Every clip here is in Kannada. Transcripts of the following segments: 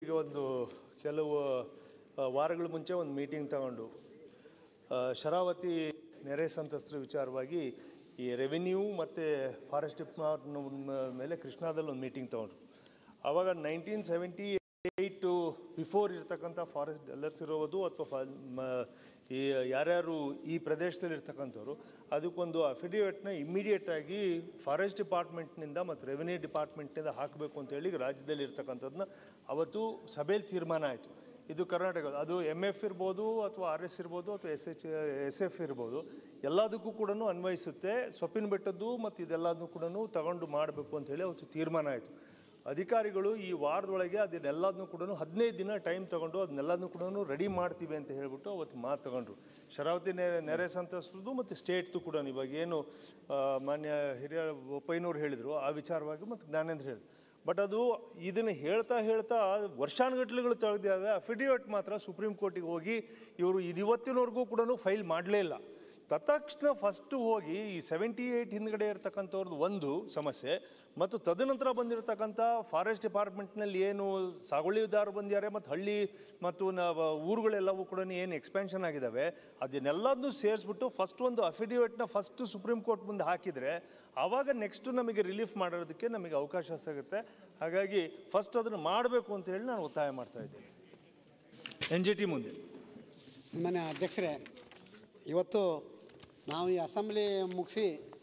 ಈಗ ಒಂದು ಕೆಲವು ಆ, ವಾರಗಳ ಮುಂಚೆ ಒಂದು ಮೀಟಿಂಗ್ ತಗೊಂಡು ಆ, ಶರಾವತಿ ನೆರೆ ಸಂತ್ರಸ್ತರ ವಿಚಾರವಾಗಿ ಈ ರೆವಿನ್ಯೂ ಮತ್ತು ಫಾರೆಸ್ಟ್ ಡಿಪಾರ್ಟ್ಮೆಂಟ್ ಮೇಲೆ ಕೃಷ್ಣಾದಲ್ಲಿ ಒಂದು ಮೀಟಿಂಗ್ ತಗೊಂಡ್ರು ಆವಾಗ ನೈನ್ಟೀನ್ ಸೆವೆಂಟಿ ಏಯ್ಟು ಬಿಫೋರ್ ಇರ್ತಕ್ಕಂಥ ಫಾರೆಸ್ಟ್ ಡಲ್ಲರ್ಸ್ ಇರೋದು ಅಥವಾ ಈ ಯಾರ್ಯಾರು ಈ ಪ್ರದೇಶದಲ್ಲಿ ಇರ್ತಕ್ಕಂಥವ್ರು ಅದಕ್ಕೊಂದು ಅಫಿಡೇವಿಟ್ನ ಇಮಿಡಿಯೇಟ್ ಆಗಿ ಫಾರೆಸ್ಟ್ ಡಿಪಾರ್ಟ್ಮೆಂಟ್ನಿಂದ ಮತ್ತು ರೆವಿನ್ಯೂ ಡಿಪಾರ್ಟ್ಮೆಂಟ್ನಿಂದ ಹಾಕಬೇಕು ಅಂತೇಳಿ ರಾಜ್ಯದಲ್ಲಿ ಇರ್ತಕ್ಕಂಥದ್ದನ್ನ ಅವತ್ತು ಸಭೆಯಲ್ಲಿ ತೀರ್ಮಾನ ಆಯಿತು ಇದು ಕರ್ನಾಟಕ ಅದು ಎಮ್ ಎಫ್ ಇರ್ಬೋದು ಅಥವಾ ಆರ್ ಎಸ್ ಇರ್ಬೋದು ಅಥವಾ ಎಸ್ ಎಚ್ ಎಸ್ ಎಫ್ ಇರ್ಬೋದು ಎಲ್ಲದಕ್ಕೂ ಕೂಡ ಅನ್ವಯಿಸುತ್ತೆ ಸೊಪ್ಪಿನ ಬೆಟ್ಟದ್ದು ಮತ್ತು ಇದೆಲ್ಲದನ್ನು ಕೂಡ ತಗೊಂಡು ಮಾಡಬೇಕು ಅಂತ ಹೇಳಿ ಅವತ್ತು ತೀರ್ಮಾನ ಆಯಿತು ಅಧಿಕಾರಿಗಳು ಈ ವಾರದೊಳಗೆ ಅದನ್ನೆಲ್ಲದನ್ನು ಕೂಡ ಹದಿನೈದು ದಿನ ಟೈಮ್ ತಗೊಂಡು ಅದನ್ನೆಲ್ಲದನ್ನು ಕೂಡ ರೆಡಿ ಮಾಡ್ತೀವಿ ಅಂತ ಹೇಳ್ಬಿಟ್ಟು ಅವತ್ತು ಮಾತು ತಗೊಂಡ್ರು ಶರಾವತಿ ನೆರೆ ನೆರೆ ಸಂತ್ರಸ್ತರದ್ದು ಮತ್ತು ಸ್ಟೇಟ್ದು ಕೂಡ ಇವಾಗ ಏನು ಆ, ಮಾನ್ಯ ಹಿರಿಯ ಒಪ್ಪೈನವ್ರು ಹೇಳಿದರು ಆ ವಿಚಾರವಾಗಿ ಮತ್ತು ಜ್ಞಾನೇಂದ್ರ ಹೇಳಿದ್ರು ಬಟ್ ಅದು ಇದನ್ನು ಹೇಳ್ತಾ ಹೇಳ್ತಾ ವರ್ಷಾನುಗಟ್ಲೆಗಳು ತೆಗೆದಾಗ ಅಫಿಡೇವಿಟ್ ಮಾತ್ರ ಸುಪ್ರೀಂ ಕೋರ್ಟಿಗೆ ಹೋಗಿ ಇವರು ಇವತ್ತಿನವರೆಗೂ ಕೂಡ ಫೈಲ್ ಮಾಡಲೇ ಇಲ್ಲ ತತ್ಕ್ಷಣ ಫಸ್ಟು ಹೋಗಿ ಈ ಸೆವೆಂಟಿ ಏಯ್ಟ್ ಹಿಂದ್ಗಡೆ ಇರ್ತಕ್ಕಂಥವ್ರದ್ದು ಒಂದು ಸಮಸ್ಯೆ ಮತ್ತು ತದನಂತರ ಬಂದಿರತಕ್ಕಂಥ ಫಾರೆಸ್ಟ್ ಡಿಪಾರ್ಟ್ಮೆಂಟ್ನಲ್ಲಿ ಏನು ಸಾಗುವಳಿದಾರರು ಬಂದಿದ್ದಾರೆ ಮತ್ತು ಹಳ್ಳಿ ಮತ್ತು ನಾವು ಊರುಗಳೆಲ್ಲವೂ ಕೂಡ ಏನು ಎಕ್ಸ್ಪೆನ್ಷನ್ ಆಗಿದ್ದಾವೆ ಅದನ್ನೆಲ್ಲದನ್ನೂ ಸೇರಿಸ್ಬಿಟ್ಟು ಫಸ್ಟ್ ಒಂದು ಅಫಿಡೇವಿಟ್ನ ಫಸ್ಟ್ ಸುಪ್ರೀಂ ಕೋರ್ಟ್ ಮುಂದೆ ಹಾಕಿದರೆ ಆವಾಗ ನೆಕ್ಸ್ಟು ನಮಗೆ ರಿಲೀಫ್ ಮಾಡೋದಕ್ಕೆ ನಮಗೆ ಅವಕಾಶ ಸಿಗುತ್ತೆ ಹಾಗಾಗಿ ಫಸ್ಟ್ ಅದನ್ನು ಮಾಡಬೇಕು ಅಂತ ಹೇಳಿ ನಾನು ಒತ್ತಾಯ ಮಾಡ್ತಾ ಇದ್ದೇನೆ ಎನ್ ಜಿ ಟಿ ಮುಂದೆ ಸನ್ಮಾನ್ಯ ಅಧ್ಯಕ್ಷರೇ ಇವತ್ತು ನಾವು ಈ ಅಸೆಂಬ್ಲಿ ಮುಗಿಸಿ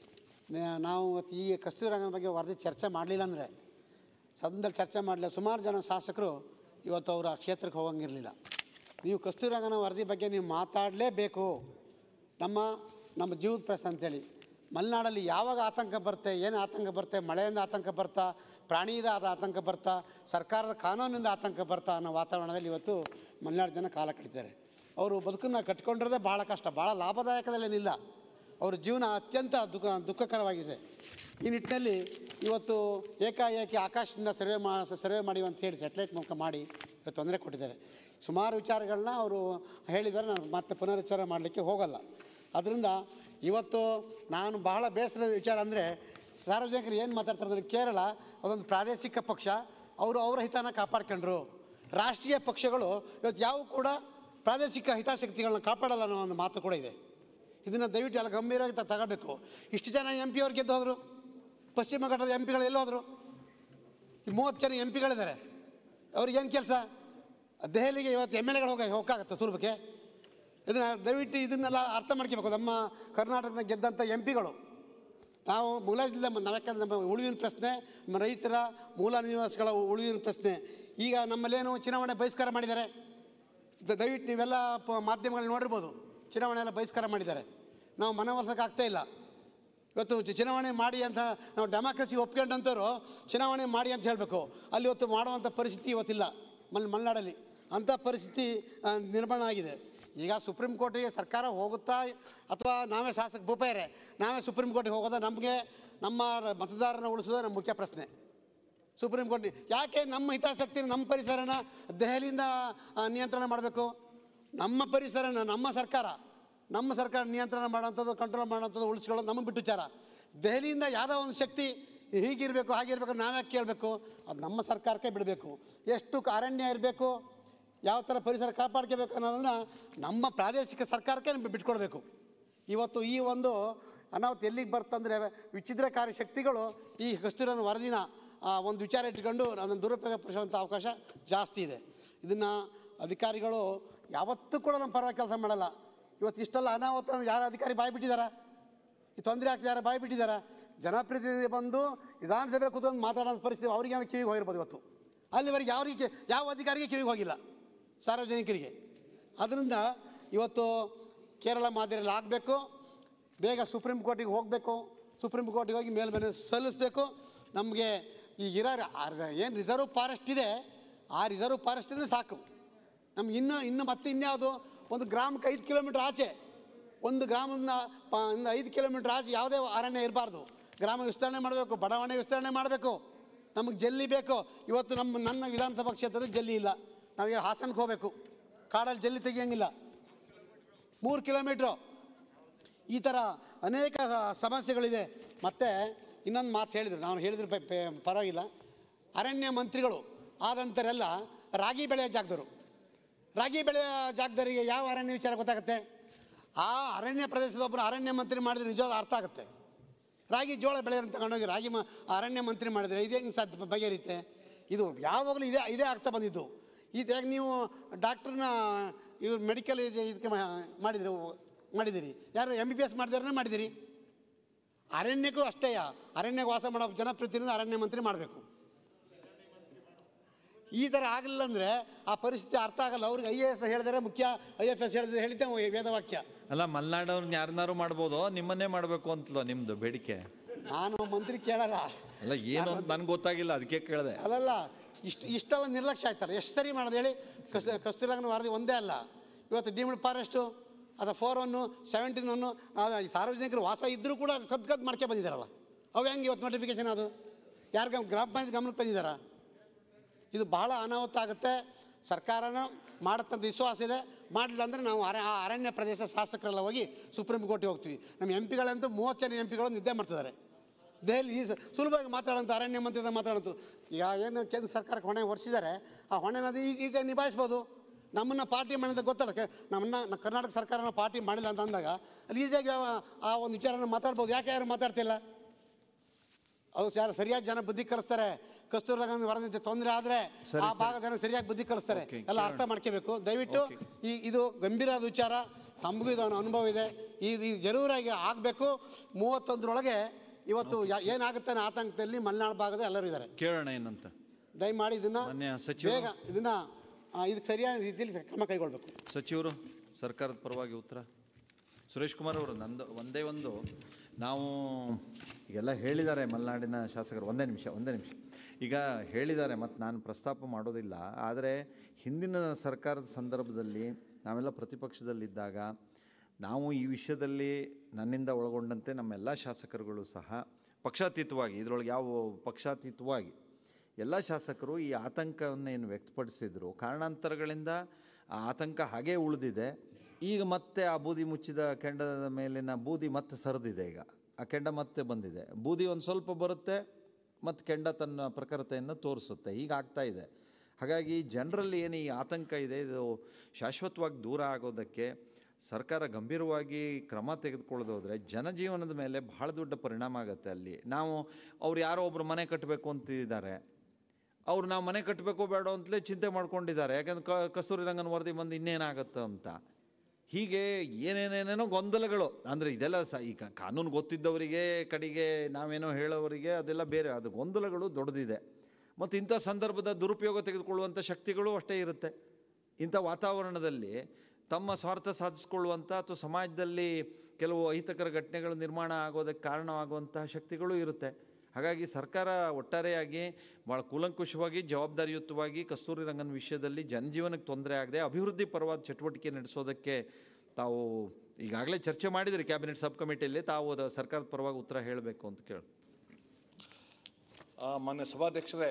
ನಾವು ಇವತ್ತು ಈ ಕಸ್ತೂರಿ ರಂಗನ ಬಗ್ಗೆ ವರದಿ ಚರ್ಚೆ ಮಾಡಲಿಲ್ಲ ಅಂದರೆ ಸದನದಲ್ಲಿ ಚರ್ಚೆ ಮಾಡಲಿಲ್ಲ ಸುಮಾರು ಜನ ಶಾಸಕರು ಇವತ್ತು ಅವರು ಆ ಕ್ಷೇತ್ರಕ್ಕೆ ಹೋಗಂಗಿರಲಿಲ್ಲ ನೀವು ಕಸ್ತೂರಿ ರಂಗನ ವರದಿ ಬಗ್ಗೆ ನೀವು ಮಾತಾಡಲೇಬೇಕು ನಮ್ಮ ನಮ್ಮ ಜೀವದ ಪ್ರಶ್ನೆ ಅಂತೇಳಿ ಮಲೆನಾಡಲ್ಲಿ ಯಾವಾಗ ಆತಂಕ ಬರುತ್ತೆ ಏನು ಆತಂಕ ಬರುತ್ತೆ ಮಳೆಯಿಂದ ಆತಂಕ ಬರ್ತಾ ಪ್ರಾಣಿಯಿಂದ ಆದ ಆತಂಕ ಬರ್ತಾ ಸರ್ಕಾರದ ಕಾನೂನಿಂದ ಆತಂಕ ಬರ್ತಾ ಅನ್ನೋ ವಾತಾವರಣದಲ್ಲಿ ಇವತ್ತು ಮಲೆನಾಡು ಜನ ಕಾಲ ಕಳೀತಾರೆ ಅವರು ಬದುಕನ್ನು ಕಟ್ಕೊಂಡಿರೋದೇ ಭಾಳ ಕಷ್ಟ ಭಾಳ ಲಾಭದಾಯಕದಲ್ಲೇನಿಲ್ಲ ಅವ್ರ ಜೀವನ ಅತ್ಯಂತ ದುಃಖ ದುಃಖಕರವಾಗಿದೆ ಈ ನಿಟ್ಟಿನಲ್ಲಿ ಇವತ್ತು ಏಕಾಏಕಿ ಆಕಾಶದಿಂದ ಸರ್ವೆ ಮಾ ಸರ್ವೆ ಮಾಡಿ ಅಂತ ಹೇಳಿ ಸ್ಯಾಟಲೈಟ್ ಮೂಲಕ ಮಾಡಿ ಇವತ್ತು ತೊಂದರೆ ಕೊಟ್ಟಿದ್ದಾರೆ ಸುಮಾರು ವಿಚಾರಗಳನ್ನ ಅವರು ಹೇಳಿದ್ದಾರೆ ನಾನು ಮತ್ತೆ ಪುನರುಚ್ಚಾರ ಮಾಡಲಿಕ್ಕೆ ಹೋಗಲ್ಲ ಅದರಿಂದ ಇವತ್ತು ನಾನು ಬಹಳ ಬೇಸರದ ವಿಚಾರ ಅಂದರೆ ಸಾರ್ವಜನಿಕರು ಏನು ಮಾತಾಡ್ತಾರೆ ಅಂದರೆ ಕೇರಳ ಅದೊಂದು ಪ್ರಾದೇಶಿಕ ಪಕ್ಷ ಅವರು ಅವರ ಹಿತನ ಕಾಪಾಡ್ಕೊಂಡ್ರು ರಾಷ್ಟ್ರೀಯ ಪಕ್ಷಗಳು ಇವತ್ತು ಯಾವ ಕೂಡ ಪ್ರಾದೇಶಿಕ ಹಿತಾಸಕ್ತಿಗಳನ್ನ ಕಾಪಾಡಲ್ಲ ಅನ್ನೋ ಒಂದು ಮಾತು ಕೂಡ ಇದೆ ಇದನ್ನು ದಯವಿಟ್ಟು ಎಲ್ಲ ಗಂಭೀರವಾಗಿ ತ- ತಗೋಬೇಕು ಇಷ್ಟು ಜನ ಎಂ ಪಿ ಅವ್ರು ಗೆದ್ದು ಹೋದರು ಪಶ್ಚಿಮ ಘಟ್ಟದ ಎಂ ಪಿಗಳು ಎಲ್ಲಿ ಹೋದರು ಈ ಮೂವತ್ತು ಜನ ಎಂ ಪಿಗಳಿದ್ದಾರೆ ಅವ್ರಿಗೇನು ಕೆಲಸ ದೆಹಲಿಗೆ ಇವತ್ತು ಎಮ್ ಎಲ್ ಎಗಳು ಹೋಗ ಹೋಗಕ್ಕಾಗತ್ತೆ ಸುಲಭಕ್ಕೆ ಇದನ್ನು ದಯವಿಟ್ಟು ಇದನ್ನೆಲ್ಲ ಅರ್ಥ ಮಾಡ್ಕೋಬೇಕು ನಮ್ಮ ಕರ್ನಾಟಕದ ಗೆದ್ದಂಥ ಎಂ ಪಿಗಳು ನಾವು ಮೂಲದಿಂದ ನಾವ್ಯಾಕಂದ್ರೆ ನಮ್ಮ ಉಳಿವಿನ ಪ್ರಶ್ನೆ ನಮ್ಮ ರೈತರ ಮೂಲ ನಿವಾಸಿಗಳ ಉಳಿವಿನ ಪ್ರಶ್ನೆ ಈಗ ನಮ್ಮಲ್ಲೇನು ಚುನಾವಣೆ ಬಹಿಷ್ಕಾರ ಮಾಡಿದ್ದಾರೆ ದ- ದಯವಿಟ್ಟು ನೀವೆಲ್ಲ ಪ ಮಾಧ್ಯಮಗಳಲ್ಲಿ ನೋಡಿರ್ಬೋದು ಚುನಾವಣೆ ಎಲ್ಲ ಬಹಿಷ್ಕಾರ ಮಾಡಿದ್ದಾರೆ ನಾವು ಮನವೊಲಿಸೋಕೆ ಆಗ್ತಾ ಇಲ್ಲ ಇವತ್ತು ಚು- ಚುನಾವಣೆ ಮಾಡಿ ಅಂತ ನಾವು ಡೆಮಾಕ್ರಸಿ ಒಪ್ಕೊಂಡಂಥವ್ರು ಚುನಾವಣೆ ಮಾಡಿ ಅಂತ ಹೇಳಬೇಕು ಅಲ್ಲಿ ಇವತ್ತು ಮಾಡುವಂಥ ಪರಿಸ್ಥಿತಿ ಇವತ್ತಿಲ್ಲ ಮಲ್ ಮಲೆನಾಡಲ್ಲಿ ಅಂಥ ಪರಿಸ್ಥಿತಿ ಆ, ನಿರ್ಮಾಣ ಆಗಿದೆ ಈಗ ಸುಪ್ರೀಂ ಕೋರ್ಟಿಗೆ ಸರ್ಕಾರ ಹೋಗುತ್ತಾ ಅಥವಾ ನಾವೇ ಶಾಸಕ ಭೂಪಾಯರೆ ನಾವೇ ಸುಪ್ರೀಂ ಕೋರ್ಟಿಗೆ ಹೋಗೋದಾ ನಮಗೆ ನಮ್ಮ ಮತದಾರನ ಉಳಿಸೋದೇ ನಮ್ಮ ಮುಖ್ಯ ಪ್ರಶ್ನೆ ಸುಪ್ರೀಂ ಕೋರ್ಟ್ ಯಾಕೆ ನಮ್ಮ ಹಿತಾಸಕ್ತಿನ ನಮ್ಮ ಪರಿಸರನ ದೆಹಲಿಯಿಂದ ಆ, ನಿಯಂತ್ರಣ ಮಾಡಬೇಕು ನಮ್ಮ ಪರಿಸರನ ನಮ್ಮ ಸರ್ಕಾರ ನಮ್ಮ ಸರ್ಕಾರ ನಿಯಂತ್ರಣ ಮಾಡೋಂಥದ್ದು ಕಂಟ್ರೋಲ್ ಮಾಡೋಂಥದ್ದು ಉಳಿಸ್ಕೊಳ್ಳೋದು ನಮಗೆ ಬಿಟ್ಟು ವಿಚಾರ ದೆಹಲಿಯಿಂದ ಯಾವುದೋ ಒಂದು ಶಕ್ತಿ ಹೀಗಿರಬೇಕು ಹಾಗಿರಬೇಕು ನಾವ್ಯಾಕೆ ಕೇಳಬೇಕು ಅದು ನಮ್ಮ ಸರ್ಕಾರಕ್ಕೆ ಬಿಡಬೇಕು ಎಷ್ಟು ಕ- ಅರಣ್ಯ ಇರಬೇಕು ಯಾವ ಥರ ಪರಿಸರ ಕಾಪಾಡ್ಕೋಬೇಕು ಅನ್ನೋದನ್ನು ನಮ್ಮ ಪ್ರಾದೇಶಿಕ ಸರ್ಕಾರಕ್ಕೆ ನಮ್ಗೆ ಬಿಟ್ಕೊಡ್ಬೇಕು ಇವತ್ತು ಈ ಒಂದು ಅನಾಹುತ ಎಲ್ಲಿಗೆ ಬರ್ತಂದರೆ ವಿಚಿದ್ರಕಾರಿ ಶಕ್ತಿಗಳು ಈ ಕಸ್ತೂರನ ವರದಿನ ಆ, ಒಂದು ವಿಚಾರ ಇಟ್ಕೊಂಡು ಅದನ್ನು ದುರುಪಯೋಗ ಪಡಿಸುವಂಥ ಅವಕಾಶ ಜಾಸ್ತಿ ಇದೆ ಇದನ್ನು ಅಧಿಕಾರಿಗಳು ಯಾವತ್ತೂ ಕೂಡ ನಮ್ಮ ಪರವಾಗಿ ಕೆಲಸ ಮಾಡಲ್ಲ ಇವತ್ತು ಇಷ್ಟೆಲ್ಲ ಅನಾಹುತ ಯಾರು ಅಧಿಕಾರಿ ಬಾಯಿ ಬಿಟ್ಟಿದ್ದಾರ ಈ ತೊಂದರೆ ಆಗ್ತಿದೆ ಯಾರು ಬಾಯಿ ಬಿಟ್ಟಿದ್ದಾರ ಜನಪ್ರತಿನಿಧಿ ಬಂದು ವಿಧಾನಸಭೆ ಕೂತ್ಕೊಂಡು ಮಾತಾಡೋ ಪರಿಸ್ಥಿತಿ ಅವ್ರಿಗೆ ಏನೋ ಕಿವಿಗೆ ಹೋಗಿರ್ಬೋದು ಇವತ್ತು ಅಲ್ಲಿವರೆಗೆ ಯಾವ ರೀತಿ ಯಾವ ಅಧಿಕಾರಿಗೆ ಕಿವಿಗೆ ಹೋಗಿಲ್ಲ ಸಾರ್ವಜನಿಕರಿಗೆ ಅದರಿಂದ ಇವತ್ತು ಕೇರಳ ಮಾದರಿಯಲ್ಲಿ ಆಗಬೇಕು ಬೇಗ ಸುಪ್ರೀಂ ಕೋರ್ಟಿಗೆ ಹೋಗಬೇಕು ಸುಪ್ರೀಂ ಕೋರ್ಟಿಗೆ ಹೋಗಿ ಮೇಲ್ಮನೆ ಸಲ್ಲಿಸಬೇಕು ನಮಗೆ ಈಗ ಇರೋ ಏನು ರಿಸರ್ವ್ ಫಾರೆಸ್ಟ್ ಇದೆ ಆ ರಿಸರ್ವ್ ಫಾರೆಸ್ಟೇ ಸಾಕು ನಮ್ಗೆ ಇನ್ನೂ ಇನ್ನು ಮತ್ತೆ ಇನ್ಯಾವುದು ಒಂದು ಗ್ರಾಮಕ್ಕೆ ಐದು ಕಿಲೋಮೀಟ್ರ್ ಆಚೆ ಒಂದು ಗ್ರಾಮದಿಂದ ಪ ಇಂದ ಐದು ಕಿಲೋಮೀಟ್ರ್ ಆಚೆ ಯಾವುದೇ ಅರಣ್ಯ ಇರಬಾರ್ದು ಗ್ರಾಮ ವಿಸ್ತರಣೆ ಮಾಡಬೇಕು ಬಡಾವಣೆ ವಿಸ್ತರಣೆ ಮಾಡಬೇಕು ನಮಗೆ ಜಲ್ಲಿ ಬೇಕು ಇವತ್ತು ನಮ್ಮ ನನ್ನ ವಿಧಾನಸಭಾ ಕ್ಷೇತ್ರದ ಜಲ್ಲಿ ಇಲ್ಲ ನಾವೀಗ ಹಾಸನಕ್ಕೆ ಹೋಗಬೇಕು ಕಾಡಲ್ಲಿ ಜಲ್ಲಿ ತೆಗಿಯಂಗಿಲ್ಲ ಮೂರು ಕಿಲೋಮೀಟ್ರು ಈ ಥರ ಅನೇಕ ಸಮಸ್ಯೆಗಳಿದೆ ಮತ್ತು ಇನ್ನೊಂದು ಮಾತು ಹೇಳಿದರು ನಾನು ಹೇಳಿದ್ರೆ ಪ- ಪ- ಪರವಾಗಿಲ್ಲ ಅರಣ್ಯ ಮಂತ್ರಿಗಳು ಆದಂಥರೆಲ್ಲ ರಾಗಿ ಬೆಳೆಯೋ ಜಾಗದವರು ರಾಗಿ ಬೆಳೆಯೋ ಜಾಗದವರಿಗೆ ಯಾವ ಅರಣ್ಯ ವಿಚಾರ ಗೊತ್ತಾಗುತ್ತೆ ಆ ಅರಣ್ಯ ಪ್ರದೇಶದ ಒಬ್ಬರು ಅರಣ್ಯ ಮಂತ್ರಿ ಮಾಡಿದ್ರೆ ನಿಜವಾದ ಅರ್ಥ ಆಗುತ್ತೆ ರಾಗಿ ಜೋಳ ಬೆಳೆಯೋರು ತಗೊಂಡೋಗಿ ರಾಗಿ ಮ ಅರಣ್ಯ ಮಂತ್ರಿ ಮಾಡಿದರೆ ಇದು ಹೆಂಗೆ ಸಾಧ್ಯ ಬಗೆಹರಿತೆ ಇದು ಯಾವಾಗಲೂ ಇದೇ ಇದೇ ಆಗ್ತಾ ಬಂದಿದ್ದು ಇದಾಗ ನೀವು ಡಾಕ್ಟ್ರನ್ನ ಇವ್ರು ಮೆಡಿಕಲ್ ಇದಕ್ಕೆ ಮಾಡಿದ್ರು ಮಾಡಿದಿರಿ ಯಾರು ಎಮ್ ಬಿ ಬಿ ಎಸ್ ಮಾಡಿದಾರನೇ ಮಾಡಿದಿರಿ ಅರಣ್ಯಕ್ಕೂ ಅಷ್ಟೇ ಅರಣ್ಯ ವಾಸ ಮಾಡೋ ಜನಪ್ರತಿನಿಧಿ ಅರಣ್ಯ ಮಂತ್ರಿ ಮಾಡಬೇಕು ಈ ಥರ ಆಗಲಿಲ್ಲ ಅಂದರೆ ಆ ಪರಿಸ್ಥಿತಿ ಅರ್ಥ ಆಗಲ್ಲ ಅವ್ರಿಗೆ ಐ ಎ ಎಸ್ ಹೇಳಿದರೆ ಮುಖ್ಯ ಐ ಎಫ್ ಎಸ್ ಹೇಳಿದ್ರೆ ಹೇಳಿದ್ದೆ ವೇದವಾಕ್ಯ ಅಲ್ಲ ಮಲ್ನಾಡವ್ರನ್ನ ಯಾರನ್ನಾರು ಮಾಡ್ಬೋದು ನಿಮ್ಮನ್ನೇ ಮಾಡಬೇಕು ಅಂತಲೋ ನಿಮ್ದು ಬೇಡಿಕೆ ನಾನು ಮಂತ್ರಿ ಕೇಳಲ್ಲ ಅಲ್ಲ ಏನು ಅಂತ ನನ್ಗೆ ಗೊತ್ತಾಗಿಲ್ಲ ಅದಕ್ಕೆ ಕೇಳಿದೆ ಅಲ್ಲಲ್ಲ ಇಷ್ಟು ಇಷ್ಟೆಲ್ಲ ನಿರ್ಲಕ್ಷ್ಯ ಆಯ್ತಾರೆ ಎಷ್ಟು ಸರಿ ಮಾಡೋದು ಹೇಳಿ ಕಸ್ ಕಸ್ತೂರಂಗನ ವರದಿ ಒಂದೇ ಅಲ್ಲ ಇವತ್ತು ಡೀಮ್ಡ್ ಫಾರೆಸ್ಟು ಅದು ಫೋರ್ ಒನ್ನು ಸೆವೆಂಟೀನ್ ಒನ್ನು ಅದು ಸಾರ್ವಜನಿಕರು ವಾಸ ಇದ್ದರೂ ಕೂಡ ಕದ್ದು ಕದ್ದು ಮಾಡ್ಕೆ ಬಂದಿದ್ದಾರಲ್ಲ ಅವು ಹೆಂಗೆ ಇವತ್ತು ನೋಟಿಫಿಕೇಶನ್ ಅದು ಯಾರು ಗಮ್ ಗ್ರಾಮ ಪಂಚಾಯತ್ ಗಮನಕ್ಕೆ ತಂದಿದ್ದಾರಾ ಇದು ಬಹಳ ಅನಾಹುತ ಆಗುತ್ತೆ ಸರ್ಕಾರನ ಮಾಡುತ್ತಂತ ವಿಶ್ವಾಸ ಇದೆ ಮಾಡಲಿಲ್ಲ ಅಂದರೆ ನಾವು ಅರ ಆ ಅರಣ್ಯ ಪ್ರದೇಶ ಶಾಸಕರೆಲ್ಲ ಹೋಗಿ ಸುಪ್ರೀಂ ಕೋರ್ಟಿಗೆ ಹೋಗ್ತೀವಿ ನಮ್ಮ ಎಂ ಪಿಗಳಂತೂ ಮೂವತ್ತು ಜನ ಎಂ ಪಿಗಳು ನಿದ್ದೆ ಮಾಡ್ತಿದ್ದಾರೆ ದೆಹಲಿ ಈ ಸ- ಸುಲಭವಾಗಿ ಮಾತಾಡೋಂಥ ಅರಣ್ಯ ಮಂತ್ರಿದ ಮಾತಾಡೋಂಥ ಈಗ ಏನು ಕೇಂದ್ರ ಸರ್ಕಾರಕ್ಕೆ ಹೊಣೆ ಹೊರಿಸಿದ್ದಾರೆ ಆ ಹೊಣೆನದು ಈಗ ಈಗ ನಿಭಾಯಿಸ್ಬೋದು ನಮ್ಮನ್ನು ಪಾರ್ಟಿ ಮಾಡಿದ ಗೊತ್ತಲ್ಲ ಕೆ- ನಮ್ಮನ್ನ ನ- ಕರ್ನಾಟಕ ಸರ್ಕಾರನ ಪಾರ್ಟಿ ಮಾಡಿಲ್ಲ ಅಂತ ಅಂದಾಗ ಅಲ್ಲಿ ಈಸಿಯಾಗಿ ಆ- ಆ ಒಂದು ವಿಚಾರನ ಮಾತಾಡ್ಬೋದು ಯಾಕೆ ಯಾರು ಮಾತಾಡ್ತಿಲ್ಲ ಅದು ಯಾರು ಸರಿಯಾಗಿ ಜನ ಬುದ್ಧಿ ಕಲಿಸ್ತಾರೆ ಕಸ್ತೂರ್ರಂಗನ ವರದಿ ತೊಂದರೆ ಆದರೆ ಆ ಭಾಗ ಜನ ಸರಿಯಾಗಿ ಬುದ್ಧಿ ಕಲಿಸ್ತಾರೆ Okay, ಎಲ್ಲ ಅರ್ಥ ಮಾಡ್ಕೋಬೇಕು ದಯವಿಟ್ಟು ಈ ಇದು ಗಂಭೀರವಾದ ವಿಚಾರ ತಮಗೂ ಇದು ಅನುಭವ ಇದೆ ಈ ಈ ಜರೂರಾಗಿ ಆಗಬೇಕು ಮೂವತ್ತೊಂದರೊಳಗೆ ಇವತ್ತು ಯಾ- ಏನಾಗುತ್ತೆ ಅನ್ನೋ ಆತಂಕದಲ್ಲಿ ಮಲೆನಾಡು ಭಾಗದ ಎಲ್ಲರೂ ಇದ್ದಾರೆ ಕೇಳೋಣ ಏನಂತ ದಯಮಾಡಿ ಇದನ್ನ ಮಾನ್ಯ ಸಚಿವರು. ಬೇಗ ಇದನ್ನ ಆ, ಇದಕ್ಕೆ ಸರಿಯಾದ ರೀತಿಯಲ್ಲಿ ಕ್ರಮ ಕೈಗೊಳ್ಬೇಕು ಸಚಿವರು ಸರ್ಕಾರದ ಪರವಾಗಿ ಉತ್ತರ ಸುರೇಶ್ ಕುಮಾರ್ ಅವರು ನಂದು ಒಂದೇ ಒಂದು ನಾವು ಈಗೆಲ್ಲ ಹೇಳಿದ್ದಾರೆ ಮಲೆನಾಡಿನ ಶಾಸಕರು ಒಂದೇ ನಿಮಿಷ ಒಂದೇ ನಿಮಿಷ ಈಗ ಹೇಳಿದ್ದಾರೆ ಮತ್ತು ನಾನು ಪ್ರಸ್ತಾಪ ಮಾಡೋದಿಲ್ಲ ಆದರೆ ಹಿಂದಿನ ಸರ್ಕಾರದ ಸಂದರ್ಭದಲ್ಲಿ ನಾವೆಲ್ಲ ಪ್ರತಿಪಕ್ಷದಲ್ಲಿದ್ದಾಗ ನಾವು ಈ ವಿಷಯದಲ್ಲಿ ನನ್ನಿಂದ ಒಳಗೊಂಡಂತೆ ನಮ್ಮೆಲ್ಲ ಶಾಸಕರುಗಳು ಸಹ ಪಕ್ಷಾತೀತವಾಗಿ ಇದರೊಳಗೆ ಯಾವ ಪಕ್ಷಾತೀತವಾಗಿ ಎಲ್ಲ ಶಾಸಕರು ಈ ಆತಂಕವನ್ನು ಏನು ವ್ಯಕ್ತಪಡಿಸಿದ್ರು ಕಾರಣಾಂತರಗಳಿಂದ ಆ ಆತಂಕ ಹಾಗೇ ಉಳಿದಿದೆ ಈಗ ಮತ್ತೆ ಆ ಬೂದಿ ಮುಚ್ಚಿದ ಕೆಂಡದ ಮೇಲಿನ ಬೂದಿ ಮತ್ತೆ ಸರಿದಿದೆ ಈಗ ಆ ಕೆಂಡ ಮತ್ತೆ ಬಂದಿದೆ ಬೂದಿ ಒಂದು ಸ್ವಲ್ಪ ಬರುತ್ತೆ ಮತ್ತು ಕೆಂಡ ತನ್ನ ಪ್ರಖರತೆಯನ್ನು ತೋರಿಸುತ್ತೆ ಈಗ ಆಗ್ತಾ ಇದೆ ಹಾಗಾಗಿ ಜನರಲ್ಲಿ ಏನು ಈ ಆತಂಕ ಇದೆ ಇದು ಶಾಶ್ವತವಾಗಿ ದೂರ ಆಗೋದಕ್ಕೆ ಸರ್ಕಾರ ಗಂಭೀರವಾಗಿ ಕ್ರಮ ತೆಗೆದುಕೊಳ್ಳೋದಾದ್ರೆ ಜನಜೀವನದ ಮೇಲೆ ಬಹಳ ದೊಡ್ಡ ಪರಿಣಾಮ ಆಗುತ್ತೆ ಅಲ್ಲಿ ನಾವು ಅವ್ರು ಯಾರೋ ಒಬ್ರು ಮನೆ ಕಟ್ಟಬೇಕು ಅಂತಿದ್ದಾರೆ ಅವ್ರು ನಾವು ಮನೆ ಕಟ್ಟಬೇಕು ಬೇಡ ಅಂತಲೇ ಚಿಂತೆ ಮಾಡ್ಕೊಂಡಿದ್ದಾರೆ ಯಾಕಂದ್ರೆ ಕ ಕಸ್ತೂರಿ ರಂಗನ ವರದಿ ಬಂದು ಇನ್ನೇನಾಗುತ್ತೆ ಅಂತ ಹೀಗೆ ಏನೇನೇನೇನೋ ಗೊಂದಲಗಳು ಅಂದರೆ ಇದೆಲ್ಲ ಸ ಈಗ ಕಾನೂನು ಗೊತ್ತಿದ್ದವರಿಗೆ ಕಡೆಗೆ ನಾವೇನೋ ಹೇಳೋವರಿಗೆ ಅದೆಲ್ಲ ಬೇರೆ ಅದು ಗೊಂದಲಗಳು ದೊಡ್ಡದಿದೆ ಮತ್ತು ಇಂಥ ಸಂದರ್ಭದ ದುರುಪಯೋಗ ತೆಗೆದುಕೊಳ್ಳುವಂಥ ಶಕ್ತಿಗಳು ಅಷ್ಟೇ ಇರುತ್ತೆ ಇಂಥ ವಾತಾವರಣದಲ್ಲಿ ತಮ್ಮ ಸ್ವಾರ್ಥ ಸಾಧಿಸ್ಕೊಳ್ಳುವಂಥ ಅಥವಾ ಸಮಾಜದಲ್ಲಿ ಕೆಲವು ಅಹಿತಕರ ಘಟನೆಗಳು ನಿರ್ಮಾಣ ಆಗೋದಕ್ಕೆ ಕಾರಣವಾಗುವಂತಹ ಶಕ್ತಿಗಳು ಇರುತ್ತೆ ಹಾಗಾಗಿ ಸರ್ಕಾರ ಒಟ್ಟಾರೆಯಾಗಿ ಭಾಳ ಕೂಲಂಕುಷವಾಗಿ ಜವಾಬ್ದಾರಿಯುತವಾಗಿ ಕಸ್ತೂರಿ ರಂಗನ ವಿಷಯದಲ್ಲಿ ಜನಜೀವನಕ್ಕೆ ತೊಂದರೆ ಆಗದೆ ಅಭಿವೃದ್ಧಿ ಪರವಾದ ಚಟುವಟಿಕೆ ನಡೆಸೋದಕ್ಕೆ ತಾವು ಈಗಾಗಲೇ ಚರ್ಚೆ ಮಾಡಿದ್ರಿ ಕ್ಯಾಬಿನೆಟ್ ಸಬ್ ಕಮಿಟಿಯಲ್ಲಿ ತಾವು ಅದು ಸರ್ಕಾರದ ಪರವಾಗಿ ಉತ್ತರ ಹೇಳಬೇಕು ಅಂತ ಕೇಳಿ ಆ, ಮಾನ್ಯ ಸಭಾಧ್ಯಕ್ಷರೇ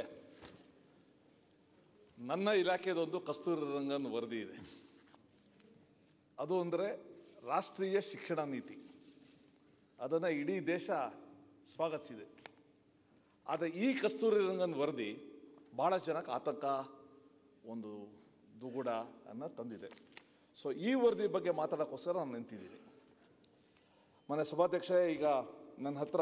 ನನ್ನ ಇಲಾಖೆದೊಂದು ಕಸ್ತೂರಿ ರಂಗನ್ ವರದಿ ಇದೆ ಅದು ಅಂದರೆ ರಾಷ್ಟ್ರೀಯ ಶಿಕ್ಷಣ ನೀತಿ ಅದನ್ನು ಇಡೀ ದೇಶ ಸ್ವಾಗತಿಸಿದೆ ಆದರೆ ಈ ಕಸ್ತೂರಿ ರಂಗನ್ ವರದಿ ಭಾಳ ಜನಕ್ಕೆ ಆತಂಕ ಒಂದು ದುಗುಡ ಅನ್ನ ತಂದಿದೆ ಸೊ ಈ ವರದಿ ಬಗ್ಗೆ ಮಾತಾಡೋಕ್ಕೋಸ್ಕರ ನಾನು ನಿಂತಿದ್ದೀನಿ ಮನೆ ಸಭಾಧ್ಯಕ್ಷರೇ ಈಗ ನನ್ನ ಹತ್ರ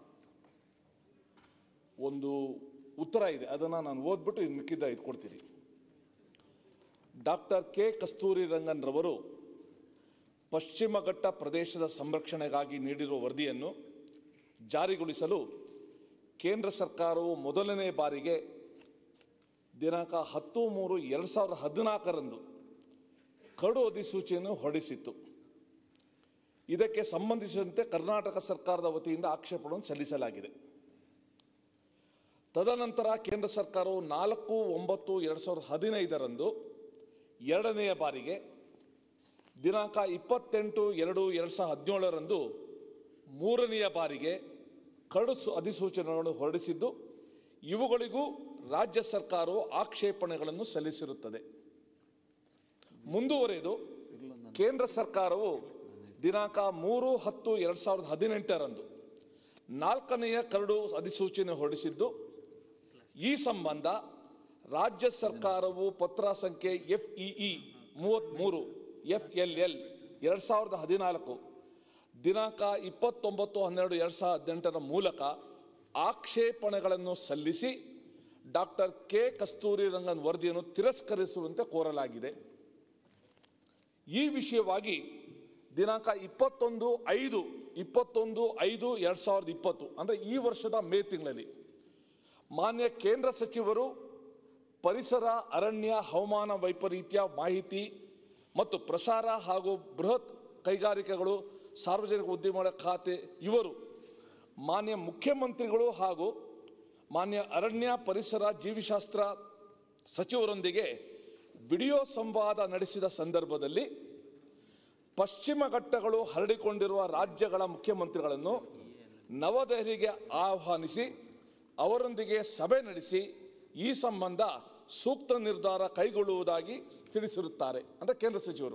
ಒಂದು ಉತ್ತರ ಇದೆ ಅದನ್ನು ನಾನು ಓದ್ಬಿಟ್ಟು ಇದು ಮಿಕ್ಕಿದ್ದ ಇದು ಕೊಡ್ತೀನಿ ಡಾಕ್ಟರ್ ಕೆ ಕಸ್ತೂರಿ ರಂಗನ್ ರವರು ಪಶ್ಚಿಮ ಘಟ್ಟ ಪ್ರದೇಶದ ಸಂರಕ್ಷಣೆಗಾಗಿ ನೀಡಿರುವ ವರದಿಯನ್ನು ಜಾರಿಗೊಳಿಸಲು ಕೇಂದ್ರ ಸರ್ಕಾರವು ಮೊದಲನೇ ಬಾರಿಗೆ ದಿನಾಂಕ ಹತ್ತು ಮೂರು ಎರಡು ಸಾವಿರದ ಹದಿನಾಲ್ಕರಂದು ಕಡು ಅಧಿಸೂಚನೆಯನ್ನು ಹೊರಡಿಸಿತ್ತು ಇದಕ್ಕೆ ಸಂಬಂಧಿಸಿದಂತೆ ಕರ್ನಾಟಕ ಸರ್ಕಾರದ ವತಿಯಿಂದ ಆಕ್ಷೇಪಣೆಯನ್ನು ಸಲ್ಲಿಸಲಾಗಿದೆ ತದನಂತರ ಕೇಂದ್ರ ಸರ್ಕಾರವು ನಾಲ್ಕು ಒಂಬತ್ತು ಎರಡು ಸಾವಿರದ ಹದಿನೈದರಂದು ಎರಡನೆಯ ಬಾರಿಗೆ ದಿನಾಂಕ ಇಪ್ಪತ್ತೆಂಟು ಎರಡು ಎರಡು ಸಾವಿರದ ಹದಿನೇಳರಂದು ಮೂರನೆಯ ಬಾರಿಗೆ ಕರಡು ಸು- ಅಧಿಸೂಚನೆಗಳನ್ನು ಹೊರಡಿಸಿದ್ದು ಇವುಗಳಿಗೂ ರಾಜ್ಯ ಸರ್ಕಾರವು ಆಕ್ಷೇಪಣೆಗಳನ್ನು ಸಲ್ಲಿಸಿರುತ್ತದೆ ಮುಂದುವರೆದು ಕೇಂದ್ರ ಸರ್ಕಾರವು ದಿನಾಂಕ ಮೂರು ಹತ್ತು ಎರಡು ಸಾವಿರದ ಹದಿನೆಂಟರಂದು ನಾಲ್ಕನೆಯ ಕರಡು ಅಧಿಸೂಚನೆ ಹೊರಡಿಸಿದ್ದು ಈ ಸಂಬಂಧ ರಾಜ್ಯ ಸರ್ಕಾರವು ಪತ್ರ ಸಂಖ್ಯೆ ಎಫ್ ಇಇ ಮೂವತ್ತ್ಮೂರು ಎಫ್ ಎಲ್ ಎಲ್ ಎರಡು ಸಾವಿರದ ಹದಿನಾಲ್ಕು ದಿನಾಂಕ ಇಪ್ಪತ್ತೊಂಬತ್ತು ಹನ್ನೆರಡು ಎರಡು ಸಾವಿರದ ಹದಿನೆಂಟರ ಮೂಲಕ ಆಕ್ಷೇಪಣೆಗಳನ್ನು ಸಲ್ಲಿಸಿ ಡಾಕ್ಟರ್ ಕೆ ಕಸ್ತೂರಿ ರಂಗನ್ ವರದಿಯನ್ನು ತಿರಸ್ಕರಿಸುವಂತೆ ಕೋರಲಾಗಿದೆ ಈ ವಿಷಯವಾಗಿ ದಿನಾಂಕ ಇಪ್ಪತ್ತೊಂದು ಐದು ಇಪ್ಪತ್ತೊಂದು ಐದು ಎರಡು ಸಾವಿರದ ಇಪ್ಪತ್ತು ಅಂದರೆ ಈ ವರ್ಷದ ಮೇ ತಿಂಗಳಲ್ಲಿ ಮಾನ್ಯ ಕೇಂದ್ರ ಸಚಿವರು ಪರಿಸರ ಅರಣ್ಯ ಹವಾಮಾನ ವೈಪರೀತ್ಯ ಮಾಹಿತಿ ಮತ್ತು ಪ್ರಸಾರ ಹಾಗೂ ಬೃಹತ್ ಕೈಗಾರಿಕೆಗಳು ಸಾರ್ವಜನಿಕ ಉದ್ಯಮಗಳ ಖಾತೆ ಇವರು ಮಾನ್ಯ ಮುಖ್ಯಮಂತ್ರಿಗಳು ಹಾಗೂ ಮಾನ್ಯ ಅರಣ್ಯ ಪರಿಸರ ಜೀವಿಶಾಸ್ತ್ರ ಸಚಿವರೊಂದಿಗೆ ವಿಡಿಯೋ ಸಂವಾದ ನಡೆಸಿದ ಸಂದರ್ಭದಲ್ಲಿ ಪಶ್ಚಿಮ ಘಟ್ಟಗಳು ಹರಡಿಕೊಂಡಿರುವ ರಾಜ್ಯಗಳ ಮುಖ್ಯಮಂತ್ರಿಗಳನ್ನು ನವದೆಹಲಿಗೆ ಆಹ್ವಾನಿಸಿ ಅವರೊಂದಿಗೆ ಸಭೆ ನಡೆಸಿ ಈ ಸಂಬಂಧ ಸೂಕ್ತ ನಿರ್ಧಾರ ಕೈಗೊಳ್ಳುವುದಾಗಿ ತಿಳಿಸಿರುತ್ತಾರೆ ಅಂದರೆ ಕೇಂದ್ರ ಸಚಿವರು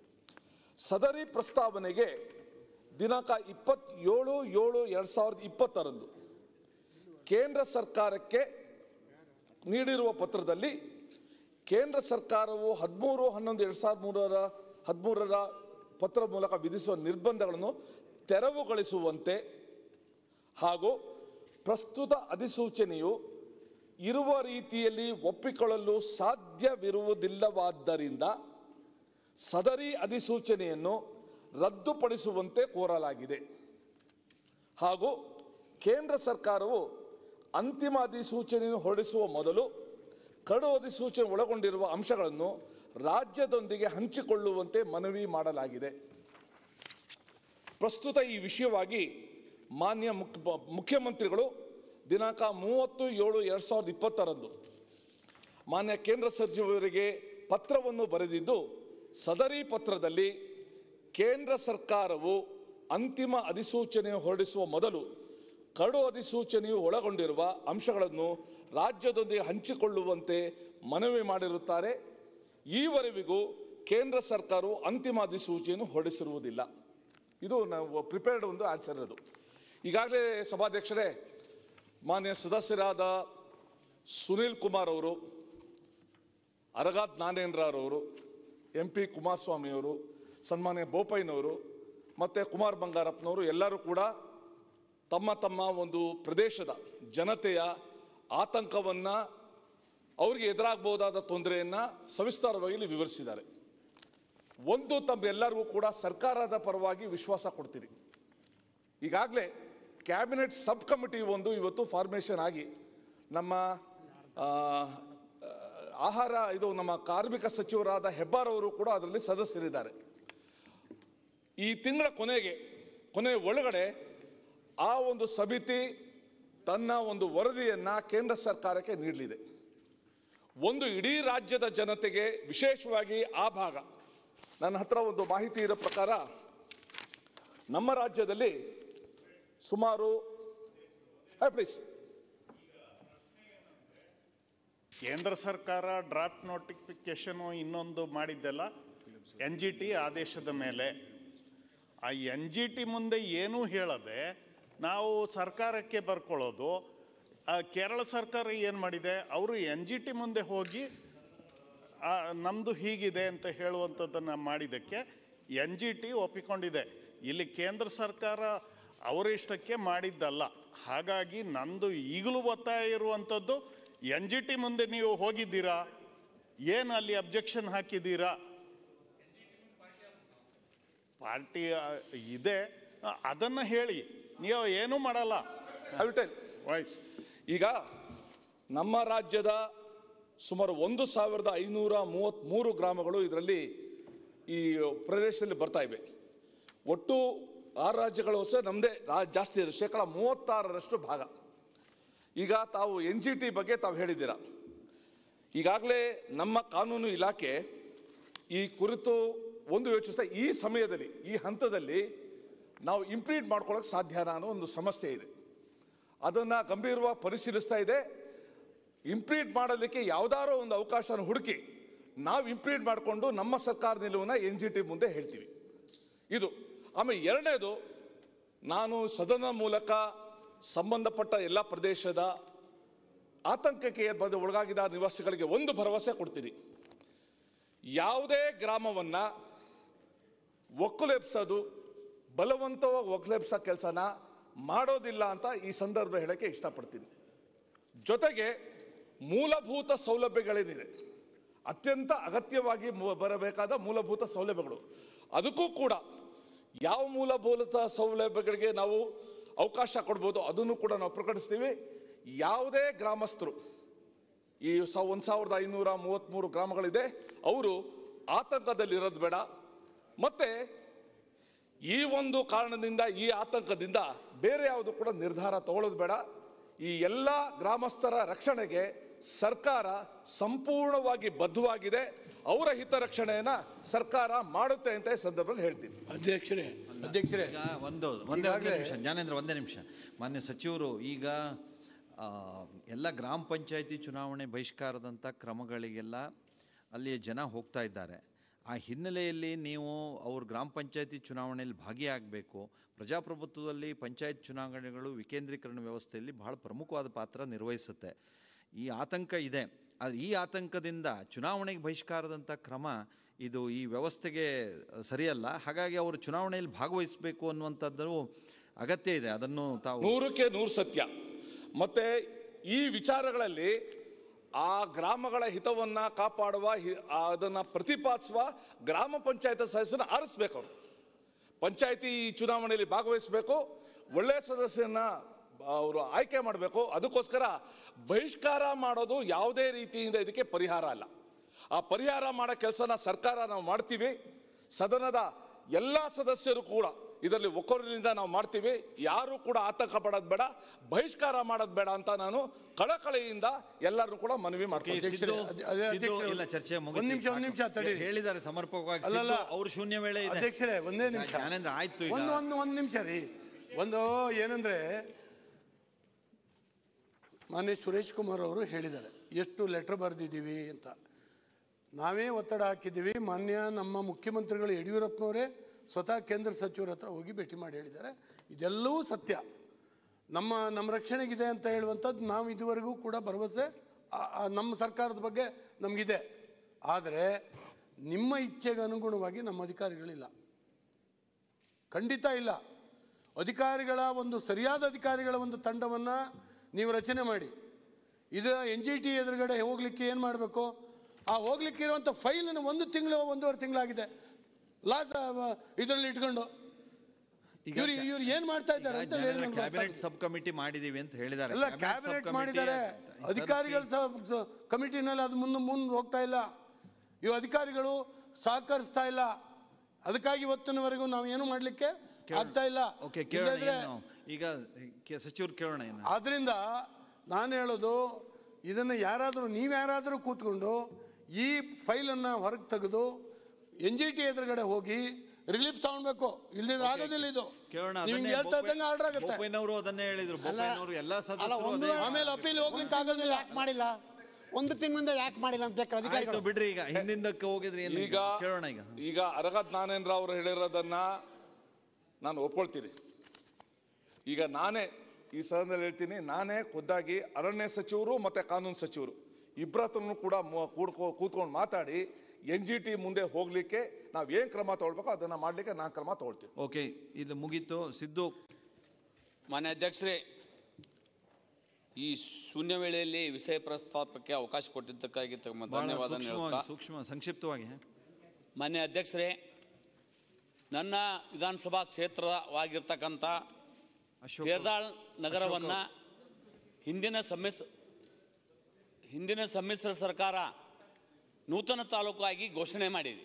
ಸದರಿ ಪ್ರಸ್ತಾವನೆಗೆ ದಿನಾಂಕ ಇಪ್ಪತ್ತೇಳು ಏಳು ಎರಡು ಸಾವಿರದ ಇಪ್ಪತ್ತರಂದು ಕೇಂದ್ರ ಸರ್ಕಾರಕ್ಕೆ ನೀಡಿರುವ ಪತ್ರದಲ್ಲಿ ಕೇಂದ್ರ ಸರ್ಕಾರವು ಹದಿಮೂರು ಹನ್ನೊಂದು ಎರಡು ಸಾವಿರದ ಮೂರರ ಹದಿಮೂರರ ಪತ್ರ ಮೂಲಕ ವಿಧಿಸುವ ನಿರ್ಬಂಧಗಳನ್ನು ತೆರವುಗೊಳಿಸುವಂತೆ ಹಾಗೂ ಪ್ರಸ್ತುತ ಅಧಿಸೂಚನೆಯು ಇರುವ ರೀತಿಯಲ್ಲಿ ಒಪ್ಪಿಕೊಳ್ಳಲು ಸಾಧ್ಯವಿರುವುದಿಲ್ಲವಾದ್ದರಿಂದ ಸದರಿ ಅಧಿಸೂಚನೆಯನ್ನು ರದ್ದುಪಡಿಸುವಂತೆ ಕೋರಲಾಗಿದೆ ಹಾಗೂ ಕೇಂದ್ರ ಸರ್ಕಾರವು ಅಂತಿಮ ಅಧಿಸೂಚನೆಯನ್ನು ಹೊರಡಿಸುವ ಮೊದಲು ಕಡು ಅಧಿಸೂಚನೆ ಒಳಗೊಂಡಿರುವ ಅಂಶಗಳನ್ನು ರಾಜ್ಯದೊಂದಿಗೆ ಹಂಚಿಕೊಳ್ಳುವಂತೆ ಮನವಿ ಮಾಡಲಾಗಿದೆ ಪ್ರಸ್ತುತ ಈ ವಿಷಯವಾಗಿ ಮಾನ್ಯ ಮುಖ್ಯ ಮುಖ್ಯಮಂತ್ರಿಗಳು ದಿನಾಂಕ ಮೂವತ್ತು ಏಳು ಎರಡು ಸಾವಿರದ ಇಪ್ಪತ್ತರಂದು ಮಾನ್ಯ ಕೇಂದ್ರ ಸಚಿವರಿಗೆ ಪತ್ರವನ್ನು ಬರೆದಿದ್ದು ಸದರಿ ಪತ್ರದಲ್ಲಿ ಕೇಂದ್ರ ಸರ್ಕಾರವು ಅಂತಿಮ ಅಧಿಸೂಚನೆ ಹೊರಡಿಸುವ ಮೊದಲು ಕಡು ಅಧಿಸೂಚನೆಯು ಒಳಗೊಂಡಿರುವ ಅಂಶಗಳನ್ನು ರಾಜ್ಯದೊಂದಿಗೆ ಹಂಚಿಕೊಳ್ಳುವಂತೆ ಮನವಿ ಮಾಡಿರುತ್ತಾರೆ ಈವರೆವಿಗೂ ಕೇಂದ್ರ ಸರ್ಕಾರವು ಅಂತಿಮ ಅಧಿಸೂಚನೆಯನ್ನು ಹೊರಡಿಸಿರುವುದಿಲ್ಲ ಇದು ನಾವು ಪ್ರಿಪೇರ್ಡ್ ಒಂದು ಆನ್ಸರ್ ಅದು ಈಗಾಗಲೇ ಸಭಾಧ್ಯಕ್ಷರೇ ಮಾನ್ಯ ಸದಸ್ಯರಾದ ಸುನೀಲ್ ಕುಮಾರ್ ಅವರು ಅರಗಾತ್ ನಾನೇಂದ್ರರವರು ಎಂ ಪಿ ಕುಮಾರಸ್ವಾಮಿಯವರು ಸನ್ಮಾನ್ಯ ಬೋಪಯ್ಯನವರು ಮತ್ತು ಕುಮಾರ್ ಬಂಗಾರಪ್ಪನವರು ಎಲ್ಲರೂ ಕೂಡ ತಮ್ಮ ತಮ್ಮ ಒಂದು ಪ್ರದೇಶದ ಜನತೆಯ ಆತಂಕವನ್ನು ಅವರಿಗೆ ಎದುರಾಗಬಹುದಾದ ತೊಂದರೆಯನ್ನು ಸವಿಸ್ತಾರವಾಗಿ ಇಲ್ಲಿ ವಿವರಿಸಿದ್ದಾರೆ ಒಂದು ತಮ್ಮೆಲ್ಲರಿಗೂ ಕೂಡ ಸರ್ಕಾರದ ಪರವಾಗಿ ವಿಶ್ವಾಸ ಕೊಡ್ತೀರಿ ಈಗಾಗಲೇ ಕ್ಯಾಬಿನೆಟ್ ಸಬ್ ಕಮಿಟಿ ಒಂದು ಇವತ್ತು ಫಾರ್ಮೇಷನ್ ಆಗಿ ನಮ್ಮ ಆ, ಆಹಾರ ಇದು ನಮ್ಮ ಕಾರ್ಮಿಕ ಸಚಿವರಾದ ಹೆಬ್ಬಾರ್ ಅವರು ಕೂಡ ಅದರಲ್ಲಿ ಸದಸ್ಯರಿದ್ದಾರೆ ಈ ತಿಂಗಳ ಕೊನೆಗೆ ಕೊನೆಯ ಒಳಗಡೆ ಆ ಒಂದು ಸಮಿತಿ ತನ್ನ ಒಂದು ವರದಿಯನ್ನು ಕೇಂದ್ರ ಸರ್ಕಾರಕ್ಕೆ ನೀಡಲಿದೆ ಒಂದು ಇಡೀ ರಾಜ್ಯದ ಜನತೆಗೆ ವಿಶೇಷವಾಗಿ ಆ ಭಾಗ ನನ್ನ ಹತ್ರ ಒಂದು ಮಾಹಿತಿ ಇರೋ ಪ್ರಕಾರ ನಮ್ಮ ರಾಜ್ಯದಲ್ಲಿ ಸುಮಾರು ಪ್ಲೀಸ್ ಕೇಂದ್ರ ಸರ್ಕಾರ ಡ್ರಾಫ್ಟ್ ನೋಟಿಫಿಕೇಶನು ಇನ್ನೊಂದು ಮಾಡಿದ್ದೆಲ್ಲ ಎನ್ ಜಿ ಟಿ ಆದೇಶದ ಮೇಲೆ ಆ ಎನ್ ಜಿ ಟಿ ಮುಂದೆ ಏನೂ ಹೇಳದೆ ನಾವು ಸರ್ಕಾರಕ್ಕೆ ಬರ್ಕೊಳ್ಳೋದು ಆ ಕೇರಳ ಸರ್ಕಾರ ಏನು ಮಾಡಿದೆ ಅವರು ಎನ್ ಜಿ ಟಿ ಮುಂದೆ ಹೋಗಿ ಆ, ನಮ್ದು ಹೀಗಿದೆ ಅಂತ ಹೇಳುವಂಥದ್ದನ್ನು ಮಾಡಿದ್ದಕ್ಕೆ ಎನ್ ಜಿ ಟಿ ಒಪ್ಪಿಕೊಂಡಿದೆ ಇಲ್ಲಿ ಕೇಂದ್ರ ಸರ್ಕಾರ ಅವರ ಇಷ್ಟಕ್ಕೆ ಮಾಡಿದ್ದಲ್ಲ ಹಾಗಾಗಿ ನಂದು ಈಗಲೂ ಒತ್ತಾಯ ಇರುವಂಥದ್ದು ಎನ್ ಜಿ ಟಿ ಮುಂದೆ ನೀವು ಹೋಗಿದ್ದೀರಾ ಏನು ಅಲ್ಲಿ ಅಬ್ಜೆಕ್ಷನ್ ಹಾಕಿದ್ದೀರಾ ಪಾರ್ಟಿ ಆ, ಇದೆ ಆ, ಅದನ್ನ ಹೇಳಿ ನೀವು ಏನೂ ಮಾಡಲ್ಲ ಐ ವಿಲ್ ಟೆಲ್ ವಾಯ್ಸ್ ಈಗ ನಮ್ಮ ರಾಜ್ಯದ ಸುಮಾರು ಒಂದು ಸಾವಿರದ ಐನೂರ ಮೂವತ್ತ್ಮೂರು ಗ್ರಾಮಗಳು ಇದರಲ್ಲಿ ಈ ಪ್ರದೇಶದಲ್ಲಿ ಬರ್ತಾ ಇವೆ ಒಟ್ಟು ಆರು ರಾಜ್ಯಗಳು ಸಹ ನಮ್ಮದೇ ರಾ ಜಾಸ್ತಿ ಇದೆ ಶೇಕಡ ಮೂವತ್ತಾರರಷ್ಟು ಭಾಗ ಈಗ ತಾವು ಎನ್ ಜಿ ಟಿ ಬಗ್ಗೆ ತಾವು ಹೇಳಿದ್ದೀರಾ ಈಗಾಗಲೇ ನಮ್ಮ ಕಾನೂನು ಇಲಾಖೆ ಈ ಕುರಿತು ಒಂದು ಯೋಚಿಸ್ತಾ ಈ ಸಮಯದಲ್ಲಿ ಈ ಹಂತದಲ್ಲಿ ನಾವು ಇಂಪ್ಲೀಟ್ ಮಾಡ್ಕೊಳ್ಳೋಕೆ ಸಾಧ್ಯನಾ ಅನ್ನೋ ಒಂದು ಸಮಸ್ಯೆ ಇದೆ ಅದನ್ನು ಗಂಭೀರವಾಗಿ ಪರಿಶೀಲಿಸ್ತಾ ಇದೆ ಇಂಪ್ಲೀಟ್ ಮಾಡೋದಕ್ಕೆ ಯಾವುದಾರೋ ಒಂದು ಅವಕಾಶನ ಹುಡುಕಿ ನಾವು ಇಂಪ್ಲೀಟ್ ಮಾಡಿಕೊಂಡು ನಮ್ಮ ಸರ್ಕಾರ ನಿಲುವನ್ನ ಎನ್ ಜಿ ಟಿ ಮುಂದೆ ಹೇಳ್ತೀವಿ ಇದು ಆಮೇಲೆ ಎರಡನೇದು ನಾನು ಸದನ ಮೂಲಕ ಸಂಬಂಧಪಟ್ಟ ಎಲ್ಲ ಪ್ರದೇಶದ ಆತಂಕಕ್ಕೆ ಬಂದು ಒಳಗಾಗಿದ್ದ ನಿವಾಸಿಗಳಿಗೆ ಒಂದು ಭರವಸೆ ಕೊಡ್ತೀನಿ ಯಾವುದೇ ಗ್ರಾಮವನ್ನು ಒಕ್ಕಲೆಬ್ಸೋದು ಬಲವಂತವಾಗಿ ಒಕ್ಕಲೆಬ್ಸೋ ಕೆಲಸನ ಮಾಡೋದಿಲ್ಲ ಅಂತ ಈ ಸಂದರ್ಭ ಹೇಳಕ್ಕೆ ಇಷ್ಟಪಡ್ತೀನಿ ಜೊತೆಗೆ ಮೂಲಭೂತ ಸೌಲಭ್ಯಗಳೇನಿದೆ ಅತ್ಯಂತ ಅಗತ್ಯವಾಗಿ ಮು- ಬರಬೇಕಾದ ಮೂಲಭೂತ ಸೌಲಭ್ಯಗಳು ಅದಕ್ಕೂ ಕೂಡ ಯಾವ ಮೂಲಭೂತ ಸೌಲಭ್ಯಗಳಿಗೆ ನಾವು ಅವಕಾಶ ಕೊಡ್ಬೋದು ಅದನ್ನು ಕೂಡ ನಾವು ಪ್ರಕಟಿಸ್ತೀವಿ ಯಾವುದೇ ಗ್ರಾಮಸ್ಥರು ಈ ಸ ಒಂದು ಸಾವಿರದ ಐನೂರ ಮೂವತ್ತ್ಮೂರು ಗ್ರಾಮಗಳಿದೆ ಅವರು ಆತಂಕದಲ್ಲಿರೋದು ಬೇಡ ಮತ್ತು ಈ ಒಂದು ಕಾರಣದಿಂದ ಈ ಆತಂಕದಿಂದ ಬೇರೆ ಯಾವುದು ಕೂಡ ನಿರ್ಧಾರ ತಗೊಳ್ಳೋದು ಬೇಡ ಈ ಎಲ್ಲ ಗ್ರಾಮಸ್ಥರ ರಕ್ಷಣೆಗೆ ಸರ್ಕಾರ ಸಂಪೂರ್ಣವಾಗಿ ಬದ್ಧವಾಗಿದೆ ಅವರ ಹಿತರಕ್ಷಣೆಯನ್ನ ಸರ್ಕಾರ ಮಾಡುತ್ತೆ ಅಂತ ಈ ಸಂದರ್ಭದಲ್ಲಿ ಹೇಳ್ತೀನಿ ಅಧ್ಯಕ್ಷರೇ ಅಧ್ಯಕ್ಷರೇ ಈಗ ಒಂದು ಒಂದೇ ಒಂದೇ ನಿಮಿಷ ಜ್ಞಾನೇಂದ್ರ ಒಂದೇ ನಿಮಿಷ ಮಾನ್ಯ ಸಚಿವರು ಈಗ ಆ, ಎಲ್ಲ ಗ್ರಾಮ ಪಂಚಾಯತಿ ಚುನಾವಣೆ ಬಹಿಷ್ಕಾರದಂಥ ಕ್ರಮಗಳಿಗೆಲ್ಲ ಅಲ್ಲಿಯ ಜನ ಹೋಗ್ತಾ ಇದ್ದಾರೆ ಆ ಹಿನ್ನೆಲೆಯಲ್ಲಿ ನೀವು ಅವ್ರ ಗ್ರಾಮ ಪಂಚಾಯತಿ ಚುನಾವಣೆಯಲ್ಲಿ ಭಾಗಿಯಾಗಬೇಕು ಪ್ರಜಾಪ್ರಭುತ್ವದಲ್ಲಿ ಪಂಚಾಯತ್ ಚುನಾವಣೆಗಳು ವಿಕೇಂದ್ರೀಕರಣ ವ್ಯವಸ್ಥೆಯಲ್ಲಿ ಬಹಳ ಪ್ರಮುಖವಾದ ಪಾತ್ರ ನಿರ್ವಹಿಸುತ್ತೆ ಈ ಆತಂಕ ಇದೆ ಅದು ಈ ಆತಂಕದಿಂದ ಚುನಾವಣೆಗೆ ಬಹಿಷ್ಕಾರದಂಥ ಕ್ರಮ ಇದು ಈ ವ್ಯವಸ್ಥೆಗೆ ಸರಿಯಲ್ಲ ಹಾಗಾಗಿ ಅವರು ಚುನಾವಣೆಯಲ್ಲಿ ಭಾಗವಹಿಸಬೇಕು ಅನ್ನುವಂಥದ್ದು ಅಗತ್ಯ ಇದೆ ಅದನ್ನು ತಾವು ನೂರಕ್ಕೆ ನೂರು ಸತ್ಯ ಮತ್ತೆ ಈ ವಿಚಾರಗಳಲ್ಲಿ ಆ ಗ್ರಾಮಗಳ ಹಿತವನ್ನ ಕಾಪಾಡುವ ಹಿ- ಆ ಅದನ್ನ ಪ್ರತಿಪಾದಿಸುವ ಗ್ರಾಮ ಪಂಚಾಯತ್ ಸದಸ್ಯನ ಆರಿಸ್ಬೇಕು ಅವರು ಪಂಚಾಯತಿ ಚುನಾವಣೆಯಲ್ಲಿ ಭಾಗವಹಿಸಬೇಕು ಒಳ್ಳೆಯ ಸದಸ್ಯನ ಅವರು ಆಯ್ಕೆ ಮಾಡಬೇಕು ಅದಕ್ಕೋಸ್ಕರ ಬಹಿಷ್ಕಾರ ಮಾಡೋದು ಯಾವುದೇ ರೀತಿಯಿಂದ ಇದಕ್ಕೆ ಪರಿಹಾರ ಅಲ್ಲ ಆ ಪರಿಹಾರ ಮಾಡೋ ಕೆಲಸನ ಸರ್ಕಾರ ನಾವು ಮಾಡ್ತೀವಿ ಸದನದ ಎಲ್ಲ ಸದಸ್ಯರು ಕೂಡ ಇದರಲ್ಲಿ ಒಕ್ಕೊರಲಿಂದ ನಾವು ಮಾಡ್ತೀವಿ ಯಾರು ಕೂಡ ಆತಂಕ ಪಡೋದು ಬೇಡ ಬಹಿಷ್ಕಾರ ಮಾಡೋದು ಬೇಡ ಅಂತ ನಾನು ಕಳಕಳಿಯಿಂದ ಎಲ್ಲರನ್ನು ಕೂಡ ಮನವಿ ಓಕೆ, ಮಾಡ್ತೀನಿ ಸಿದ್ದು ಅದೇ- ಅದೇ ಸಿದ್ದು ಅಧ್ಯಕ್ಷರೇ, ಇಲ್ಲ ಚರ್ಚೆ ಒಂದ್ ಮುಗಿತು, ನಿಮಿಷ, ಒಂದ್ ಸಾಕು. ನಿಮಿಷ ತಡೀರಿ. ಹೇಳಿದ್ದಾರೆ ಸಮರ್ಪಕವಾಗಿ ಅಲ್ಲಲ್ಲ. ಸಿದ್ದು, ಅವ್ರ ಶೂನ್ಯ ವೇಳೆ ಇದೆ ಅಧ್ಯಕ್ಷರೇ ಒಂದೇ ನಿಮಿಷ ಜ್ಞಾನೇಂದ್ರ ಆಯ್ತು ಈಗ ಒಂದು ಒಂದು ಒಂದು ನಿಮಿಷ ರೀ ಒಂದು ಏನಂದ್ರೆ ಮಾನ್ಯ ಸುರೇಶ್ ಕುಮಾರ್ ಅವರು ಹೇಳಿದ್ದಾರೆ ಎಷ್ಟು ಲೆಟರ್ ಬರೆದಿದ್ದೀವಿ ಅಂತ ನಾವೇ ಒತ್ತಡ ಹಾಕಿದ್ದೀವಿ ಮಾನ್ಯ ನಮ್ಮ ಮುಖ್ಯಮಂತ್ರಿಗಳು ಯಡಿಯೂರಪ್ಪನವರೇ ಸ್ವತಃ ಕೇಂದ್ರ ಸಚಿವರ ಹತ್ರ ಹೋಗಿ ಭೇಟಿ ಮಾಡಿ ಹೇಳಿದ್ದಾರೆ ಇದೆಲ್ಲವೂ ಸತ್ಯ ನಮ್ಮ ನಮ್ಮ ರಕ್ಷಣೆಗಿದೆ ಅಂತ ಹೇಳುವಂಥದ್ದು ನಾವು ಇದುವರೆಗೂ ಕೂಡ ಭರವಸೆ ಆ- ಆ ನಮ್ಮ ಸರ್ಕಾರದ ಬಗ್ಗೆ ನಮಗಿದೆ ಆದರೆ ನಿಮ್ಮ ಇಚ್ಛೆಗೆ ಅನುಗುಣವಾಗಿ ನಮ್ಮ ಅಧಿಕಾರಿಗಳಿಲ್ಲ ಖಂಡಿತ ಇಲ್ಲ ಅಧಿಕಾರಿಗಳ ಒಂದು ಸರಿಯಾದ ಅಧಿಕಾರಿಗಳ ಒಂದು ತಂಡವನ್ನು ನೀವು ರಚನೆ ಮಾಡಿ ಇದು ಎನ್ ಜಿ ಟಿ ಎದುರುಗಡೆ ಹೋಗ್ಲಿಕ್ಕೆ ಏನು ಮಾಡಬೇಕು ಆ ಹೋಗ್ಲಿಕ್ಕೆ ಇರುವಂಥ ಫೈಲನ್ನು ಒಂದು ತಿಂಗಳು ಒಂದೂವರೆ ತಿಂಗಳಾಗಿದೆ ಲಾಸ್ ಇದರಲ್ಲಿ ಇಟ್ಕೊಂಡು ಈಗ ಇವ್ರು ಇವ್ರು ಏನು ಮಾಡ್ತಾ ಇದ್ದಾರೆ ಅಂತ ಹೇಳಿ ನಮ್ಗೆ ಅರ್ಥ ಕ್ಯಾಬಿನೆಟ್ ಆಗ್ತಿಲ್ಲ. ಸಬ್ ಕಮಿಟಿ ಮಾಡಿದೀವಿ ಅಂತ ಹೇಳಿದ್ದಾರೆ ಎಲ್ಲ Cabinet ಕ್ಯಾಬಿನೆಟ್ subcommittee ಮಾಡಿದ್ದಾರೆ ತರಿಸಿ- ಅಧಿಕಾರಿಗಳು ಸಹ ಕಮಿಟಿನಲ್ಲಿ ಅದು ಮುಂದೆ ಮುಂದೆ ಹೋಗ್ತಾ ಇಲ್ಲ ಇವು ಅಧಿಕಾರಿಗಳು ಸಹಕರಿಸ್ತಾ ಇಲ್ಲ ಅದಕ್ಕಾಗಿ ಇವತ್ತಿನವರೆಗೂ ನಾವು ಏನು ಮಾಡಲಿಕ್ಕೆ ಆಗ್ತಾ ಇಲ್ಲ ಓಕೆ ಕೇಳೋಣ ಇಲ್ಲದಿದ್ರೆ- ಏನು ಈಗ ಕೆ- ಸಚಿವರು ಕೇಳೋಣ ಏನು ಆದ್ರಿಂದ ನಾನು ಹೇಳೋದು ಇದನ್ನು ಯಾರಾದರೂ ನೀವು ಯಾರಾದರೂ ಕೂತ್ಕೊಂಡು ಈ ಫೈಲನ್ನು ಹೊರಗೆ ತೆಗೆದು ಎನ್ ಜಿ ಟಿ ಎದುರುಗಡೆ ಹೋಗಿ ರಿಲೀಫ್ ತಗೊಳ್ಬೇಕು ಇಲ್ಲದಿದ್ರೆ ಆಗೋದಿಲ್ಲ ಇದು ಕೇಳೋಣ ನೀವು ಹಿಂಗೆ ಹೇಳ್ತಾ ಇದ್ದಂಗೆ ಆರ್ಡರ್ ಆಗುತ್ತೆ ಬೋಪಯ್ಯನವರು ಅದನ್ನೇ ಹೇಳಿದ್ರು ಬೋಪಯ್ಯನವರು ಎಲ್ಲ ಅಲ್ಲ ಸದಸ್ಯರು ಒಂದು ಅದೇ- ಆಮೇಲೆ ಅಪೀಲ್ ಹೋಗ್ಲಿಕ್ಕೆ ಆಗೋದಿಲ್ಲ ಯಾಕೆ ಮಾಡಿಲ್ಲ ಒಂದು ತಿಂಗಳಿಂದ ಯಾಕೆ ಮಾಡಿಲ್ಲ ಅಂತ ಬೇಕಾದ್ರೆ ಆಯ್ತು ಅಧಿಕಾರಿಗಳು ಬಿಡ್ರಿ ಈಗ ಹಿಂದಿಂದಕ್ಕೆ ಹೋಗಿದ್ರಿ ಏನು ಈಗ ಕೇಳೋಣ ಈಗ ಈಗ ಅರಗತ್ ಜ್ಞಾನೇಂದ್ರ ಅವರು ಹೇಳಿರೋದನ್ನ ನಾನು ಒಪ್ಕೊಳ್ತೀನಿ ಈಗ ನಾನೇ ಈ ಸದನದಲ್ಲಿ ಹೇಳ್ತೀನಿ ನಾನೇ ಖುದ್ದಾಗಿ ಅರಣ್ಯ ಸಚಿವರು ಮತ್ತೆ ಕಾನೂನು ಸಚಿವರು ಇಬ್ಬರ ಹತ್ರನೂ ಕೂಡ ಮು- ಕೂಡ್ಕೊ ಕೂತ್ಕೊಂಡು ಮಾತಾಡಿ ಎನ್ ಜಿ ಟಿ ಮುಂದೆ ಹೋಗ್ಲಿಕ್ಕೆ ನಾವು ಏನು ಕ್ರಮ ತಗೊಳ್ಬೇಕು ಅದನ್ನ ಮಾಡ್ಲಿಕ್ಕೆ ನಾನು ಕ್ರಮ ತಗೊಳ್ತೀನಿ ಓಕೆ ಇದು ಮುಗೀತು ಸಿದ್ದು ಮಾನ್ಯ ಅಧ್ಯಕ್ಷರೇ ಈ ಶೂನ್ಯ ವೇಳೆಯಲ್ಲಿ ವಿಷಯ ಪ್ರಸ್ತಾಪಕ್ಕೆ ಅವಕಾಶ ಕೊಟ್ಟಿದ್ದಕ್ಕಾಗಿ ತಮ್ಮ ಬಹಳ ಧನ್ಯವಾದ ಸೂಕ್ಷ್ಮವಾಗಿ ಸೂಕ್ಷ್ಮ ಸಂಕ್ಷಿಪ್ತವಾಗಿ ಮಾನ್ಯ ಅಧ್ಯಕ್ಷರೇ ನನ್ನ ವಿಧಾನಸಭಾ ಕ್ಷೇತ್ರವಾಗಿರ್ತಕ್ಕಂಥ ಅಶೋಕ್ ತೇರ್ದಾಳ್ ನಗರವನ್ನು ಹಿಂದಿನ ಸಮ್ಮಿಶ್ರ ಹಿಂದಿನ ಸಮ್ಮಿಶ್ರ ಸರ್ಕಾರ ನೂತನ ತಾಲೂಕು ಆಗಿ ಘೋಷಣೆ ಮಾಡಿದೆ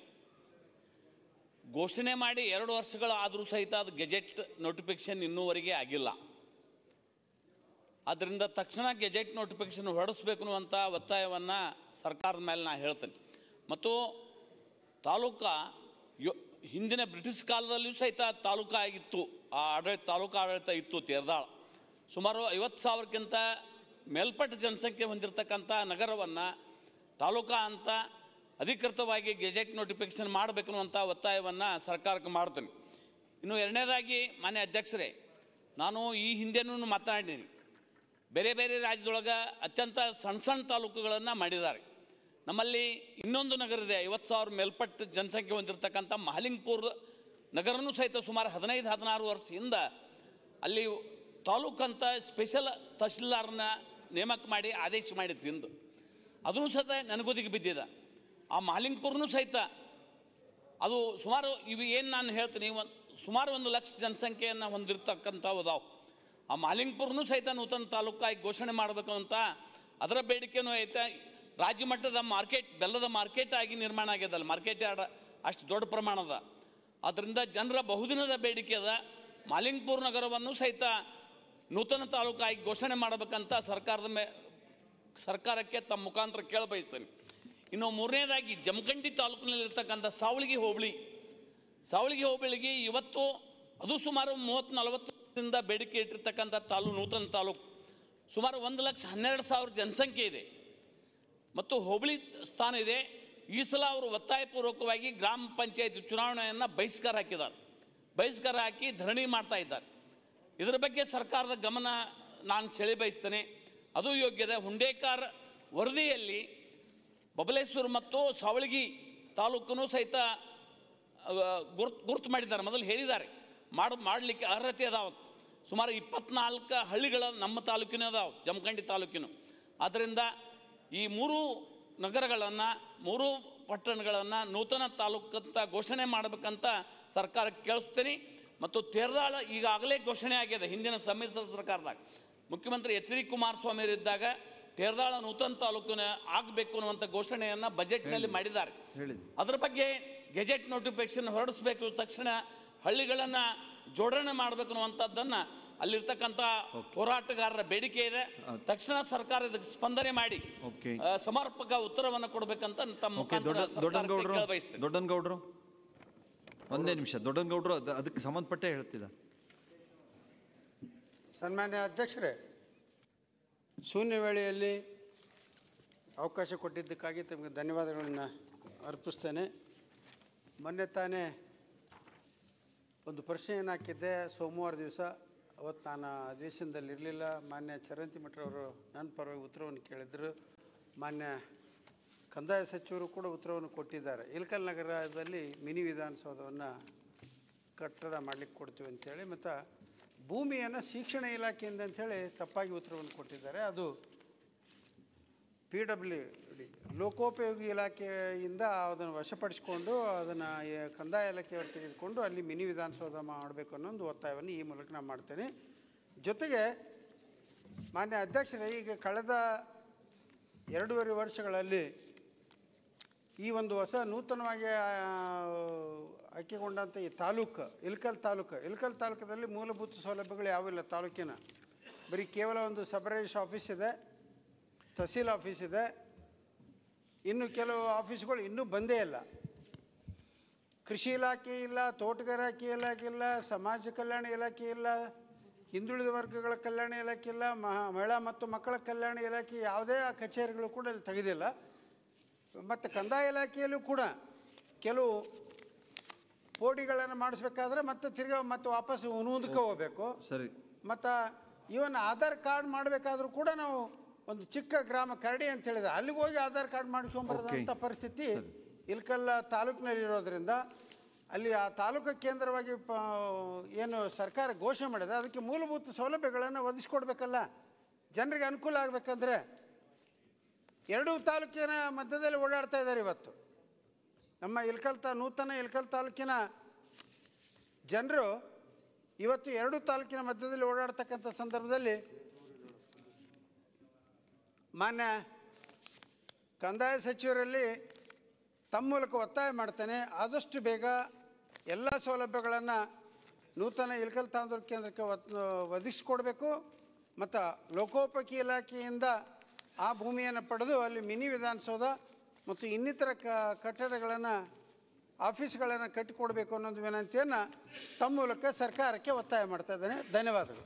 ಘೋಷಣೆ ಮಾಡಿ ಎರಡು ವರ್ಷಗಳು ಆದರೂ ಸಹಿತ ಅದು ಗೆಜೆಟ್ ನೋಟಿಫಿಕೇಶನ್ ಇನ್ನೂವರೆಗೆ ಆಗಿಲ್ಲ ಆದ್ದರಿಂದ ತಕ್ಷಣ ಗೆಜೆಟ್ ನೋಟಿಫಿಕೇಶನ್ ಹೊರಡಿಸ್ಬೇಕು ಅನ್ನುವಂಥ ಒತ್ತಾಯವನ್ನು ಸರ್ಕಾರದ ಮೇಲೆ ನಾನು ಹೇಳ್ತೇನೆ ಮತ್ತು ತಾಲೂಕ ಯೋ ಹಿಂದಿನ ಬ್ರಿಟಿಷ್ ಕಾಲದಲ್ಲಿಯೂ ಸಹಿತ ತಾಲೂಕು ಆಗಿತ್ತು ಆ ಆಡಳಿತ ತಾಲೂಕು ಆಡಳಿತ ಇತ್ತು ತೇರ್ದಾಳ್ ಸುಮಾರು ಐವತ್ತು ಸಾವಿರಕ್ಕಿಂತ ಮೇಲ್ಪಟ್ಟ ಜನಸಂಖ್ಯೆ ಹೊಂದಿರತಕ್ಕಂಥ ನಗರವನ್ನು ತಾಲೂಕಾ ಅಂತ ಅಧಿಕೃತವಾಗಿ ಗೆಜೆಟ್ ನೋಟಿಫಿಕೇಶನ್ ಮಾಡಬೇಕು ಅನ್ನುವಂಥ ಒತ್ತಾಯವನ್ನು ಸರ್ಕಾರಕ್ಕೆ ಮಾಡ್ತೇನೆ ಇನ್ನು ಎರಡನೇದಾಗಿ ಮಾನ್ಯ ಅಧ್ಯಕ್ಷರೇ ನಾನು ಈ ಹಿಂದೆನೂ ಮಾತನಾಡಿದ್ದೀನಿ ಬೇರೆ ಬೇರೆ ರಾಜ್ಯದೊಳಗೆ ಅತ್ಯಂತ ಸಣ್ಣ ಸಣ್ಣ ತಾಲೂಕುಗಳನ್ನು ಮಾಡಿದ್ದಾರೆ ನಮ್ಮಲ್ಲಿ ಇನ್ನೊಂದು ನಗರ ಇದೆ ಐವತ್ತು ಸಾವಿರ ಮೇಲ್ಪಟ್ಟು ಜನಸಂಖ್ಯೆ ಹೊಂದಿರತಕ್ಕಂಥ ಮಹಲಿಂಗ್ಪುರ್ ನಗರನೂ ಸಹಿತ ಸುಮಾರು ಹದಿನೈದು ಹದಿನಾರು ವರ್ಷದಿಂದ ಅಲ್ಲಿ ತಾಲೂಕು ಅಂತ ಸ್ಪೆಷಲ್ ತಹಶೀಲ್ದಾರ್ನ ನೇಮಕ ಮಾಡಿ ಆದೇಶ ಮಾಡಿತ್ತು ಇಂದು ಅದನ್ನು ಸಹಿತ ನನಗೊದಿಗೆ ಬಿದ್ದಿದೆ ಆ ಮಹಲಿಂಗ್ಪುರ್ನೂ ಸಹಿತ ಅದು ಸುಮಾರು ಇವು ಏನು ನಾನು ಹೇಳ್ತೀನಿ ಒಂದು ಸುಮಾರು ಒಂದು ಲಕ್ಷ ಜನಸಂಖ್ಯೆಯನ್ನು ಹೊಂದಿರತಕ್ಕಂಥವು ಅದಾವೆ ಆ ಮಾಲಿಂಗ್ಪುರ್ನೂ ಸಹಿತ ನೂತನ ತಾಲೂಕಾಗಿ ಘೋಷಣೆ ಮಾಡಬೇಕು ಅಂತ ಅದರ ಬೇಡಿಕೆನೂ ಐತೆ ರಾಜ್ಯ ಮಟ್ಟದ ಮಾರ್ಕೆಟ್ ಬೆಲ್ಲದ ಮಾರ್ಕೆಟ್ ಆಗಿ ನಿರ್ಮಾಣ ಆಗ್ಯದಲ್ಲ ಮಾರ್ಕೆಟ್ ಯಾರ್ಡ್ ಅಷ್ಟು ದೊಡ್ಡ ಪ್ರಮಾಣದ ಅದರಿಂದ ಜನರ ಬಹುದಿನದ ಬೇಡಿಕೆ ಅದ ಮಾಲಿಂಗ್ಪುರ್ ನಗರವನ್ನು ಸಹಿತ ನೂತನ ತಾಲೂಕಾಗಿ ಘೋಷಣೆ ಮಾಡಬೇಕಂತ ಸರ್ಕಾರದ ಮೇ ಸರ್ಕಾರಕ್ಕೆ ತಮ್ಮ ಮುಖಾಂತರ ಕೇಳ ಬಯಸ್ತೇನೆ ಇನ್ನು ಮೂರನೇದಾಗಿ ಜಮಖಂಡಿ ತಾಲೂಕಿನಲ್ಲಿರ್ತಕ್ಕಂಥ ಸಾವಳಗಿ ಹೋಬಳಿ ಸಾವಳಗಿ ಹೋಬಳಿಗೆ ಇವತ್ತು ಅದು ಸುಮಾರು ಮೂವತ್ತು ನಲವತ್ತು ವರ್ಷದಿಂದ ಬೇಡಿಕೆ ಇಟ್ಟಿರ್ತಕ್ಕಂಥ ತಾಲೂ ನೂತನ ತಾಲೂಕು ಸುಮಾರು ಒಂದು ಲಕ್ಷ ಹನ್ನೆರಡು ಸಾವಿರ ಜನಸಂಖ್ಯೆ ಇದೆ ಮತ್ತು ಹೋಬಳಿ ಸ್ಥಾನ ಇದೆ ಈ ಸಲ ಅವರು ಒತ್ತಾಯಪೂರ್ವಕವಾಗಿ ಗ್ರಾಮ ಪಂಚಾಯತ್ ಚುನಾವಣೆಯನ್ನು ಬಹಿಷ್ಕಾರ ಹಾಕಿದ್ದಾರೆ ಬಹಿಷ್ಕಾರ ಹಾಕಿ ಧರಣಿ ಮಾಡ್ತಾ ಇದ್ದಾರೆ ಇದರ ಬಗ್ಗೆ ಸರ್ಕಾರದ ಗಮನ ನಾನು ಸೆಳೆ ಬಯಸ್ತೇನೆ ಅದು ಯೋಗ್ಯದ ಹುಂಡೇಕಾರ್ ವರದಿಯಲ್ಲಿ ಬಬಲೇಶ್ವರ ಮತ್ತು ಸಾವಳಗಿ ತಾಲೂಕನ್ನು ಸಹಿತ ಗುರ್ತು ಗುರ್ತು ಮಾಡಿದ್ದಾರೆ ಮೊದಲು ಹೇಳಿದ್ದಾರೆ ಮಾಡ ಮಾಡಲಿಕ್ಕೆ ಅರ್ಹತೆ ಅದಾವ ಸುಮಾರು ಇಪ್ಪತ್ನಾಲ್ಕು ಹಳ್ಳಿಗಳ ನಮ್ಮ ತಾಲೂಕಿನ ಅದಾವ ಜಮಖಂಡಿ ತಾಲೂಕಿನ ಆದ್ದರಿಂದ ಈ ಮೂರು ನಗರಗಳನ್ನು ಮೂರು ಪಟ್ಟಣಗಳನ್ನು ನೂತನ ತಾಲೂಕಂತ ಘೋಷಣೆ ಮಾಡಬೇಕಂತ ಸರ್ಕಾರಕ್ಕೆ ಕೇಳಿಸ್ತೀನಿ ಮತ್ತು ತೇರದಾಳ ಈಗಾಗಲೇ ಘೋಷಣೆ ಆಗಿದೆ ಹಿಂದಿನ ಸಮ್ಮಿಶ್ರ ಸರ್ಕಾರದಾಗ ಮುಖ್ಯಮಂತ್ರಿ ಎಚ್ ಡಿ ಕುಮಾರಸ್ವಾಮಿ ಇದ್ದಾಗ ತೇರದಾಳ ನೂತನ ತಾಲೂಕಿನ ಆಗಬೇಕು ಅನ್ನುವಂಥ ಘೋಷಣೆಯನ್ನು ಬಜೆಟ್ನಲ್ಲಿ ಮಾಡಿದ್ದಾರೆ ಅದರ ಬಗ್ಗೆ ಗೆಜೆಟ್ ನೋಟಿಫಿಕೇಶನ್ ಹೊರಡಿಸ್ಬೇಕು ತಕ್ಷಣ ಹಳ್ಳಿಗಳನ್ನು ಜೋಡಣೆ ಮಾಡಬೇಕು ಅನ್ನುವಂಥದ್ದನ್ನು ಅಲ್ಲಿರ್ತಕ್ಕಂಥ ಹೋರಾಟಗಾರರ ಬೇಡಿಕೆ ಇದೆ ತಕ್ಷಣ ಸರ್ಕಾರ ಇದಕ್ಕೆ ಸ್ಪಂದನೆ ಮಾಡಿ ಓಕೆ ಆ, ಸಮರ್ಪಕ ಉತ್ತರವನ್ನು ಕೊಡಬೇಕಂತ ತಮ್ಮ ಓಕೆ ಮುಖಾಂತರ ದೊಡ್ಡ ಸರ್ಕಾರಕ್ಕೆ ದೊಡ್ಡನಗೌಡರು ಕೇಳಬಯಸ್ತೇನೆ. ದೊಡ್ಡನಗೌಡರು ಒಂದೇ ನಿಮಿಷ ದೊಡ್ಡನಗೌಡರು ಅದು ಅದಕ್ಕೆ ಸಂಬಂಧಪಟ್ಟೆ ಹೇಳ್ತಿದ್ದ ಸನ್ಮಾನ್ಯ ಅಧ್ಯಕ್ಷರೇ ಶೂನ್ಯ ವೇಳೆಯಲ್ಲಿ ಅವಕಾಶ ಕೊಟ್ಟಿದ್ದಕ್ಕಾಗಿ ತಮಗೆ ಧನ್ಯವಾದಗಳನ್ನು ಅರ್ಪಿಸ್ತೇನೆ ಮೊನ್ನೆ ತಾನೇ ಒಂದು ಪ್ರಶ್ನೆಯನ್ನು ಹಾಕಿದ್ದೆ ಸೋಮವಾರ ದಿವಸ ಅವತ್ತು ನಾನು ಅಧಿವೇಶನದಲ್ಲಿ ಇರಲಿಲ್ಲ ಮಾನ್ಯ ಚರಂತಿ ಮಠರವರು ನನ್ನ ಪರವಾಗಿ ಉತ್ತರವನ್ನು ಕೇಳಿದರು ಮಾನ್ಯ ಕಂದಾಯ ಸಚಿವರು ಕೂಡ ಉತ್ತರವನ್ನು ಕೊಟ್ಟಿದ್ದಾರೆ ಇಲ್ಕಲ್ ನಗರದಲ್ಲಿ ಮಿನಿ ವಿಧಾನಸೌಧವನ್ನು ಕಟ್ಟಡ ಮಾಡಲಿಕ್ಕೆ ಕೊಡ್ತೀವಿ ಅಂತೇಳಿ ಮತ್ತು ಭೂಮಿಯನ್ನು ಶಿಕ್ಷಣ ಇಲಾಖೆಯಿಂದ ಅಂಥೇಳಿ ತಪ್ಪಾಗಿ ಉತ್ತರವನ್ನು ಕೊಟ್ಟಿದ್ದಾರೆ ಅದು ಪಿ ಡಬ್ಲ್ಯೂ ಡಿ ಲೋಕೋಪಯೋಗಿ ಇಲಾಖೆಯಿಂದ ಅದನ್ನು ವಶಪಡಿಸಿಕೊಂಡು ಅದನ್ನು ಕಂದಾಯ ಇಲಾಖೆಯವರು ತೆಗೆದುಕೊಂಡು ಅಲ್ಲಿ ಮಿನಿ ವಿಧಾನಸೌಧ ಮಾಡಬೇಕು ಅನ್ನೋ ಒಂದು ಒತ್ತಾಯವನ್ನು ಈ ಮೂಲಕ ನಾನು ಮಾಡ್ತೇನೆ ಜೊತೆಗೆ ಮಾನ್ಯ ಅಧ್ಯಕ್ಷರೇ ಈಗ ಕಳೆದ ಎರಡೂವರೆ ವರ್ಷಗಳಲ್ಲಿ ಈ ಒಂದು ಹೊಸ ನೂತನವಾಗಿ ಆ, ಆಯ್ಕೆಗೊಂಡಂಥ ಈ ತಾಲೂಕು ಇಲ್ಕಲ್ ತಾಲೂಕು ಇಲ್ಕಲ್ ತಾಲೂಕದಲ್ಲಿ ಮೂಲಭೂತ ಸೌಲಭ್ಯಗಳು ಯಾವಿಲ್ಲ ತಾಲೂಕಿನ ಬರೀ ಕೇವಲ ಒಂದು ಸಬ್ ರಿಜಿಸ್ಟ್ರ್ ಆಫೀಸ್ ಇದೆ ತಹಸೀಲ್ ಆಫೀಸ್ ಇದೆ ಇನ್ನು ಕೆಲವು ಆಫೀಸ್ಗಳು ಇನ್ನೂ ಬಂದೇ ಇಲ್ಲ ಕೃಷಿ ಇಲಾಖೆ ಇಲ್ಲ ತೋಟಗಾರಿಕೆ ಇಲಾಖೆ ಇಲ್ಲ ಸಮಾಜ ಕಲ್ಯಾಣ ಇಲಾಖೆ ಇಲ್ಲ ಹಿಂದುಳಿದ ವರ್ಗಗಳ ಕಲ್ಯಾಣ ಇಲಾಖೆ ಇಲ್ಲ ಮಹಾ ಮಹಿಳಾ ಮತ್ತು ಮಕ್ಕಳ ಕಲ್ಯಾಣ ಇಲಾಖೆ ಯಾವುದೇ ಆ ಕಚೇರಿಗಳು ಕೂಡ ಇಲ್ಲಿ ತೆಗೆದಿಲ್ಲ ಮತ್ತು ಕಂದಾಯ ಇಲಾಖೆಯಲ್ಲೂ ಕೂಡ ಕೆಲವು ಪೋಡಿಗಳನ್ನು ಮಾಡಿಸ್ಬೇಕಾದ್ರೆ ಮತ್ತೆ ತಿರ್ಗಾ ಮತ್ತೆ ವಾಪಸ್ ಮುಂದಕ್ಕೆ ಹೋಗಬೇಕು ಸರಿ ಮತ್ತು ಇವನ್ ಆಧಾರ್ ಕಾರ್ಡ್ ಮಾಡಬೇಕಾದ್ರೂ ಕೂಡ ನಾವು ಒಂದು ಚಿಕ್ಕ ಗ್ರಾಮ ಕರಡಿ ಅಂತ ಹೇಳಿದೆ ಅಲ್ಲಿಗೆ ಹೋಗಿ ಆಧಾರ್ ಕಾರ್ಡ್ ಮಾಡ್ಕೊಂಬರೋದಂಥ ಪರಿಸ್ಥಿತಿ ಇಲ್ಕಲ್ಲ ತಾಲೂಕಿನಲ್ಲಿರೋದ್ರಿಂದ ಅಲ್ಲಿ ಆ ತಾಲೂಕು ಕೇಂದ್ರವಾಗಿ ಪ ಏನು ಸರ್ಕಾರ ಘೋಷಣೆ ಮಾಡಿದೆ ಅದಕ್ಕೆ ಮೂಲಭೂತ ಸೌಲಭ್ಯಗಳನ್ನು ಒದಗಿಸ್ಕೊಡ್ಬೇಕಲ್ಲ ಜನರಿಗೆ ಅನುಕೂಲ ಆಗಬೇಕಂದ್ರೆ ಎರಡೂ ತಾಲೂಕಿನ ಮಧ್ಯದಲ್ಲಿ ಓಡಾಡ್ತಾ ಇದ್ದಾರೆ ಇವತ್ತು ನಮ್ಮ ಇಲ್ಕಲ್ ತಾ ನೂತನ ಇಲ್ಕಲ್ ತಾಲೂಕಿನ ಜನರು ಇವತ್ತು ಎರಡು ತಾಲೂಕಿನ ಮಧ್ಯದಲ್ಲಿ ಓಡಾಡ್ತಕ್ಕಂಥ ಸಂದರ್ಭದಲ್ಲಿ ಮಾನ್ಯ ಕಂದಾಯ ಸಚಿವರಲ್ಲಿ ತಮ್ಮ ಮೂಲಕ ಒತ್ತಾಯ ಮಾಡ್ತೇನೆ ಆದಷ್ಟು ಬೇಗ ಎಲ್ಲ ಸೌಲಭ್ಯಗಳನ್ನು ನೂತನ ಇಳಕಲ್ ತಾಂದೂರು ಕೇಂದ್ರಕ್ಕೆ ಒತ್ ಒದಗಿಸ್ಕೊಡ್ಬೇಕು ಮತ್ತು ಲೋಕೋಪಯೋಗಿ ಇಲಾಖೆಯಿಂದ ಆ ಭೂಮಿಯನ್ನು ಪಡೆದು ಅಲ್ಲಿ ಮಿನಿ ವಿಧಾನಸೌಧ ಮತ್ತು ಇನ್ನಿತರ ಕ ಕಟ್ಟಡಗಳನ್ನು ಆಫೀಸ್ಗಳನ್ನು ಕಟ್ಟಿಕೊಡ್ಬೇಕು ಅನ್ನೋದು ವಿನಂತಿಯನ್ನು ತಮ್ಮ ಮೂಲಕ ಸರ್ಕಾರಕ್ಕೆ ಒತ್ತಾಯ ಮಾಡ್ತಾ ಇದ್ದೇನೆ ಧನ್ಯವಾದಗಳು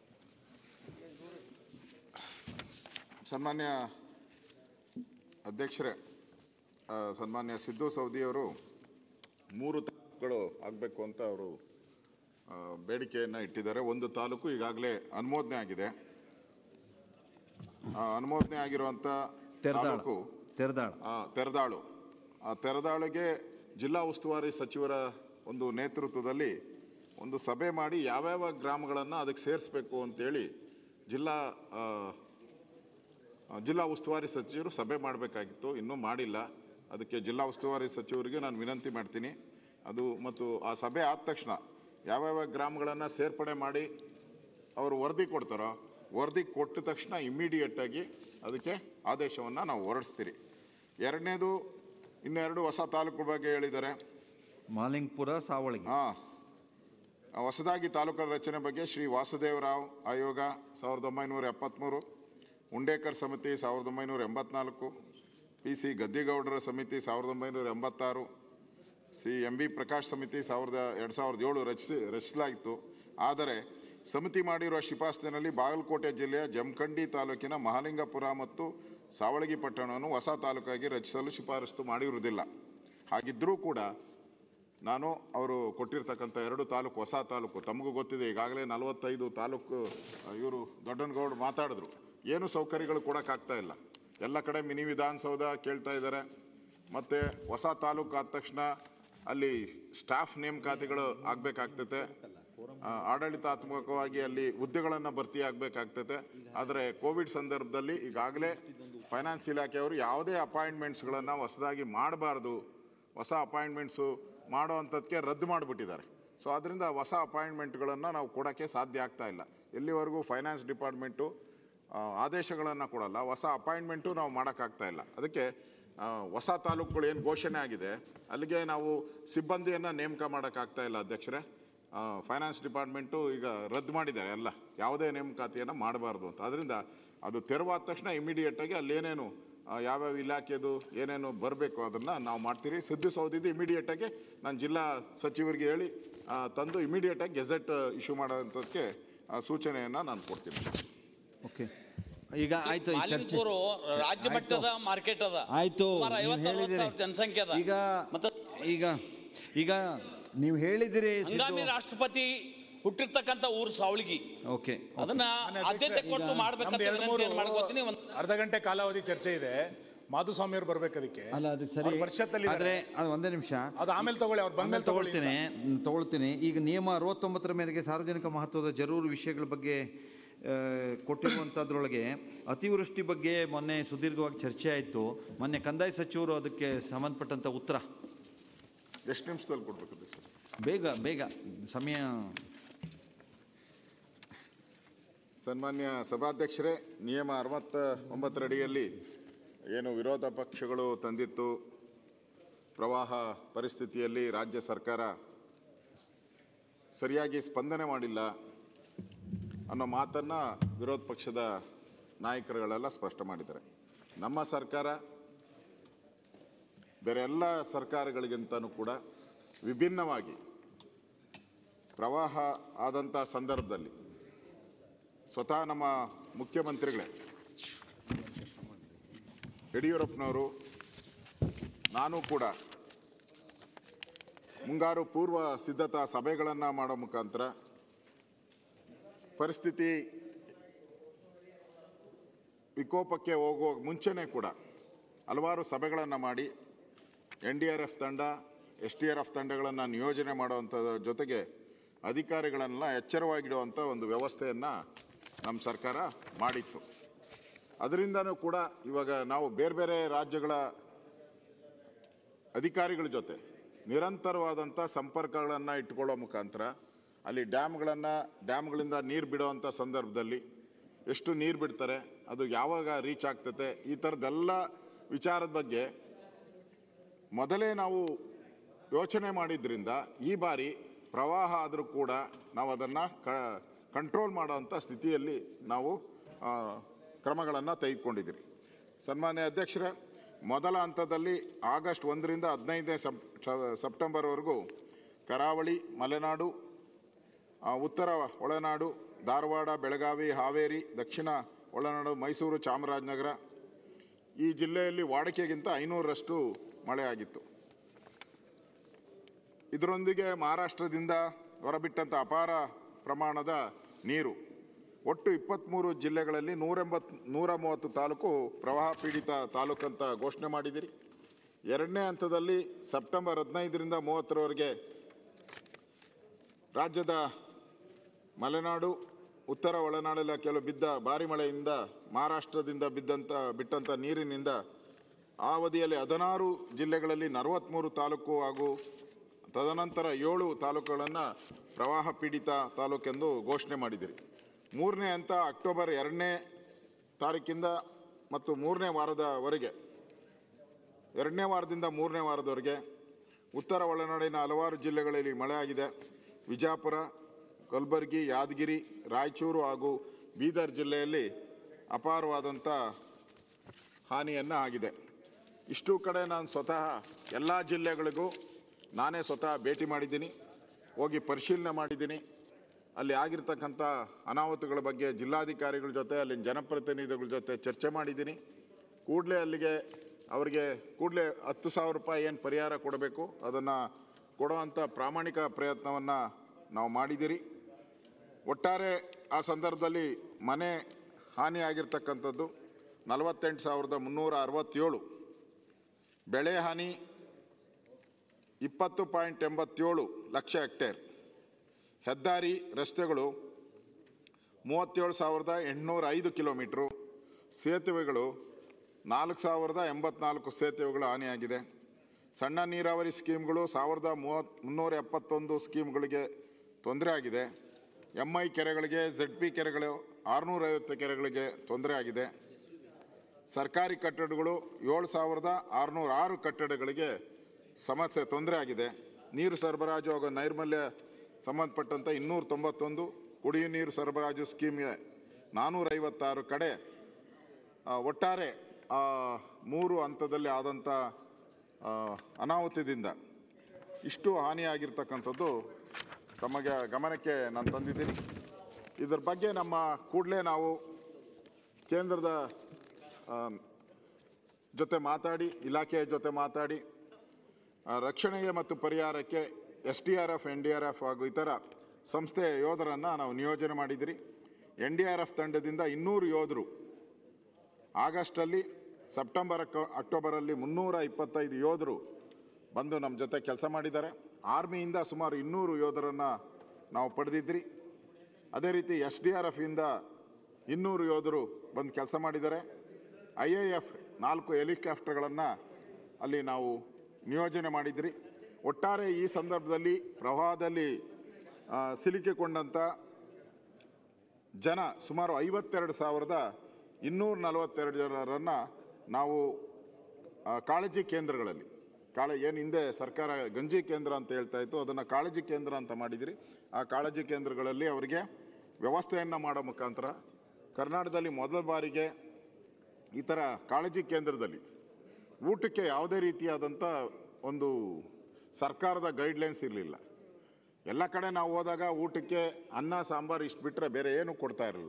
ಸನ್ಮಾನ್ಯ ಅಧ್ಯಕ್ಷರೇ ಆ, ಸನ್ಮಾನ್ಯ ಸಿದ್ದು ಸೌದಿಯವರು ಮೂರು ತಾಲೂಕುಗಳು ಆಗಬೇಕು ಅಂತ ಅವರು ಬೇಡಿಕೆಯನ್ನು ಇಟ್ಟಿದ್ದಾರೆ ಒಂದು ತಾಲೂಕು ಈಗಾಗಲೇ ಅನುಮೋದನೆ ಆಗಿದೆ ಆ, ಅನುಮೋದನೆ ಆಗಿರುವಂಥ ತೆರೆದಾಳ ತಾಲೂಕು ತೆರೆದಾಳ ಆ, ತೆರೆದಾಳು ಆ ತೆರೆದಾಳಿಗೆ ಜಿಲ್ಲಾ ಉಸ್ತುವಾರಿ ಸಚಿವರ ಒಂದು ನೇತೃತ್ವದಲ್ಲಿ ಒಂದು ಸಭೆ ಮಾಡಿ ಯಾವ್ಯಾವ ಗ್ರಾಮಗಳನ್ನು ಅದಕ್ಕೆ ಸೇರಿಸ್ಬೇಕು ಅಂತೇಳಿ ಜಿಲ್ಲಾ ಆ, ಆ, ಜಿಲ್ಲಾ ಉಸ್ತುವಾರಿ ಸಚಿವರು ಸಭೆ ಮಾಡಬೇಕಾಗಿತ್ತು ಇನ್ನೂ ಮಾಡಿಲ್ಲ ಅದಕ್ಕೆ ಜಿಲ್ಲಾ ಉಸ್ತುವಾರಿ ಸಚಿವರಿಗೆ ನಾನು ವಿನಂತಿ ಮಾಡ್ತೀನಿ ಅದು ಮತ್ತು ಆ ಸಭೆ ಆದ ತಕ್ಷಣ ಯಾವ್ಯಾವ ಗ್ರಾಮಗಳನ್ನು ಸೇರ್ಪಡೆ ಮಾಡಿ ಅವರು ವರದಿ ಕೊಡ್ತಾರೋ ವರದಿ ಕೊಟ್ಟ ತಕ್ಷಣ ಇಮ್ಮಿಡಿಯೇಟಾಗಿ ಅದಕ್ಕೆ ಆದೇಶವನ್ನು ನಾವು ಹೊರಡಿಸ್ತೀರಿ ಎರಡನೇದು ಇನ್ನೆರಡು ಹೊಸ ತಾಲೂಕು ಬಗ್ಗೆ ಹೇಳಿದ್ದಾರೆ ಮಾಲಿಂಗ್ಪುರ ಸಾವಳಗಿ ಹಾಂ ಹೊಸದಾಗಿ ತಾಲೂಕರ ರಚನೆ ಬಗ್ಗೆ ಶ್ರೀ ವಾಸುದೇವರಾವ್ ಆಯೋಗ ಸಾವಿರದ ಒಂಬೈನೂರ ಎಪ್ಪತ್ತ್ಮೂರು ಉಂಡೇಕರ್ ಸಮಿತಿ ಸಾವಿರದ ಒಂಬೈನೂರ ಎಂಬತ್ನಾಲ್ಕು ಪಿ ಸಿ ಗದ್ದಿಗೌಡರ ಸಮಿತಿ ಸಾವಿರದ ಒಂಬೈನೂರ ಎಂಬತ್ತಾರು ಸಿ ಎಂ ಬಿ ಪ್ರಕಾಶ್ ಸಮಿತಿ ಸಾವಿರದ ಎರಡು ಸಾವಿರದ ಏಳು ರಚಿಸಿ ರಚಿಸಲಾಗಿತ್ತು ಆದರೆ ಸಮಿತಿ ಮಾಡಿರುವ ಶಿಫಾರಸಿನಲ್ಲಿ ಬಾಗಲಕೋಟೆ ಜಿಲ್ಲೆಯ ಜಮಖಂಡಿ ತಾಲೂಕಿನ ಮಹಾಲಿಂಗಪುರ ಮತ್ತು ಸಾವಳಗಿ ಪಟ್ಟಣವನ್ನು ಹೊಸ ತಾಲೂಕಾಗಿ ರಚಿಸಲು ಶಿಫಾರಸು ಮಾಡಿರುವುದಿಲ್ಲ ಹಾಗಿದ್ದರೂ ಕೂಡ ನಾನು ಅವರು ಕೊಟ್ಟಿರ್ತಕ್ಕಂಥ ಎರಡು ತಾಲೂಕು ಹೊಸ ತಾಲೂಕು ತಮಗೂ ಗೊತ್ತಿದೆ ಈಗಾಗಲೇ ನಲವತ್ತೈದು ತಾಲೂಕು ಇವರು ದೊಡ್ಡನಗೌಡ ಮಾತಾಡಿದ್ರು ಏನು ಸೌಕರ್ಯಗಳು ಕೊಡೋಕ್ಕಾಗ್ತಾ ಇಲ್ಲ ಎಲ್ಲ ಕಡೆ ಮಿನಿ ವಿಧಾನಸೌಧ ಕೇಳ್ತಾ ಇದ್ದಾರೆ ಮತ್ತು ಹೊಸ ತಾಲೂಕು ಆದ ತಕ್ಷಣ ಅಲ್ಲಿ ಸ್ಟಾಫ್ ನೇಮಕಾತಿಗಳು ಆಗಬೇಕಾಗ್ತೈತೆ ಆಡಳಿತಾತ್ಮಕವಾಗಿ ಅಲ್ಲಿ ಹುದ್ದೆಗಳನ್ನು ಭರ್ತಿ ಆಗಬೇಕಾಗ್ತೈತೆ ಆದರೆ ಕೋವಿಡ್ ಸಂದರ್ಭದಲ್ಲಿ ಈಗಾಗಲೇ ಫೈನಾನ್ಸ್ ಇಲಾಖೆಯವರು ಯಾವುದೇ ಅಪಾಯಿಂಟ್ಮೆಂಟ್ಸ್ಗಳನ್ನು ಹೊಸದಾಗಿ ಮಾಡಬಾರ್ದು ಹೊಸ ಅಪಾಯಿಂಟ್ಮೆಂಟ್ಸು ಮಾಡೋ ಅಂಥದ್ದಕ್ಕೆ ರದ್ದು ಮಾಡಿಬಿಟ್ಟಿದ್ದಾರೆ ಸೊ ಅದರಿಂದ ಹೊಸ ಅಪಾಯಿಂಟ್ಮೆಂಟ್ಗಳನ್ನು ನಾವು ಕೊಡೋಕ್ಕೆ ಸಾಧ್ಯ ಆಗ್ತಾ ಇಲ್ಲ ಎಲ್ಲಿವರೆಗೂ ಫೈನಾನ್ಸ್ ಡಿಪಾರ್ಟ್ಮೆಂಟು ಆದೇಶಗಳನ್ನು ಕೊಡಲ್ಲ ಹೊಸ ಅಪಾಯಿಂಟ್ಮೆಂಟು ನಾವು ಮಾಡೋಕ್ಕಾಗ್ತಾ ಇಲ್ಲ ಅದಕ್ಕೆ ಆ, ಹೊಸ ತಾಲೂಕುಗಳು ಏನು ಘೋಷಣೆ ಆಗಿದೆ ಅಲ್ಲಿಗೆ ನಾವು ಸಿಬ್ಬಂದಿಯನ್ನು ನೇಮಕ ಮಾಡೋಕ್ಕಾಗ್ತಾ ಇಲ್ಲ ಅಧ್ಯಕ್ಷರೇ ಫೈನಾನ್ಸ್ ಡಿಪಾರ್ಟ್ಮೆಂಟು ಈಗ ರದ್ದು ಮಾಡಿದ್ದಾರೆ ಎಲ್ಲ ಯಾವುದೇ ನೇಮಕಾತಿಯನ್ನು ಮಾಡಬಾರ್ದು ಅಂತ ಅದರಿಂದ ಅದು ತೆರವಾದ ತಕ್ಷಣ ಇಮಿಡಿಯೇಟಾಗಿ ಅಲ್ಲೇನೇನು ಆ, ಯಾವ್ಯಾವ ಇಲಾಖೆದು ಏನೇನು ಬರಬೇಕು ಅದನ್ನು ನಾವು ಮಾಡ್ತೀರಿ ಸಿದ್ದು ಸೌದಿದ್ದು ಇಮಿಡಿಯೇಟಾಗಿ ನಾನು ಜಿಲ್ಲಾ ಸಚಿವರಿಗೆ ಹೇಳಿ ಆ, ತಂದು ಇಮಿಡಿಯೇಟಾಗಿ ಗೆಜೆಟ್ ಇಶ್ಯೂ ಮಾಡೋಂಥದ್ದಕ್ಕೆ ಸೂಚನೆಯನ್ನು ನಾನು ಕೊಡ್ತೀನಿ ಓಕೆ ಈಗ ಆಯ್ತು ಈ ಚರ್ಚೆ ಮಾಲಿಂಗಪುರು ರಾಜ್ಯ ಮಟ್ಟದ ಮಾರ್ಕೆಟ್ ಅದ ಆಯ್ತು ಸುಮಾರು ನೀವು ಐವತ್ತು ಅರವತ್ತು ಹೇಳಿದಿರಿ ಸಾವಿರ ಜನಸಂಖ್ಯೆ ಅದ ಈಗ ಮತ್ತೆ ಈಗ ಈಗ ನೀವು ಹೇಳಿದಿರಿ ಹಂಗಾಮಿ ರಾಷ್ಟ್ರಪತಿ ಹುಟ್ಟಿರ್ತಕ್ಕಂಥ ಊರು ಸಾವಳಗಿ ಓಕೆ ಅದನ್ನ ಆದ್ಯತೆ ಕೊಟ್ಟು ಮಾಡ್ಬೇಕಂತ ನಮ್ದು ಎರಡು ವಿನಂತಿಯನ್ನು ಮೂರು ಮಾಡ್ಕೋತೀನಿ ಒಂದು ಅರ್ಧ ಗಂಟೆ ಕಾಲಾವಧಿ ಚರ್ಚೆ ಇದೆ ಮಾಧುಸ್ವಾಮಿ ಅವ್ರು ಬರ್ಬೇಕು ಅದಕ್ಕೆ ಅಲ್ಲ ಅದು ಸರಿ ಅವ್ರು ಪರಿಷತ್ತಲ್ಲಿ ಆದ್ರೆ ಅದು ಒಂದೇ ನಿಮಿಷ ಅದು ಆಮೇಲೆ ತಗೊಳ್ಳಿ ಅವ್ರು ಬಂದ್ಮೇಲೆ ಆಮೇಲೆ ತಗೊಳ್ತೀನಿ ಹ್ಮ್, ತಗೊಳ್ತೀನಿ ಈಗ ನಿಯಮ ಅರವತ್ತೊಂಬತ್ತರ ಮೇರೆಗೆ ಸಾರ್ವಜನಿಕ ಮಹತ್ವದ ಜರೂರು ವಿಷಯಗಳ ಬಗ್ಗೆ ಆ, ಕೊಟ್ಟಿರುವಂಥದ್ರೊಳಗೆ ಅತಿವೃಷ್ಟಿ ಬಗ್ಗೆ ಮೊನ್ನೆ ಸುದೀರ್ಘವಾಗಿ ಚರ್ಚೆ ಆಯಿತು ಮೊನ್ನೆ ಕಂದಾಯ ಸಚಿವರು ಅದಕ್ಕೆ ಸಂಬಂಧಪಟ್ಟಂಥ ಉತ್ತರ ಎಷ್ಟು ನಿಮಿಷದಲ್ಲಿ ಕೊಡ್ಬೇಕು ಅಧ್ಯಕ್ಷ ಬೇಗ ಬೇಗ ಸಮಯ ಸನ್ಮಾನ್ಯ ಸಭಾಧ್ಯಕ್ಷರೇ ನಿಯಮ ಅರವತ್ತ ಒಂಬತ್ತರಡಿಯಲ್ಲಿ ಏನು ವಿರೋಧ ಪಕ್ಷಗಳು ತಂದಿತ್ತು ಪ್ರವಾಹ ಪರಿಸ್ಥಿತಿಯಲ್ಲಿ ರಾಜ್ಯ ಸರ್ಕಾರ ಸರಿಯಾಗಿ ಸ್ಪಂದನೆ ಮಾಡಿಲ್ಲ ಅನ್ನೋ ಮಾತನ್ನು ವಿರೋಧ ಪಕ್ಷದ ನಾಯಕರುಗಳೆಲ್ಲ ಸ್ಪಷ್ಟ ಮಾಡಿದ್ದಾರೆ ನಮ್ಮ ಸರ್ಕಾರ ಬೇರೆ ಎಲ್ಲ ಸರ್ಕಾರಗಳಿಗಿಂತನೂ ಕೂಡ ವಿಭಿನ್ನವಾಗಿ ಪ್ರವಾಹ ಆದಂಥ ಸಂದರ್ಭದಲ್ಲಿ ಸ್ವತಃ ನಮ್ಮ ಮುಖ್ಯಮಂತ್ರಿಗಳೇ ಯಡಿಯೂರಪ್ಪನವರು ನಾನು ಕೂಡ ಮುಂಗಾರು ಪೂರ್ವ ಸಿದ್ಧತಾ ಸಭೆಗಳನ್ನು ಮಾಡೋ ಮುಖಾಂತರ ಪರಿಸ್ಥಿತಿ ವಿಕೋಪಕ್ಕೆ ಹೋಗುವ ಮುಂಚೆನೇ ಕೂಡ ಹಲವಾರು ಸಭೆಗಳನ್ನು ಮಾಡಿ ಎನ್ ಡಿ ಆರ್ ಎಫ್ ತಂಡ ಎಸ್ ಟಿ ಆರ್ ಎಫ್ ತಂಡಗಳನ್ನು ನಿಯೋಜನೆ ಮಾಡುವಂಥದ್ರ ಜೊತೆಗೆ ಅಧಿಕಾರಿಗಳನ್ನೆಲ್ಲ ಎಚ್ಚರವಾಗಿಡುವಂಥ ಒಂದು ವ್ಯವಸ್ಥೆಯನ್ನು ನಮ್ಮ ಸರ್ಕಾರ ಮಾಡಿತ್ತು ಅದರಿಂದನೂ ಕೂಡ ಇವಾಗ ನಾವು ಬೇರೆ ಬೇರೆ ರಾಜ್ಯಗಳ ಅಧಿಕಾರಿಗಳ ಜೊತೆ ನಿರಂತರವಾದಂಥ ಸಂಪರ್ಕಗಳನ್ನು ಇಟ್ಕೊಳ್ಳೋ ಮುಖಾಂತರ ಅಲ್ಲಿ ಡ್ಯಾಮ್ಗಳನ್ನು ಡ್ಯಾಮ್ಗಳಿಂದ ನೀರು ಬಿಡುವಂಥ ಸಂದರ್ಭದಲ್ಲಿ ಎಷ್ಟು ನೀರು ಬಿಡ್ತಾರೆ ಅದು ಯಾವಾಗ ರೀಚ್ ಆಗ್ತತೆ ಈ ಥರದ್ದೆಲ್ಲ ವಿಚಾರದ ಬಗ್ಗೆ ಮೊದಲೇ ನಾವು ಯೋಚನೆ ಮಾಡಿದ್ರಿಂದ ಈ ಬಾರಿ ಪ್ರವಾಹ ಆದರೂ ಕೂಡ ನಾವು ಅದನ್ನು ಕ ಕಂಟ್ರೋಲ್ ಮಾಡೋವಂಥ ಸ್ಥಿತಿಯಲ್ಲಿ ನಾವು ಕ್ರಮಗಳನ್ನು ತೆಗೆದುಕೊಂಡಿದ್ದೀರಿ ಸನ್ಮಾನ್ಯ ಅಧ್ಯಕ್ಷರೇ ಮೊದಲ ಹಂತದಲ್ಲಿ ಆಗಸ್ಟ್ ಒಂದರಿಂದ ಹದಿನೈದನೇ ಸೆಪ್ ಸೆಪ್ಟೆಂಬರ್ವರೆಗೂ ಕರಾವಳಿ ಮಲೆನಾಡು ಆ, ಉತ್ತರ ಒಳನಾಡು ಧಾರವಾಡ ಬೆಳಗಾವಿ ಹಾವೇರಿ ದಕ್ಷಿಣ ಒಳನಾಡು ಮೈಸೂರು ಚಾಮರಾಜನಗರ ಈ ಜಿಲ್ಲೆಯಲ್ಲಿ ವಾಡಿಕೆಗಿಂತ ಐನೂರರಷ್ಟು ಮಳೆ ಆಗಿತ್ತು ಇದರೊಂದಿಗೆ ಮಹಾರಾಷ್ಟ್ರದಿಂದ ಹೊರಬಿಟ್ಟಂಥ ಅಪಾರ ಪ್ರಮಾಣದ ನೀರು ಒಟ್ಟು ಇಪ್ಪತ್ತ್ಮೂರು ಜಿಲ್ಲೆಗಳಲ್ಲಿ ನೂರೆಂಬತ್ತು ನೂರ ಮೂವತ್ತು ತಾಲೂಕು ಪ್ರವಾಹ ಪೀಡಿತ ತಾಲೂಕಂತ ಘೋಷಣೆ ಮಾಡಿದಿರಿ ಎರಡನೇ ಹಂತದಲ್ಲಿ ಸೆಪ್ಟೆಂಬರ್ ಹದಿನೈದರಿಂದ ಮೂವತ್ತರವರೆಗೆ ರಾಜ್ಯದ ಮಲೆನಾಡು ಉತ್ತರ ಒಳನಾಡೆಲ್ಲ ಕೆಲವು ಬಿದ್ದ ಭಾರಿ ಮಳೆಯಿಂದ ಮಹಾರಾಷ್ಟ್ರದಿಂದ ಬಿದ್ದಂಥ ಬಿಟ್ಟಂಥ ನೀರಿನಿಂದ ಆ ಅವಧಿಯಲ್ಲಿ ಹದಿನಾರು ಜಿಲ್ಲೆಗಳಲ್ಲಿ ನಲವತ್ತ್ಮೂರು ತಾಲೂಕು ಹಾಗೂ ತದನಂತರ ಏಳು ತಾಲೂಕುಗಳನ್ನು ಪ್ರವಾಹ ಪೀಡಿತ ತಾಲೂಕೆಂದು ಘೋಷಣೆ ಮಾಡಿದಿರಿ ಮೂರನೇ ಹಂತ ಅಕ್ಟೋಬರ್ ಎರಡನೇ ತಾರೀಕಿಂದ ಮತ್ತು ಮೂರನೇ ವಾರದವರೆಗೆ ಎರಡನೇ ವಾರದಿಂದ ಮೂರನೇ ವಾರದವರೆಗೆ ಉತ್ತರ ಒಳನಾಡಿನ ಹಲವಾರು ಜಿಲ್ಲೆಗಳಲ್ಲಿ ಮಳೆಯಾಗಿದೆ ವಿಜಾಪುರ ಕಲಬುರಗಿ ಯಾದಗಿರಿ ರಾಯಚೂರು ಹಾಗೂ ಬೀದರ್ ಜಿಲ್ಲೆಯಲ್ಲಿ ಅಪಾರವಾದಂಥ ಹಾನಿಯನ್ನು ಆಗಿದೆ ಇಷ್ಟು ಕಡೆ ನಾನು ಸ್ವತಃ ಎಲ್ಲ ಜಿಲ್ಲೆಗಳಿಗೂ ನಾನೇ ಸ್ವತಃ ಭೇಟಿ ಮಾಡಿದ್ದೀನಿ ಹೋಗಿ ಪರಿಶೀಲನೆ ಮಾಡಿದ್ದೀನಿ ಅಲ್ಲಿ ಆಗಿರ್ತಕ್ಕಂಥ ಅನಾಹುತಗಳ ಬಗ್ಗೆ ಜಿಲ್ಲಾಧಿಕಾರಿಗಳ ಜೊತೆ ಅಲ್ಲಿನ ಜನಪ್ರತಿನಿಧಿಗಳ ಜೊತೆ ಚರ್ಚೆ ಮಾಡಿದ್ದೀನಿ ಕೂಡಲೇ ಅಲ್ಲಿಗೆ ಅವರಿಗೆ ಕೂಡಲೇ ಹತ್ತು ಸಾವಿರ ರೂಪಾಯಿ ಏನು ಪರಿಹಾರ ಕೊಡಬೇಕು ಅದನ್ನು ಕೊಡುವಂಥ ಪ್ರಾಮಾಣಿಕ ಪ್ರಯತ್ನವನ್ನು ನಾವು ಮಾಡಿದ್ದೀರಿ ಒಟ್ಟಾರೆ ಆ ಸಂದರ್ಭದಲ್ಲಿ ಮನೆ ಹಾನಿಯಾಗಿರ್ತಕ್ಕಂಥದ್ದು ನಲವತ್ತೆಂಟು ಸಾವಿರದ ಮುನ್ನೂರ ಅರವತ್ತೇಳು ಬೆಳೆ ಹಾನಿ ಇಪ್ಪತ್ತು ಪಾಯಿಂಟ್ ಎಂಬತ್ತೇಳು ಲಕ್ಷ ಹೆಕ್ಟೇರ್ ಹೆದ್ದಾರಿ ರಸ್ತೆಗಳು ಮೂವತ್ತೇಳು ಸಾವಿರದ ಎಂಟುನೂರ ಐದು ಕಿಲೋಮೀಟ್ರು ಸೇತುವೆಗಳು ನಾಲ್ಕು ಸಾವಿರದ ಎಂಬತ್ನಾಲ್ಕು ಸೇತುವೆಗಳು ಹಾನಿಯಾಗಿದೆ ಸಣ್ಣ ನೀರಾವರಿ ಸ್ಕೀಮ್ಗಳು ಸಾವಿರದ ಮೂವತ್ತು ಮುನ್ನೂರ ಎಪ್ಪತ್ತೊಂದು ಸ್ಕೀಮ್ಗಳಿಗೆ ತೊಂದರೆ ಆಗಿದೆ ಎಮ್ ಐ ಕೆರೆಗಳಿಗೆ ಝೆಡ್ ಪಿ ಕೆರೆಗಳು ಆರುನೂರೈವತ್ತು ಕೆರೆಗಳಿಗೆ ತೊಂದರೆ ಆಗಿದೆ ಸರ್ಕಾರಿ ಕಟ್ಟಡಗಳು ಏಳು ಸಾವಿರದ ಆರುನೂರ ಆರು ಕಟ್ಟಡಗಳಿಗೆ ಸಮಸ್ಯೆ ತೊಂದರೆ ಆಗಿದೆ ನೀರು ಸರಬರಾಜು ಹಾಗೂ ನೈರ್ಮಲ್ಯ ಸಂಬಂಧಪಟ್ಟಂಥ ಇನ್ನೂರ ತೊಂಬತ್ತೊಂದು ಕುಡಿಯುವ ನೀರು ಸರಬರಾಜು ಸ್ಕೀಮ್ಗೆ ನಾನ್ನೂರೈವತ್ತಾರು ಕಡೆ ಆ, ಒಟ್ಟಾರೆ ಆ, ಮೂರು ಹಂತದಲ್ಲಿ ಆದಂಥ ಆ, ಅನಾಹುತದಿಂದ ಇಷ್ಟು ಹಾನಿಯಾಗಿರ್ತಕ್ಕಂಥದ್ದು ತಮಗೆ ಗಮನಕ್ಕೆ ನಾನು ತಂದಿದ್ದೀನಿ ಇದರ ಬಗ್ಗೆ ನಮ್ಮ ಕೂಡಲೇ ನಾವು ಕೇಂದ್ರದ ಆ, ಜೊತೆ ಮಾತಾಡಿ ಇಲಾಖೆಯ ಜೊತೆ ಮಾತಾಡಿ ಆ, ರಕ್ಷಣೆಗೆ ಮತ್ತು ಪರಿಹಾರಕ್ಕೆ S D R F N D R F ಹಾಗೂ ಇತರ ಸಂಸ್ಥೆಯ ಯೋಧರನ್ನು ನಾವು ನಿಯೋಜನೆ ಮಾಡಿದಿರಿ ಎನ್ ಡಿ ಆರ್ ಎಫ್ ತಂಡದಿಂದ ಇನ್ನೂರು ಯೋಧರು ಆಗಸ್ಟಲ್ಲಿ ಸೆಪ್ಟೆಂಬರ್ ಅಕ್ಟೋ- ಅಕ್ಟೋಬರಲ್ಲಿ ಮುನ್ನೂರ ಇಪ್ಪತ್ತೈದು ಯೋಧರು ಬಂದು ನಮ್ಮ ಜೊತೆ ಕೆಲಸ ಮಾಡಿದ್ದಾರೆ ಆರ್ಮಿಯಿಂದ ಸುಮಾರು ಇನ್ನೂರು ಯೋಧರನ್ನು ನಾವು ಪಡೆದಿದ್ರಿ ಅದೇ ರೀತಿ ಎಸ್ ಡಿ ಆರ್ ಎಫಿಂದ ಇನ್ನೂರು ಯೋಧರು ಬಂದು ಕೆಲಸ ಮಾಡಿದ್ದಾರೆ ಐ ಎ ಎಫ್ ನಾಲ್ಕು ಹೆಲಿಕಾಪ್ಟರ್ಗಳನ್ನು ಅಲ್ಲಿ ನಾವು ನಿಯೋಜನೆ ಮಾಡಿದ್ರಿ ಒಟ್ಟಾರೆ ಈ ಸಂದರ್ಭದಲ್ಲಿ ಪ್ರವಾಹದಲ್ಲಿ ಆ, ಸಿಲುಕಿಕೊಂಡಂಥ ಜನ ಸುಮಾರು ಐವತ್ತೆರಡು ಸಾವಿರದ ಇನ್ನೂರ ನಲವತ್ತೆರಡು ಜನರನ್ನು ನಾವು ಆ, ಕಾಳಜಿ ಕೇಂದ್ರಗಳಲ್ಲಿ ಕಾಳ ಏನು ಹಿಂದೆ ಸರ್ಕಾರ ಗಂಜಿ ಕೇಂದ್ರ ಅಂತ ಹೇಳ್ತಾ ಇತ್ತು ಅದನ್ನು ಕಾಳಜಿ ಕೇಂದ್ರ ಅಂತ ಮಾಡಿದಿರಿ ಆ ಕಾಳಜಿ ಕೇಂದ್ರಗಳಲ್ಲಿ ಅವರಿಗೆ ವ್ಯವಸ್ಥೆಯನ್ನು ಮಾಡೋ ಮುಖಾಂತರ ಕರ್ನಾಟಕದಲ್ಲಿ ಮೊದಲ ಬಾರಿಗೆ ಈ ಥರ ಕಾಳಜಿ ಕೇಂದ್ರದಲ್ಲಿ ಊಟಕ್ಕೆ ಯಾವುದೇ ರೀತಿಯಾದಂಥ ಒಂದು ಸರ್ಕಾರದ ಗೈಡ್ಲೈನ್ಸ್ ಇರಲಿಲ್ಲ ಎಲ್ಲ ಕಡೆ ನಾವು ಹೋದಾಗ ಊಟಕ್ಕೆ ಅನ್ನ ಸಾಂಬಾರು ಇಷ್ಟು ಬಿಟ್ಟರೆ ಬೇರೆ ಏನು ಕೊಡ್ತಾ ಇರಲಿಲ್ಲ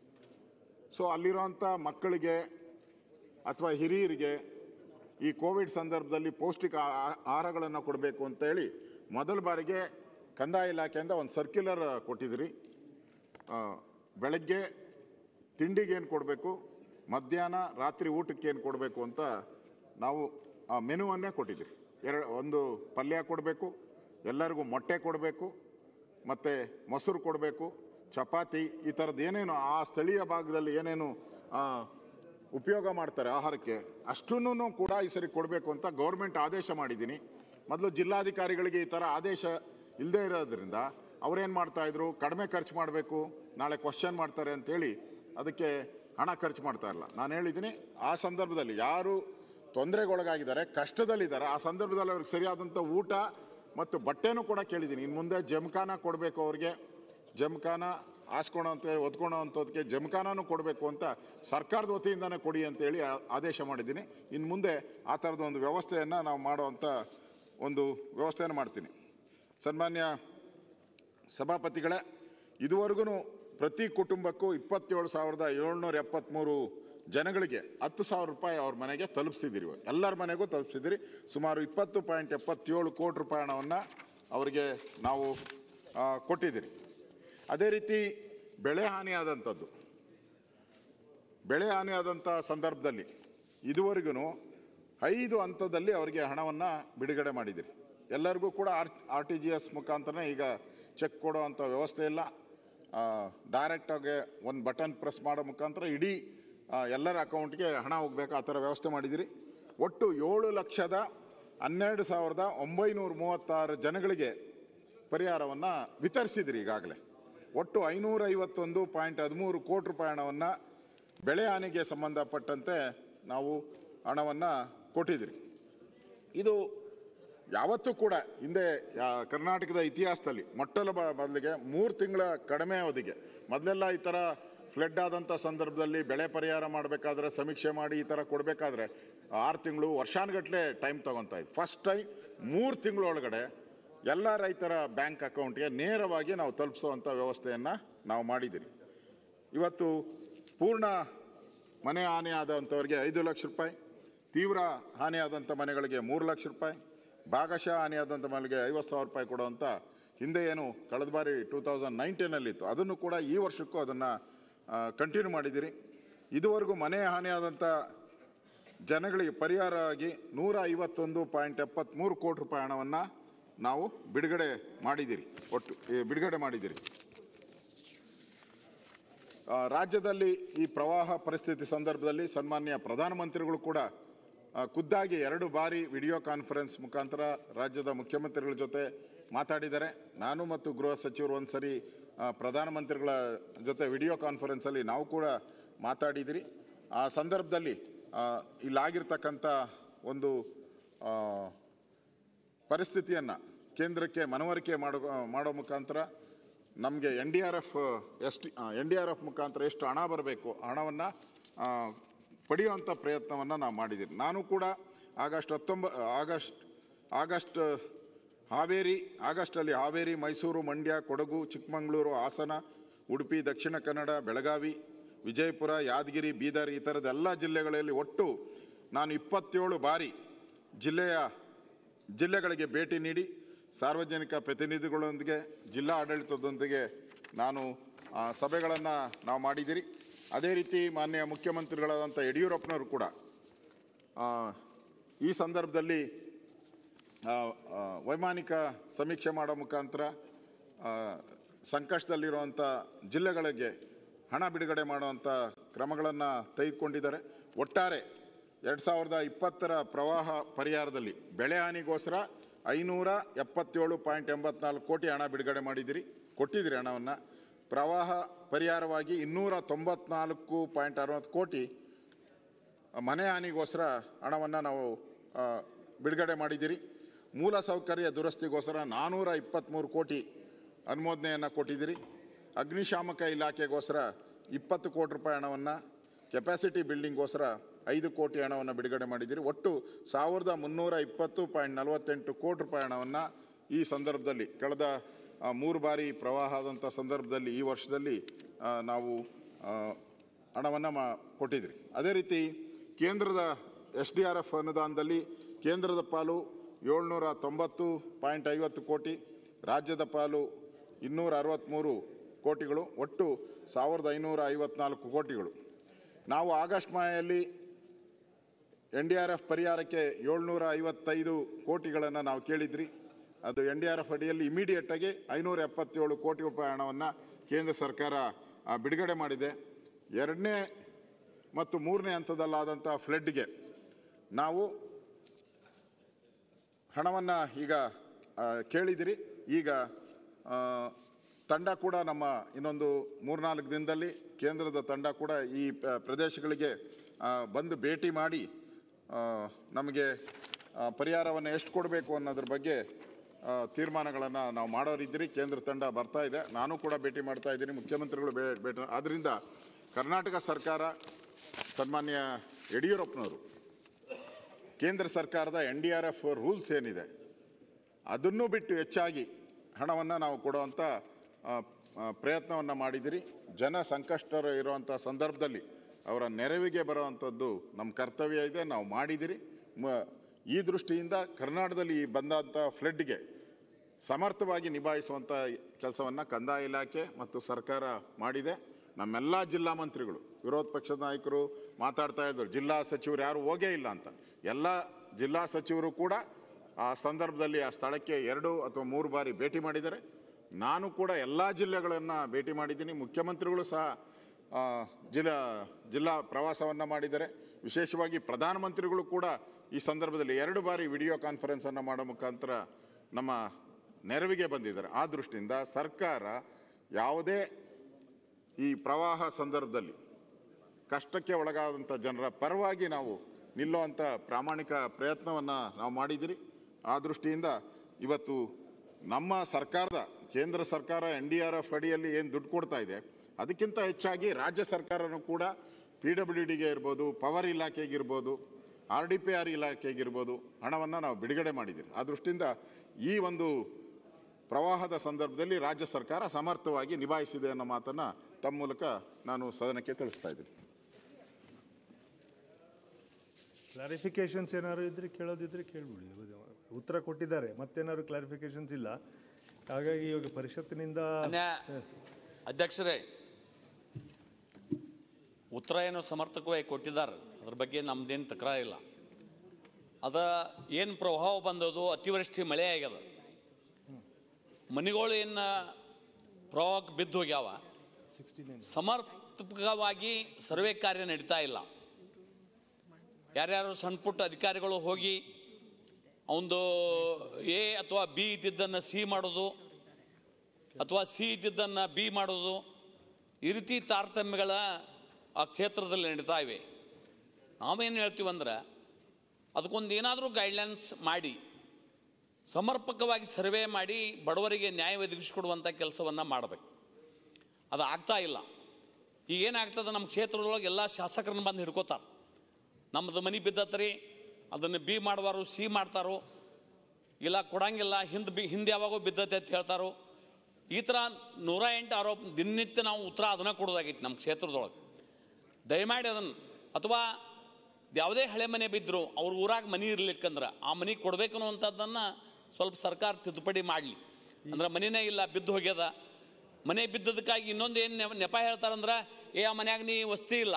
ಸೊ ಅಲ್ಲಿರೋಂಥ ಮಕ್ಕಳಿಗೆ ಅಥವಾ ಹಿರಿಯರಿಗೆ ಈ ಕೋವಿಡ್ ಸಂದರ್ಭದಲ್ಲಿ ಪೌಷ್ಟಿಕ ಆ- ಆ- ಆಹಾರಗಳನ್ನು ಕೊಡಬೇಕು ಅಂತೇಳಿ ಮೊದಲ ಬಾರಿಗೆ ಕಂದಾಯ ಇಲಾಖೆಯಿಂದ ಒಂದು ಸರ್ಕ್ಯುಲರ್ ಕೊಟ್ಟಿದ್ರಿ ಆ, ಬೆಳಗ್ಗೆ ತಿಂಡಿಗೆ ಏನು ಕೊಡಬೇಕು ಮಧ್ಯಾಹ್ನ ರಾತ್ರಿ ಊಟಕ್ಕೆ ಏನು ಕೊಡಬೇಕು ಅಂತ ನಾವು ಆ ಮೆನುವನ್ನೇ ಕೊಟ್ಟಿದ್ದೀರಿ ಎರಡು ಒಂದು ಪಲ್ಯ ಕೊಡಬೇಕು ಎಲ್ಲರಿಗೂ ಮೊಟ್ಟೆ ಕೊಡಬೇಕು ಮತ್ತು ಮೊಸರು ಕೊಡಬೇಕು ಚಪಾತಿ ಈ ಥರದ್ದು ಏನೇನು ಆ ಸ್ಥಳೀಯ ಭಾಗದಲ್ಲಿ ಏನೇನು ಆ, ಉಪಯೋಗ ಮಾಡ್ತಾರೆ ಆಹಾರಕ್ಕೆ ಅಷ್ಟನ್ನು ಕೂಡ ಈ ಸರಿ ಕೊಡಬೇಕು ಅಂತ ಗೌರ್ಮೆಂಟ್ ಆದೇಶ ಮಾಡಿದ್ದೀನಿ ಮೊದಲು ಜಿಲ್ಲಾಧಿಕಾರಿಗಳಿಗೆ ಈ ಥರ ಆದೇಶ ಇಲ್ಲದೇ ಇರೋದ್ರಿಂದ ಅವ್ರೇನು ಮಾಡ್ತಾಯಿದ್ರು ಕಡಿಮೆ ಖರ್ಚು ಮಾಡಬೇಕು ನಾಳೆ ಕ್ವಶನ್ ಮಾಡ್ತಾರೆ ಅಂತೇಳಿ ಅದಕ್ಕೆ ಹಣ ಖರ್ಚು ಮಾಡ್ತಾ ಇಲ್ಲ ನಾನು ಹೇಳಿದ್ದೀನಿ ಆ ಸಂದರ್ಭದಲ್ಲಿ ಯಾರು ತೊಂದರೆಗೊಳಗಾಗಿದ್ದಾರೆ ಕಷ್ಟದಲ್ಲಿದ್ದಾರೆ ಆ ಸಂದರ್ಭದಲ್ಲಿ ಅವ್ರಿಗೆ ಸರಿಯಾದಂಥ ಊಟ ಮತ್ತು ಬಟ್ಟೆನೂ ಕೂಡ ಕೇಳಿದ್ದೀನಿ ಇನ್ನು ಮುಂದೆ ಜಮ್ಖಾನ ಕೊಡಬೇಕು ಅವ್ರಿಗೆ ಜಮ್ಖಾನ ಹಾಸ್ಕೊಳೋ ಅಂತ ಒದ್ಕೊಳೋ ಅಂಥದ್ದಕ್ಕೆ ಜಮ್ಖಾನೂ ಕೊಡಬೇಕು ಅಂತ ಸರ್ಕಾರದ ವತಿಯಿಂದನೇ ಕೊಡಿ ಅಂತೇಳಿ ಆ- ಆದೇಶ ಮಾಡಿದ್ದೀನಿ ಇನ್ನು ಮುಂದೆ ಆ ಥರದ ಒಂದು ವ್ಯವಸ್ಥೆಯನ್ನು ನಾವು ಮಾಡುವಂಥ ಒಂದು ವ್ಯವಸ್ಥೆಯನ್ನು ಮಾಡ್ತೀನಿ ಸನ್ಮಾನ್ಯ ಸಭಾಪತಿಗಳೇ ಇದುವರೆಗೂ ಪ್ರತಿ ಕುಟುಂಬಕ್ಕೂ ಇಪ್ಪತ್ತೇಳು ಸಾವಿರದ ಏಳ್ನೂರ ಎಪ್ಪತ್ತ್ಮೂರು ಜನಗಳಿಗೆ ಹತ್ತು ಸಾವಿರ ರೂಪಾಯಿ ಅವ್ರ ಮನೆಗೆ ತಲುಪಿಸಿದ್ದೀರಿ ಇವಾಗ. ಎಲ್ಲರ ಮನೆಗೂ ತಲುಪಿಸಿದ್ದೀರಿ ಸುಮಾರು ಇಪ್ಪತ್ತು ಪಾಯಿಂಟ್ ಎಪ್ಪತ್ತೇಳು ಕೋಟಿ ರೂಪಾಯಿ ಹಣವನ್ನು ಅವರಿಗೆ ನಾವು ಆ, ಕೊಟ್ಟಿದ್ದೀರಿ ಅದೇ ರೀತಿ ಬೆಳೆ ಹಾನಿಯಾದಂಥದ್ದು ಬೆಳೆ ಹಾನಿಯಾದಂಥ ಸಂದರ್ಭದಲ್ಲಿ ಇದುವರೆಗೂ ಐದು ಹಂತದಲ್ಲಿ ಅವರಿಗೆ ಹಣವನ್ನು ಬಿಡುಗಡೆ ಮಾಡಿದಿರಿ ಎಲ್ಲರಿಗೂ ಕೂಡ R R T G S ಮುಖಾಂತರನೇ ಈಗ ಚೆಕ್ ಕೊಡೋ ಅಂಥ ವ್ಯವಸ್ಥೆ ಇಲ್ಲ ಡೈರೆಕ್ಟಾಗಿ ಒಂದು ಬಟನ್ ಪ್ರೆಸ್ ಮಾಡೋ ಮುಖಾಂತರ ಇಡೀ ಆ, ಎಲ್ಲರ ಅಕೌಂಟ್ಗೆ ಹಣ ಹೋಗ್ಬೇಕು ಆ ಥರ ವ್ಯವಸ್ಥೆ ಮಾಡಿದಿರಿ ಒಟ್ಟು ಏಳು ಲಕ್ಷದ ಹನ್ನೆರಡು ಸಾವಿರದ ಒಂಬೈನೂರ ಮೂವತ್ತಾರು ಜನಗಳಿಗೆ ಪರಿಹಾರವನ್ನು ವಿತರಿಸಿದಿರಿ ಈಗಾಗಲೇ ಒಟ್ಟು ಐನೂರ ಐವತ್ತೊಂದು ಪಾಯಿಂಟ್ ಹದಿಮೂರು ಕೋಟಿ ರೂಪಾಯಿ ಹಣವನ್ನು ಬೆಳೆ ಹಾನಿಗೆ ಸಂಬಂಧಪಟ್ಟಂತೆ ನಾವು ಹಣವನ್ನು ಕೊಟ್ಟಿದ್ದೀರಿ ಇದು ಯಾವತ್ತೂ ಕೂಡ ಹಿಂದೆ ಆ, ಕರ್ನಾಟಕದ ಇತಿಹಾಸದಲ್ಲಿ ಮೊಟ್ಟಲ ಬ- ಮೊದಲಿಗೆ ಮೂರು ತಿಂಗಳ ಕಡಿಮೆ ಅವಧಿಗೆ ಮೊದಲೆಲ್ಲ ಈ ಥರ ಫ್ಲಡ್ ಆದಂಥ ಸಂದರ್ಭದಲ್ಲಿ ಬೆಳೆ ಪರಿಹಾರ ಮಾಡಬೇಕಾದ್ರೆ ಸಮೀಕ್ಷೆ ಮಾಡಿ ಈ ಥರ ಕೊಡಬೇಕಾದ್ರೆ ಆರು ತಿಂಗಳು ವರ್ಷಾನುಗಟ್ಟಲೆ ಟೈಮ್ ತಗೊತಾ ಇತ್ತು ಫಸ್ಟ್ ಟೈಮ್ ಮೂರು ತಿಂಗಳೊಳಗಡೆ ಎಲ್ಲ ರೈತರ ಬ್ಯಾಂಕ್ ಅಕೌಂಟ್ಗೆ ನೇರವಾಗಿ ನಾವು ತಲುಪಿಸುವಂಥ ವ್ಯವಸ್ಥೆಯನ್ನು ನಾವು ಮಾಡಿದ್ದೀರಿ ಇವತ್ತು ಪೂರ್ಣ ಮನೆ ಹಾನಿ ಆದಂಥವ್ರಿಗೆ ಐದು ಲಕ್ಷ ರೂಪಾಯಿ ತೀವ್ರ ಹಾನಿಯಾದಂಥ ಮನೆಗಳಿಗೆ ಮೂರು ಲಕ್ಷ ರೂಪಾಯಿ ಭಾಗಶಃ ಹಾನಿಯಾದಂಥ ಮನೆಗೆ ಐವತ್ತು ಸಾವಿರ ರೂಪಾಯಿ ಕೊಡುವಂಥ ಹಿಂದೆ ಏನು ಕಳೆದ ಬಾರಿ ಟೂ ತೌಸಂಡ್ ನೈನ್ಟೀನಲ್ಲಿತ್ತು ಅದನ್ನು ಕೂಡ ಈ ವರ್ಷಕ್ಕೂ ಅದನ್ನು ಕಂಟಿನ್ಯೂ ಮಾಡಿದ್ದೀರಿ ಇದುವರೆಗೂ ಮನೆ ಹಾನಿಯಾದಂಥ ಜನಗಳಿಗೆ ಪರಿಹಾರ ಆಗಿ ನೂರ ಐವತ್ತೊಂದು ಪಾಯಿಂಟ್ ಎಪ್ಪತ್ತ್ಮೂರು ಕೋಟಿ ರೂಪಾಯಿ ಹಣವನ್ನು ನಾವು ಬಿಡುಗಡೆ ಮಾಡಿದ್ದೀರಿ ಒಟ್ಟು ಈ ಬಿಡುಗಡೆ ಮಾಡಿದ್ದೀರಿ ಆ, ರಾಜ್ಯದಲ್ಲಿ ಈ ಪ್ರವಾಹ ಪರಿಸ್ಥಿತಿ ಸಂದರ್ಭದಲ್ಲಿ ಸನ್ಮಾನ್ಯ ಪ್ರಧಾನಮಂತ್ರಿಗಳು ಕೂಡ ಆ, ಖುದ್ದಾಗಿ ಎರಡು ಬಾರಿ ವಿಡಿಯೋ ಕಾನ್ಫರೆನ್ಸ್ ಮುಖಾಂತರ ರಾಜ್ಯದ ಮುಖ್ಯಮಂತ್ರಿಗಳ ಜೊತೆ ಮಾತಾಡಿದ್ದಾರೆ ನಾನು ಮತ್ತು ಗೃಹ ಸಚಿವರು ಒಂದು ಸರಿ ಆ, ಪ್ರಧಾನಮಂತ್ರಿಗಳ ಜೊತೆ ವಿಡಿಯೋ ಕಾನ್ಫರೆನ್ಸಲ್ಲಿ ನಾವು ಕೂಡ ಮಾತಾಡಿದಿರಿ ಆ ಸಂದರ್ಭದಲ್ಲಿ ಆ, ಇಲ್ಲಾಗಿರ್ತಕ್ಕಂಥ ಒಂದು ಆ, ಪರಿಸ್ಥಿತಿಯನ್ನು ಕೇಂದ್ರಕ್ಕೆ ಮನವರಿಕೆ ಮಾಡೋ ಮಾಡೋ ಮುಖಾಂತರ ನಮಗೆ ಎನ್ ಡಿ ಆರ್ ಎಫ್ ಎಷ್ಟು ಎನ್ ಡಿ ಆರ್ ಎಫ್ ಮುಖಾಂತರ ಎಷ್ಟು ಹಣ ಬರಬೇಕು ಹಣವನ್ನು ಪಡೆಯುವಂಥ ಪ್ರಯತ್ನವನ್ನು ನಾವು ಮಾಡಿದ್ದೀವಿ ನಾನು ಕೂಡ ಆಗಸ್ಟ್ ಹತ್ತೊಂಬ ಆಗಸ್ಟ್ ಆಗಸ್ಟ್ ಹಾವೇರಿ ಆಗಸ್ಟಲ್ಲಿ ಹಾವೇರಿ ಮೈಸೂರು ಮಂಡ್ಯ ಕೊಡಗು ಚಿಕ್ಕಮಗಳೂರು ಹಾಸನ ಉಡುಪಿ ದಕ್ಷಿಣ ಕನ್ನಡ ಬೆಳಗಾವಿ ವಿಜಯಪುರ ಯಾದಗಿರಿ ಬೀದರ್ ಈ ಥರದ ಎಲ್ಲ ಜಿಲ್ಲೆಗಳಲ್ಲಿ ಒಟ್ಟು ನಾನು ಇಪ್ಪತ್ತೇಳು ಬಾರಿ ಜಿಲ್ಲೆಯ ಜಿಲ್ಲೆಗಳಿಗೆ ಭೇಟಿ ನೀಡಿ ಸಾರ್ವಜನಿಕ ಪ್ರತಿನಿಧಿಗಳೊಂದಿಗೆ ಜಿಲ್ಲಾ ಆಡಳಿತದೊಂದಿಗೆ ನಾನು ಸಭೆಗಳನ್ನು ನಾವು ಮಾಡಿದ್ದೀರಿ ಅದೇ ರೀತಿ ಮಾನ್ಯ ಮುಖ್ಯಮಂತ್ರಿಗಳಾದಂಥ ಯಡಿಯೂರಪ್ಪನವರು ಕೂಡ ಆ, ಈ ಸಂದರ್ಭದಲ್ಲಿ ಆ, ಆ, ವೈಮಾನಿಕ ಸಮೀಕ್ಷೆ ಮಾಡೋ ಮುಖಾಂತರ ಆ, ಸಂಕಷ್ಟದಲ್ಲಿರುವಂಥ ಜಿಲ್ಲೆಗಳಿಗೆ ಹಣ ಬಿಡುಗಡೆ ಮಾಡುವಂಥ ಕ್ರಮಗಳನ್ನು ತೆಗೆದುಕೊಂಡಿದ್ದಾರೆ ಒಟ್ಟಾರೆ ಎರಡು ಸಾವಿರದ ಇಪ್ಪತ್ತರ ಪ್ರವಾಹ ಪರಿಹಾರದಲ್ಲಿ ಬೆಳೆ ಹಾನಿಗೋಸ್ಕರ ಐನೂರ ಎಪ್ಪತ್ತೇಳು ಪಾಯಿಂಟ್ ಎಂಬತ್ನಾಲ್ಕು ಕೋಟಿ ಹಣ ಬಿಡುಗಡೆ ಮಾಡಿದಿರಿ ಕೊಟ್ಟಿದ್ದೀರಿ ಹಣವನ್ನು ಪ್ರವಾಹ ಪರಿಹಾರವಾಗಿ ಇನ್ನೂರ ತೊಂಬತ್ನಾಲ್ಕು ಪಾಯಿಂಟ್ ಅರವತ್ತು ಕೋಟಿ ಮನೆ ಹಾನಿಗೋಸ್ಕರ ಹಣವನ್ನು ನಾವು ಆ, ಬಿಡುಗಡೆ ಮಾಡಿದ್ದೀರಿ ಮೂಲ ಸೌಕರ್ಯ ದುರಸ್ತಿಗೋಸ್ಕರ ನಾನ್ನೂರ ಇಪ್ಪತ್ತ್ಮೂರು ಕೋಟಿ ಅನುಮೋದನೆಯನ್ನು ಕೊಟ್ಟಿದ್ದೀರಿ ಅಗ್ನಿಶಾಮಕ ಇಲಾಖೆಗೋಸ್ಕರ ಇಪ್ಪತ್ತು ಕೋಟಿ ರೂಪಾಯಿ ಹಣವನ್ನು ಕೆಪಾಸಿಟಿ ಬಿಲ್ಡಿಂಗ್ಗೋಸ್ಕರ ಐದು ಕೋಟಿ ಹಣವನ್ನು ಬಿಡುಗಡೆ ಮಾಡಿದ್ದೀರಿ ಒಟ್ಟು ಸಾವಿರದ ಮುನ್ನೂರ ಇಪ್ಪತ್ತು ಪಾಯಿಂಟ್ ನಲವತ್ತೆಂಟು ಕೋಟಿ ರೂಪಾಯಿ ಹಣವನ್ನು ಈ ಸಂದರ್ಭದಲ್ಲಿ ಕಳೆದ ಆ, ಮೂರು ಬಾರಿ ಪ್ರವಾಹ ಆದಂಥ ಸಂದರ್ಭದಲ್ಲಿ ಈ ವರ್ಷದಲ್ಲಿ ಆ, ನಾವು ಆ, ಹಣವನ್ನು ಮಾ ಕೊಟ್ಟಿದ್ರಿ ಅದೇ ರೀತಿ ಕೇಂದ್ರದ ಎಸ್ ಡಿ ಆರ್ ಎಫ್ ಅನುದಾನದಲ್ಲಿ ಕೇಂದ್ರದ ಪಾಲು ಏಳ್ನೂರ ತೊಂಬತ್ತು ಪಾಯಿಂಟ್ ಐವತ್ತು ಕೋಟಿ ರಾಜ್ಯದ ಪಾಲು ಇನ್ನೂರ ಅರವತ್ತ್ಮೂರು ಕೋಟಿಗಳು ಒಟ್ಟು ಸಾವಿರದ ಐನೂರ ಐವತ್ನಾಲ್ಕು ಕೋಟಿಗಳು ನಾವು ಆಗಸ್ಟ್ ಮಾಯಲ್ಲಿ ಎನ್ ಡಿ ಆರ್ ಎಫ್ ಪರಿಹಾರಕ್ಕೆ ಏಳ್ನೂರ ಐವತ್ತೈದು ಕೋಟಿಗಳನ್ನು ನಾವು ಕೇಳಿದ್ರಿ ಅದು ಎನ್ ಡಿ ಆರ್ ಎಫ್ ಅಡಿಯಲ್ಲಿ ಇಮಿಡಿಯೇಟಾಗಿ ಐನೂರ ಎಪ್ಪತ್ತೇಳು ಕೋಟಿ ರೂಪಾಯಿ ಹಣವನ್ನು ಕೇಂದ್ರ ಸರ್ಕಾರ ಆ, ಬಿಡುಗಡೆ ಮಾಡಿದೆ ಎರಡನೇ ಮತ್ತು ಮೂರನೇ ಹಂತದಲ್ಲಾದಂಥ ಫ್ಲಡ್ಗೆ ನಾವು ಹಣವನ್ನು ಈಗ ಆ, ಕೇಳಿದಿರಿ ಈಗ ಆ, ತಂಡ ಕೂಡ ನಮ್ಮ ಇನ್ನೊಂದು ಮೂರ್ನಾಲ್ಕು ದಿನದಲ್ಲಿ ಕೇಂದ್ರದ ತಂಡ ಕೂಡ ಈ ಪ- ಪ್ರದೇಶಗಳಿಗೆ ಆ, ಬಂದು ಭೇಟಿ ಮಾಡಿ ಆ, ನಮಗೆ ಆ, ಪರಿಹಾರವನ್ನು ಎಷ್ಟು ಕೊಡಬೇಕು ಅನ್ನೋದ್ರ ಬಗ್ಗೆ ಆ, ತೀರ್ಮಾನಗಳನ್ನು ನಾವು ಮಾಡೋರಿದ್ದೀರಿ ಕೇಂದ್ರ ತಂಡ ಬರ್ತಾ ಇದೆ ನಾನು ಕೂಡ ಭೇಟಿ ಮಾಡ್ತಾ ಇದ್ದೀನಿ ಮುಖ್ಯಮಂತ್ರಿಗಳು ಬೇ ಭೇಟಿ ಆದ್ದರಿಂದ ಕರ್ನಾಟಕ ಸರ್ಕಾರ ಸನ್ಮಾನ್ಯ ಯಡಿಯೂರಪ್ಪನವರು ಕೇಂದ್ರ ಸರ್ಕಾರದ N D R F rules ಏನಿದೆ ಅದನ್ನು ಬಿಟ್ಟು ಹೆಚ್ಚಾಗಿ ಹಣವನ್ನು ನಾವು ಕೊಡುವಂಥ ಪ್ರಯತ್ನವನ್ನು ಮಾಡಿದಿರಿ ಜನ ಸಂಕಷ್ಟರು ಇರುವಂಥ ಸಂದರ್ಭದಲ್ಲಿ ಅವರ ನೆರವಿಗೆ ಬರುವಂಥದ್ದು ನಮ್ಮ ಕರ್ತವ್ಯ ಇದೆ ನಾವು ಮಾಡಿದಿರಿ ಮ ಈ ದೃಷ್ಟಿಯಿಂದ ಕರ್ನಾಟಕದಲ್ಲಿ ಈ ಬಂದಂಥ ಫ್ಲಡ್ಗೆ ಸಮರ್ಥವಾಗಿ ನಿಭಾಯಿಸುವಂಥ ಕೆಲಸವನ್ನು ಕಂದಾಯ ಇಲಾಖೆ ಮತ್ತು ಸರ್ಕಾರ ಮಾಡಿದೆ ನಮ್ಮೆಲ್ಲ ಜಿಲ್ಲಾ ಮಂತ್ರಿಗಳು ವಿರೋಧ ಪಕ್ಷದ ನಾಯಕರು ಮಾತಾಡ್ತಾ ಇದ್ದರು ಜಿಲ್ಲಾ ಸಚಿವರು ಯಾರು ಹೋಗೇ ಇಲ್ಲ ಅಂತ ಎಲ್ಲ ಜಿಲ್ಲಾ ಸಚಿವರು ಕೂಡ ಆ ಸಂದರ್ಭದಲ್ಲಿ ಆ ಸ್ಥಳಕ್ಕೆ ಎರಡು ಅಥವಾ ಮೂರು ಬಾರಿ ಭೇಟಿ ಮಾಡಿದ್ದಾರೆ ನಾನು ಕೂಡ ಎಲ್ಲ ಜಿಲ್ಲೆಗಳನ್ನು ಭೇಟಿ ಮಾಡಿದ್ದೀನಿ ಮುಖ್ಯಮಂತ್ರಿಗಳು ಸಹ ಆ, ಜಿಲ್ಲಾ ಜಿಲ್ಲಾ ಪ್ರವಾಸವನ್ನು ಮಾಡಿದ್ದಾರೆ ವಿಶೇಷವಾಗಿ ಪ್ರಧಾನಮಂತ್ರಿಗಳು ಕೂಡ ಈ ಸಂದರ್ಭದಲ್ಲಿ ಎರಡು ಬಾರಿ ವಿಡಿಯೋ ಕಾನ್ಫರೆನ್ಸನ್ನು ಮಾಡೋ ಮುಖಾಂತರ ನಮ್ಮ ನೆರವಿಗೆ ಬಂದಿದ್ದಾರೆ ಆ ದೃಷ್ಟಿಯಿಂದ ಸರ್ಕಾರ ಯಾವುದೇ ಈ ಪ್ರವಾಹ ಸಂದರ್ಭದಲ್ಲಿ ಕಷ್ಟಕ್ಕೆ ಒಳಗಾದಂಥ ಜನರ ಪರವಾಗಿ ನಾವು ನಿಲ್ಲುವಂಥ ಪ್ರಾಮಾಣಿಕ ಪ್ರಯತ್ನವನ್ನು ನಾವು ಮಾಡಿದಿರಿ ಆ ದೃಷ್ಟಿಯಿಂದ ಇವತ್ತು ನಮ್ಮ ಸರ್ಕಾರದ ಕೇಂದ್ರ ಸರ್ಕಾರ ಎನ್ ಡಿ ಆರ್ ಎಫ್ ಅಡಿಯಲ್ಲಿ ಏನು ದುಡ್ಡು ಕೊಡ್ತಾ ಇದೆ ಅದಕ್ಕಿಂತ ಹೆಚ್ಚಾಗಿ ರಾಜ್ಯ ಸರ್ಕಾರನೂ ಕೂಡ ಪಿ ಡಬ್ಲ್ಯೂ ಡಿಗೆ ಇರ್ಬೋದು ಪವರ್ ಇಲಾಖೆಗಿರ್ಬೋದು ಆರ್ ಡಿ ಪಿ ಆರ್ ಇಲಾಖೆಗಿರ್ಬೋದು ಹಣವನ್ನು ನಾವು ಬಿಡುಗಡೆ ಮಾಡಿದ್ದೀರಿ ಆ ದೃಷ್ಟಿಯಿಂದ ಈ ಒಂದು ಪ್ರವಾಹದ ಸಂದರ್ಭದಲ್ಲಿ ರಾಜ್ಯ ಸರ್ಕಾರ ಸಮರ್ಥವಾಗಿ ನಿಭಾಯಿಸಿದೆ ಅನ್ನೋ ಮಾತನ್ನು ತಮ್ಮ ಮೂಲಕ ನಾನು ಸದನಕ್ಕೆ ತಿಳಿಸ್ತಾ ಇದ್ದೀನಿ ಕ್ಲಾರಿಫಿಕೇಶನ್ಸ್ ಏನಾದ್ರು ಇದ್ರೆ ಕೇಳೋದಿದ್ರೆ ಕೇಳ್ಬಿಡಿ ಉತ್ತರ ಕೊಟ್ಟಿದ್ದಾರೆ ಮತ್ತೇನಾದ್ರು ಕ್ಲಾರಿಫಿಕೇಶನ್ಸ್ ಇಲ್ಲ ಹಾಗಾಗಿ ಇವಾಗ ಪರಿಷತ್ತಿನಿಂದ ಅನ್ಯ ಅಧ್ಯಕ್ಷರೇ ಉತ್ತರ ಏನು ಸಮರ್ಥಕವಾಗಿ ಕೊಟ್ಟಿದ್ದಾರೆ ಅದ್ರ ಬಗ್ಗೆ ನಮ್ದೇನು ತಕರಾರಿಲ್ಲ ಅದ ಏನು ಪ್ರಭಾವ ಬಂದದು ಅತಿವೃಷ್ಟಿ ಮಳೆ ಆಗ್ಯದ ಮನೆಗಳು ಏನು ಪ್ರವಾಹಕ್ಕೆ ಬಿದ್ದು ಹೋಗ್ಯಾವ ಸಮರ್ಪಕವಾಗಿ ಸರ್ವೆ ಕಾರ್ಯ ನಡೀತಾ ಇಲ್ಲ ಯಾರ್ಯಾರು ಸಣ್ಣ ಪುಟ್ಟ ಅಧಿಕಾರಿಗಳು ಹೋಗಿ ಒಂದು ಎ ಅಥವಾ ಬಿ ಇದ್ದಿದ್ದನ್ನು ಸಿ ಮಾಡೋದು ಅಥವಾ ಸಿ ಇದ್ದಿದ್ದನ್ನು ಬಿ ಮಾಡೋದು ಈ ರೀತಿ ತಾರತಮ್ಯಗಳ ಆ ಕ್ಷೇತ್ರದಲ್ಲಿ ನಡೀತಾ ಇವೆ ನಾವೇನು ಹೇಳ್ತೀವಂದ್ರೆ ಅದಕ್ಕೊಂದು ಏನಾದರೂ ಗೈಡ್ಲೈನ್ಸ್ ಮಾಡಿ ಸಮರ್ಪಕವಾಗಿ ಸರ್ವೆ ಮಾಡಿ ಬಡವರಿಗೆ ನ್ಯಾಯ ಒದಗಿಸಿಕೊಡುವಂಥ ಕೆಲಸವನ್ನು ಮಾಡಬೇಕು ಅದು ಆಗ್ತಾ ಇಲ್ಲ ಈಗ ಏನಾಗ್ತದೆ ನಮ್ಮ ಕ್ಷೇತ್ರದೊಳಗೆ ಎಲ್ಲ ಶಾಸಕರನ್ನ ಬಂದು ಹಿಡ್ಕೋತಾರೆ ನಮ್ಮದು ಮನೆ ಬಿದ್ದತ್ರಿ ಅದನ್ನು ಬಿ ಮಾಡುವಾರು ಸಿ ಮಾಡ್ತಾರೋ ಇಲ್ಲ ಕೊಡಂಗಿಲ್ಲ ಹಿಂದೆ ಬಿ ಹಿಂದೆ ಯಾವಾಗೋ ಬಿದ್ದತೆ ಅಂತ ಹೇಳ್ತಾರೋ ಈ ಥರ ನೂರ ಎಂಟು ಆರೋಪ ದಿನನಿತ್ಯ ನಾವು ಉತ್ತರ ಅದನ್ನ ಕೊಡೋದಾಗೈತಿ ನಮ್ಮ ಕ್ಷೇತ್ರದೊಳಗೆ ದಯಮಾಡಿ ಅದನ್ನು ಅಥವಾ ಯಾವುದೇ ಹಳೆ ಮನೆ ಬಿದ್ದರು ಅವ್ರ ಊರಾಗ ಮನೆ ಇರ್ಲಿಕ್ಕಂದ್ರೆ ಆ ಮನೆ ಕೊಡ್ಬೇಕು ಅನ್ನುವಂಥದ್ದನ್ನು ಸ್ವಲ್ಪ ಸರ್ಕಾರ ತಿದ್ದುಪಡಿ ಮಾಡಲಿ ಅಂದ್ರೆ ಮನೆನೇ ಇಲ್ಲ ಬಿದ್ದು ಹೋಗ್ಯದ ಮನೆ ಬಿದ್ದದಕ್ಕಾಗಿ ಇನ್ನೊಂದು ಏನು ನೆಪ ಹೇಳ್ತಾರಂದ್ರೆ ಏ ಆ ಮನ್ಯಾಗ ನೀ ವಸ್ತಿ ಇಲ್ಲ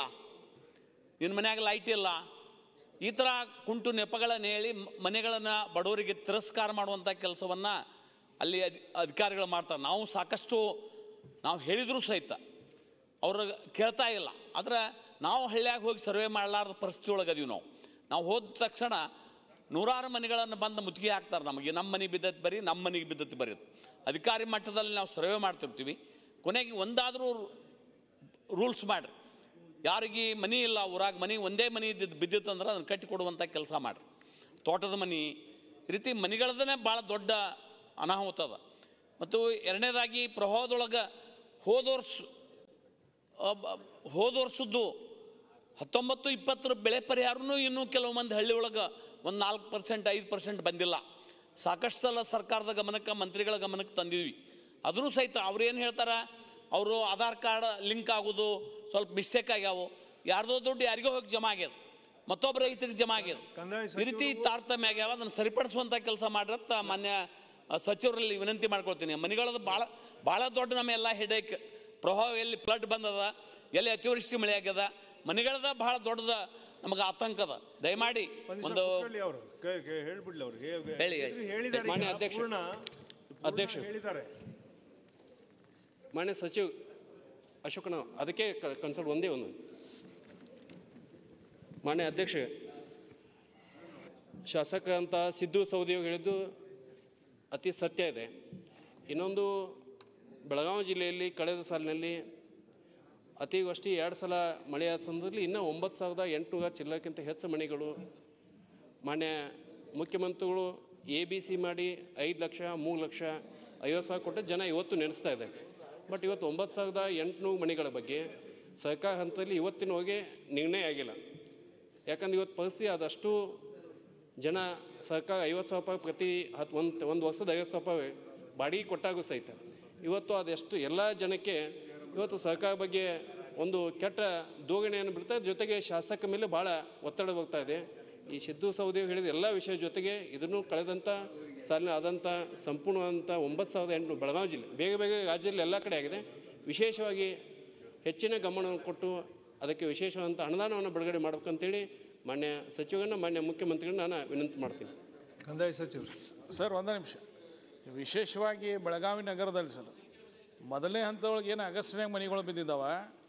ನಿನ್ನ ಮನ್ಯಾಗ ಲೈಟ್ ಇಲ್ಲ ಈ ಥರ ಕುಂಟು ನೆಪಗಳನ್ನು ಹೇಳಿ ಮ- ಮನೆಗಳನ್ನು ಬಡವರಿಗೆ ತಿರಸ್ಕಾರ ಮಾಡುವಂಥ ಕೆಲಸವನ್ನು ಅಲ್ಲಿ ಅಧಿ ಅಧಿಕಾರಿಗಳು ಮಾಡ್ತಾರೆ ನಾವು ಸಾಕಷ್ಟು ನಾವು ಹೇಳಿದರೂ ಸಹಿತ ಅವ್ರು ಕೇಳ್ತಾ ಇಲ್ಲ ಆದ್ರೆ ನಾವು ಹಳ್ಳಿಯಾಗ ಹೋಗಿ ಸರ್ವೆ ಮಾಡಲಾರ್ದ ಪರಿಸ್ಥಿತಿ ಒಳಗೆ ಅದೀವಿ ನಾವು ನಾವು ಹೋದ ತಕ್ಷಣ ನೂರಾರು ಮನೆಗಳನ್ನು ಬಂದು ಮುತ್ತಿಗೆ ಹಾಕ್ತಾರೆ ನಮಗೆ ನಮ್ಮ ಮನೆಗೆ ಬಿದ್ದದ್ದು ಬರೀ ನಮ್ಮ ಮನೆಗೆ ಬಿದ್ದದ್ದು ಬರೀ ಅಧಿಕಾರಿ ಮಟ್ಟದಲ್ಲಿ ನಾವು ಸರ್ವೆ ಮಾಡ್ತಿರ್ತೀವಿ ಕೊನೆಗೆ ಒಂದಾದರೂ ರೂಲ್ಸ್ ಮಾಡ್ರಿ ಯಾರಿಗೆ ಮನಿ ಇಲ್ಲ ಊರಾಗ ಮನಿ ಒಂದೇ ಮನಿ ಇದ್ದಿದ್ದು ಬಿದ್ದಿತ್ತು ಅಂದ್ರೆ ಅದನ್ನು ಕಟ್ಟಿ ಕೊಡುವಂಥ ಕೆಲಸ ಮಾಡ್ರಿ ತೋಟದ ಮನಿ ಈ ರೀತಿ ಮನಿಗಳದೇ ಭಾಳ ದೊಡ್ಡ ಅನಾಹುತ ಅದ ಮತ್ತು ಎರಡನೇದಾಗಿ ಪ್ರವಾಹದೊಳಗೆ ಹೋದ ವರ್ಷ ಆ, ಬ- ಹೋದ ವರ್ಷದ್ದು ಹತ್ತೊಂಬತ್ತು ಇಪ್ಪತ್ತರ ಬೆಳೆ ಪರಿಹಾರನೂ ಇನ್ನೂ ಕೆಲವು ಮಂದಿ ಹಳ್ಳಿ ಒಳಗೆ ಒಂದು ನಾಲ್ಕು ಪರ್ಸೆಂಟ್ ಐದು ಪರ್ಸೆಂಟ್ ಬಂದಿಲ್ಲ ಸಾಕಷ್ಟು ಸಲ ಸರ್ಕಾರದ ಗಮನಕ್ಕೆ ಮಂತ್ರಿಗಳ ಗಮನಕ್ಕೆ ತಂದಿದ್ವಿ ಅದನ್ನು ಸಹಿತ ಅವ್ರು ಏನು ಹೇಳ್ತಾರೆ ಅವರು ಆಧಾರ್ ಕಾರ್ಡ್ ಲಿಂಕ್ ಆಗೋದು ಸ್ವಲ್ಪ ಮಿಸ್ಟೇಕ್ ಆಗ್ಯಾವು ಯಾರ್ದೋ ದುಡ್ಡು ಯಾರಿಗೋ ಹೋಗಿ ಜಮಾ ಆಗ್ಯದ ಮತ್ತೊಬ್ಬ ರೈತರಿಗೆ ಜಮಾ ಆಗ್ಯದ ಕಂದಾಯ ಈ ರೀತಿ ತಾರತಮ್ಯ ಆಗ್ಯಾವ ಅದನ್ನು ಸರಿಪಡಿಸುವಂಥ ಕೆಲಸ ಮಾಡ್ರತ್ತ ಮಾನ್ಯ ಆ, ಸಚಿವರಲ್ಲಿ ವಿನಂತಿ ಮಾಡ್ಕೊಳ್ತೀನಿ ಮನೆಗಳದ್ದು ಭಾಳ ಭಾಳ ದೊಡ್ಡ ನಮ್ಮ ಎಲ್ಲ ಹೆಡೇಕ್ ಪ್ರವಾಹ ಎಲ್ಲಿ ಫ್ಲಡ್ ಬಂದದ ಎಲ್ಲಿ ಅತಿವೃಷ್ಟಿ ಮಳೆ ಆಗ್ಯದ ಮನೆಗಳದ ಭಾಳ ದೊಡ್ಡದ ನಮಗೆ ಆತಂಕ ಅದ ದಯಮಾಡಿ ಒಂದು ಅವರು ಹೇಳ್ಬಿಡ್ಲಿ ಅವ್ರು ಹೇಳಿ, ಹೇಳಿ. ಹೇಳಿದ್ದಾರೆ ಮಾನ್ಯ ಈಗ ಅಧ್ಯಕ್ಷ. ಪೂರ್ಣ ಅಧ್ಯಕ್ಷ. ಹೇಳಿದ್ದಾರೆ ಮಾನ್ಯ ಸಚಿವ್ ಅಶೋಕನ ಅದಕ್ಕೆ ಕನ್ಸಲ್ಟ್ ಒಂದೇ ಒಂದು ಮಾನ್ಯ ಅಧ್ಯಕ್ಷ ಶಾಸಕ ಅಂತ ಸಿದ್ದು ಸೌದಿ ಹೇಳಿದ್ದು ಅತಿ ಸತ್ಯ ಇದೆ ಇನ್ನೊಂದು ಬೆಳಗಾವಿ ಜಿಲ್ಲೆಯಲ್ಲಿ ಕಳೆದ ಸಾಲಿನಲ್ಲಿ ಅತಿವೃಷ್ಟಿ ಎರಡು ಸಲ ಮಳೆಯಾದ ಸಂದರ್ಭದಲ್ಲಿ ಇನ್ನೂ ಒಂಬತ್ತು ಸಾವಿರದ ಎಂಟುನೂರ ಚಿಲ್ಲಕ್ಕಿಂತ ಹೆಚ್ಚು ಮನೆಗಳು ಮಾನ್ಯ ಮುಖ್ಯಮಂತ್ರಿಗಳು ಎ ಬಿ ಸಿ ಮಾಡಿ ಐದು ಲಕ್ಷ ಮೂರು ಲಕ್ಷ ಐವತ್ತು ಸಾವಿರ ಕೊಟ್ಟು ಜನ ಇವತ್ತು ನೆನೆಸ್ತಾ ಇದೆ ಬಟ್ ಇವತ್ತು ಒಂಬತ್ತು ಸಾವಿರದ ಎಂಟುನೂರು ಮನೆಗಳ ಬಗ್ಗೆ ಸರ್ಕಾರ ಹಂತದಲ್ಲಿ ಇವತ್ತಿನವರೆಗೆ ನಿರ್ಣಯ ಆಗಿಲ್ಲ ಯಾಕಂದ್ರೆ ಇವತ್ತು ಪರಿಸ್ಥಿತಿ ಆದಷ್ಟು ಜನ ಸರ್ಕಾರ ಐವತ್ತು ಸಾವಿರ ರೂಪಾಯಿ ಪ್ರತಿ ಹತ್ತು ಒಂದು ಒಂದು ವರ್ಷದ ಐವತ್ತು ಸಾವಿರ ರೂಪಾಯಿ ಬಾಡಿಗೆ ಕೊಟ್ಟಾಗೂ ಸಹಿತ ಇವತ್ತು ಅದೆಷ್ಟು ಎಲ್ಲ ಜನಕ್ಕೆ ಇವತ್ತು ಸರ್ಕಾರ ಬಗ್ಗೆ ಒಂದು ಕೆಟ್ಟ ದೂಗಣೆಯನ್ನು ಬಿಡ್ತಾ ಜೊತೆಗೆ ಶಾಸಕ ಮೇಲೆ ಭಾಳ ಒತ್ತಡ ಹೋಗ್ತಾ ಇದೆ ಈ ಸಿದ್ದು ಸೌದಿ ಹೇಳಿದ ಎಲ್ಲ ವಿಷಯ ಜೊತೆಗೆ ಇದನ್ನು ಕಳೆದಂಥ ಸಾಲಿನ ಆದಂಥ ಸಂಪೂರ್ಣವಾದಂಥ ಒಂಬತ್ತು ಸಾವಿರದ ಎಂಟು ಬೆಳಗಾವಿ ಜಿಲ್ಲೆ ಬೇಗ ಬೇಗ ರಾಜ್ಯದಲ್ಲಿ ಎಲ್ಲ ಕಡೆ ಆಗಿದೆ ವಿಶೇಷವಾಗಿ ಹೆಚ್ಚಿನ ಗಮನವನ್ನು ಕೊಟ್ಟು ಅದಕ್ಕೆ ವಿಶೇಷವಾದಂಥ ಅನುದಾನವನ್ನು ಬಿಡುಗಡೆ ಮಾಡ್ಬೇಕಂತೇಳಿ ಮಾನ್ಯ ಸಚಿವರನ್ನ ಮಾನ್ಯ ಮುಖ್ಯಮಂತ್ರಿಗಳನ್ನ ನಾನು ವಿನಂತಿ ಮಾಡ್ತೀನಿ ಕಂದಾಯ ಸಚಿವರು ಸರ್ ಒಂದು ನಿಮಿಷ ವಿಶೇಷವಾಗಿ ಬೆಳಗಾವಿ ನಗರದಲ್ಲಿ ಸರ್ ಮೊದಲನೇ ಹಂತದೊಳಗೆ ಏನು ಅಗಸ್ಟ್ನಾಗ ಮನೆಗಳು ಬಿದ್ದಿದ್ದಾವ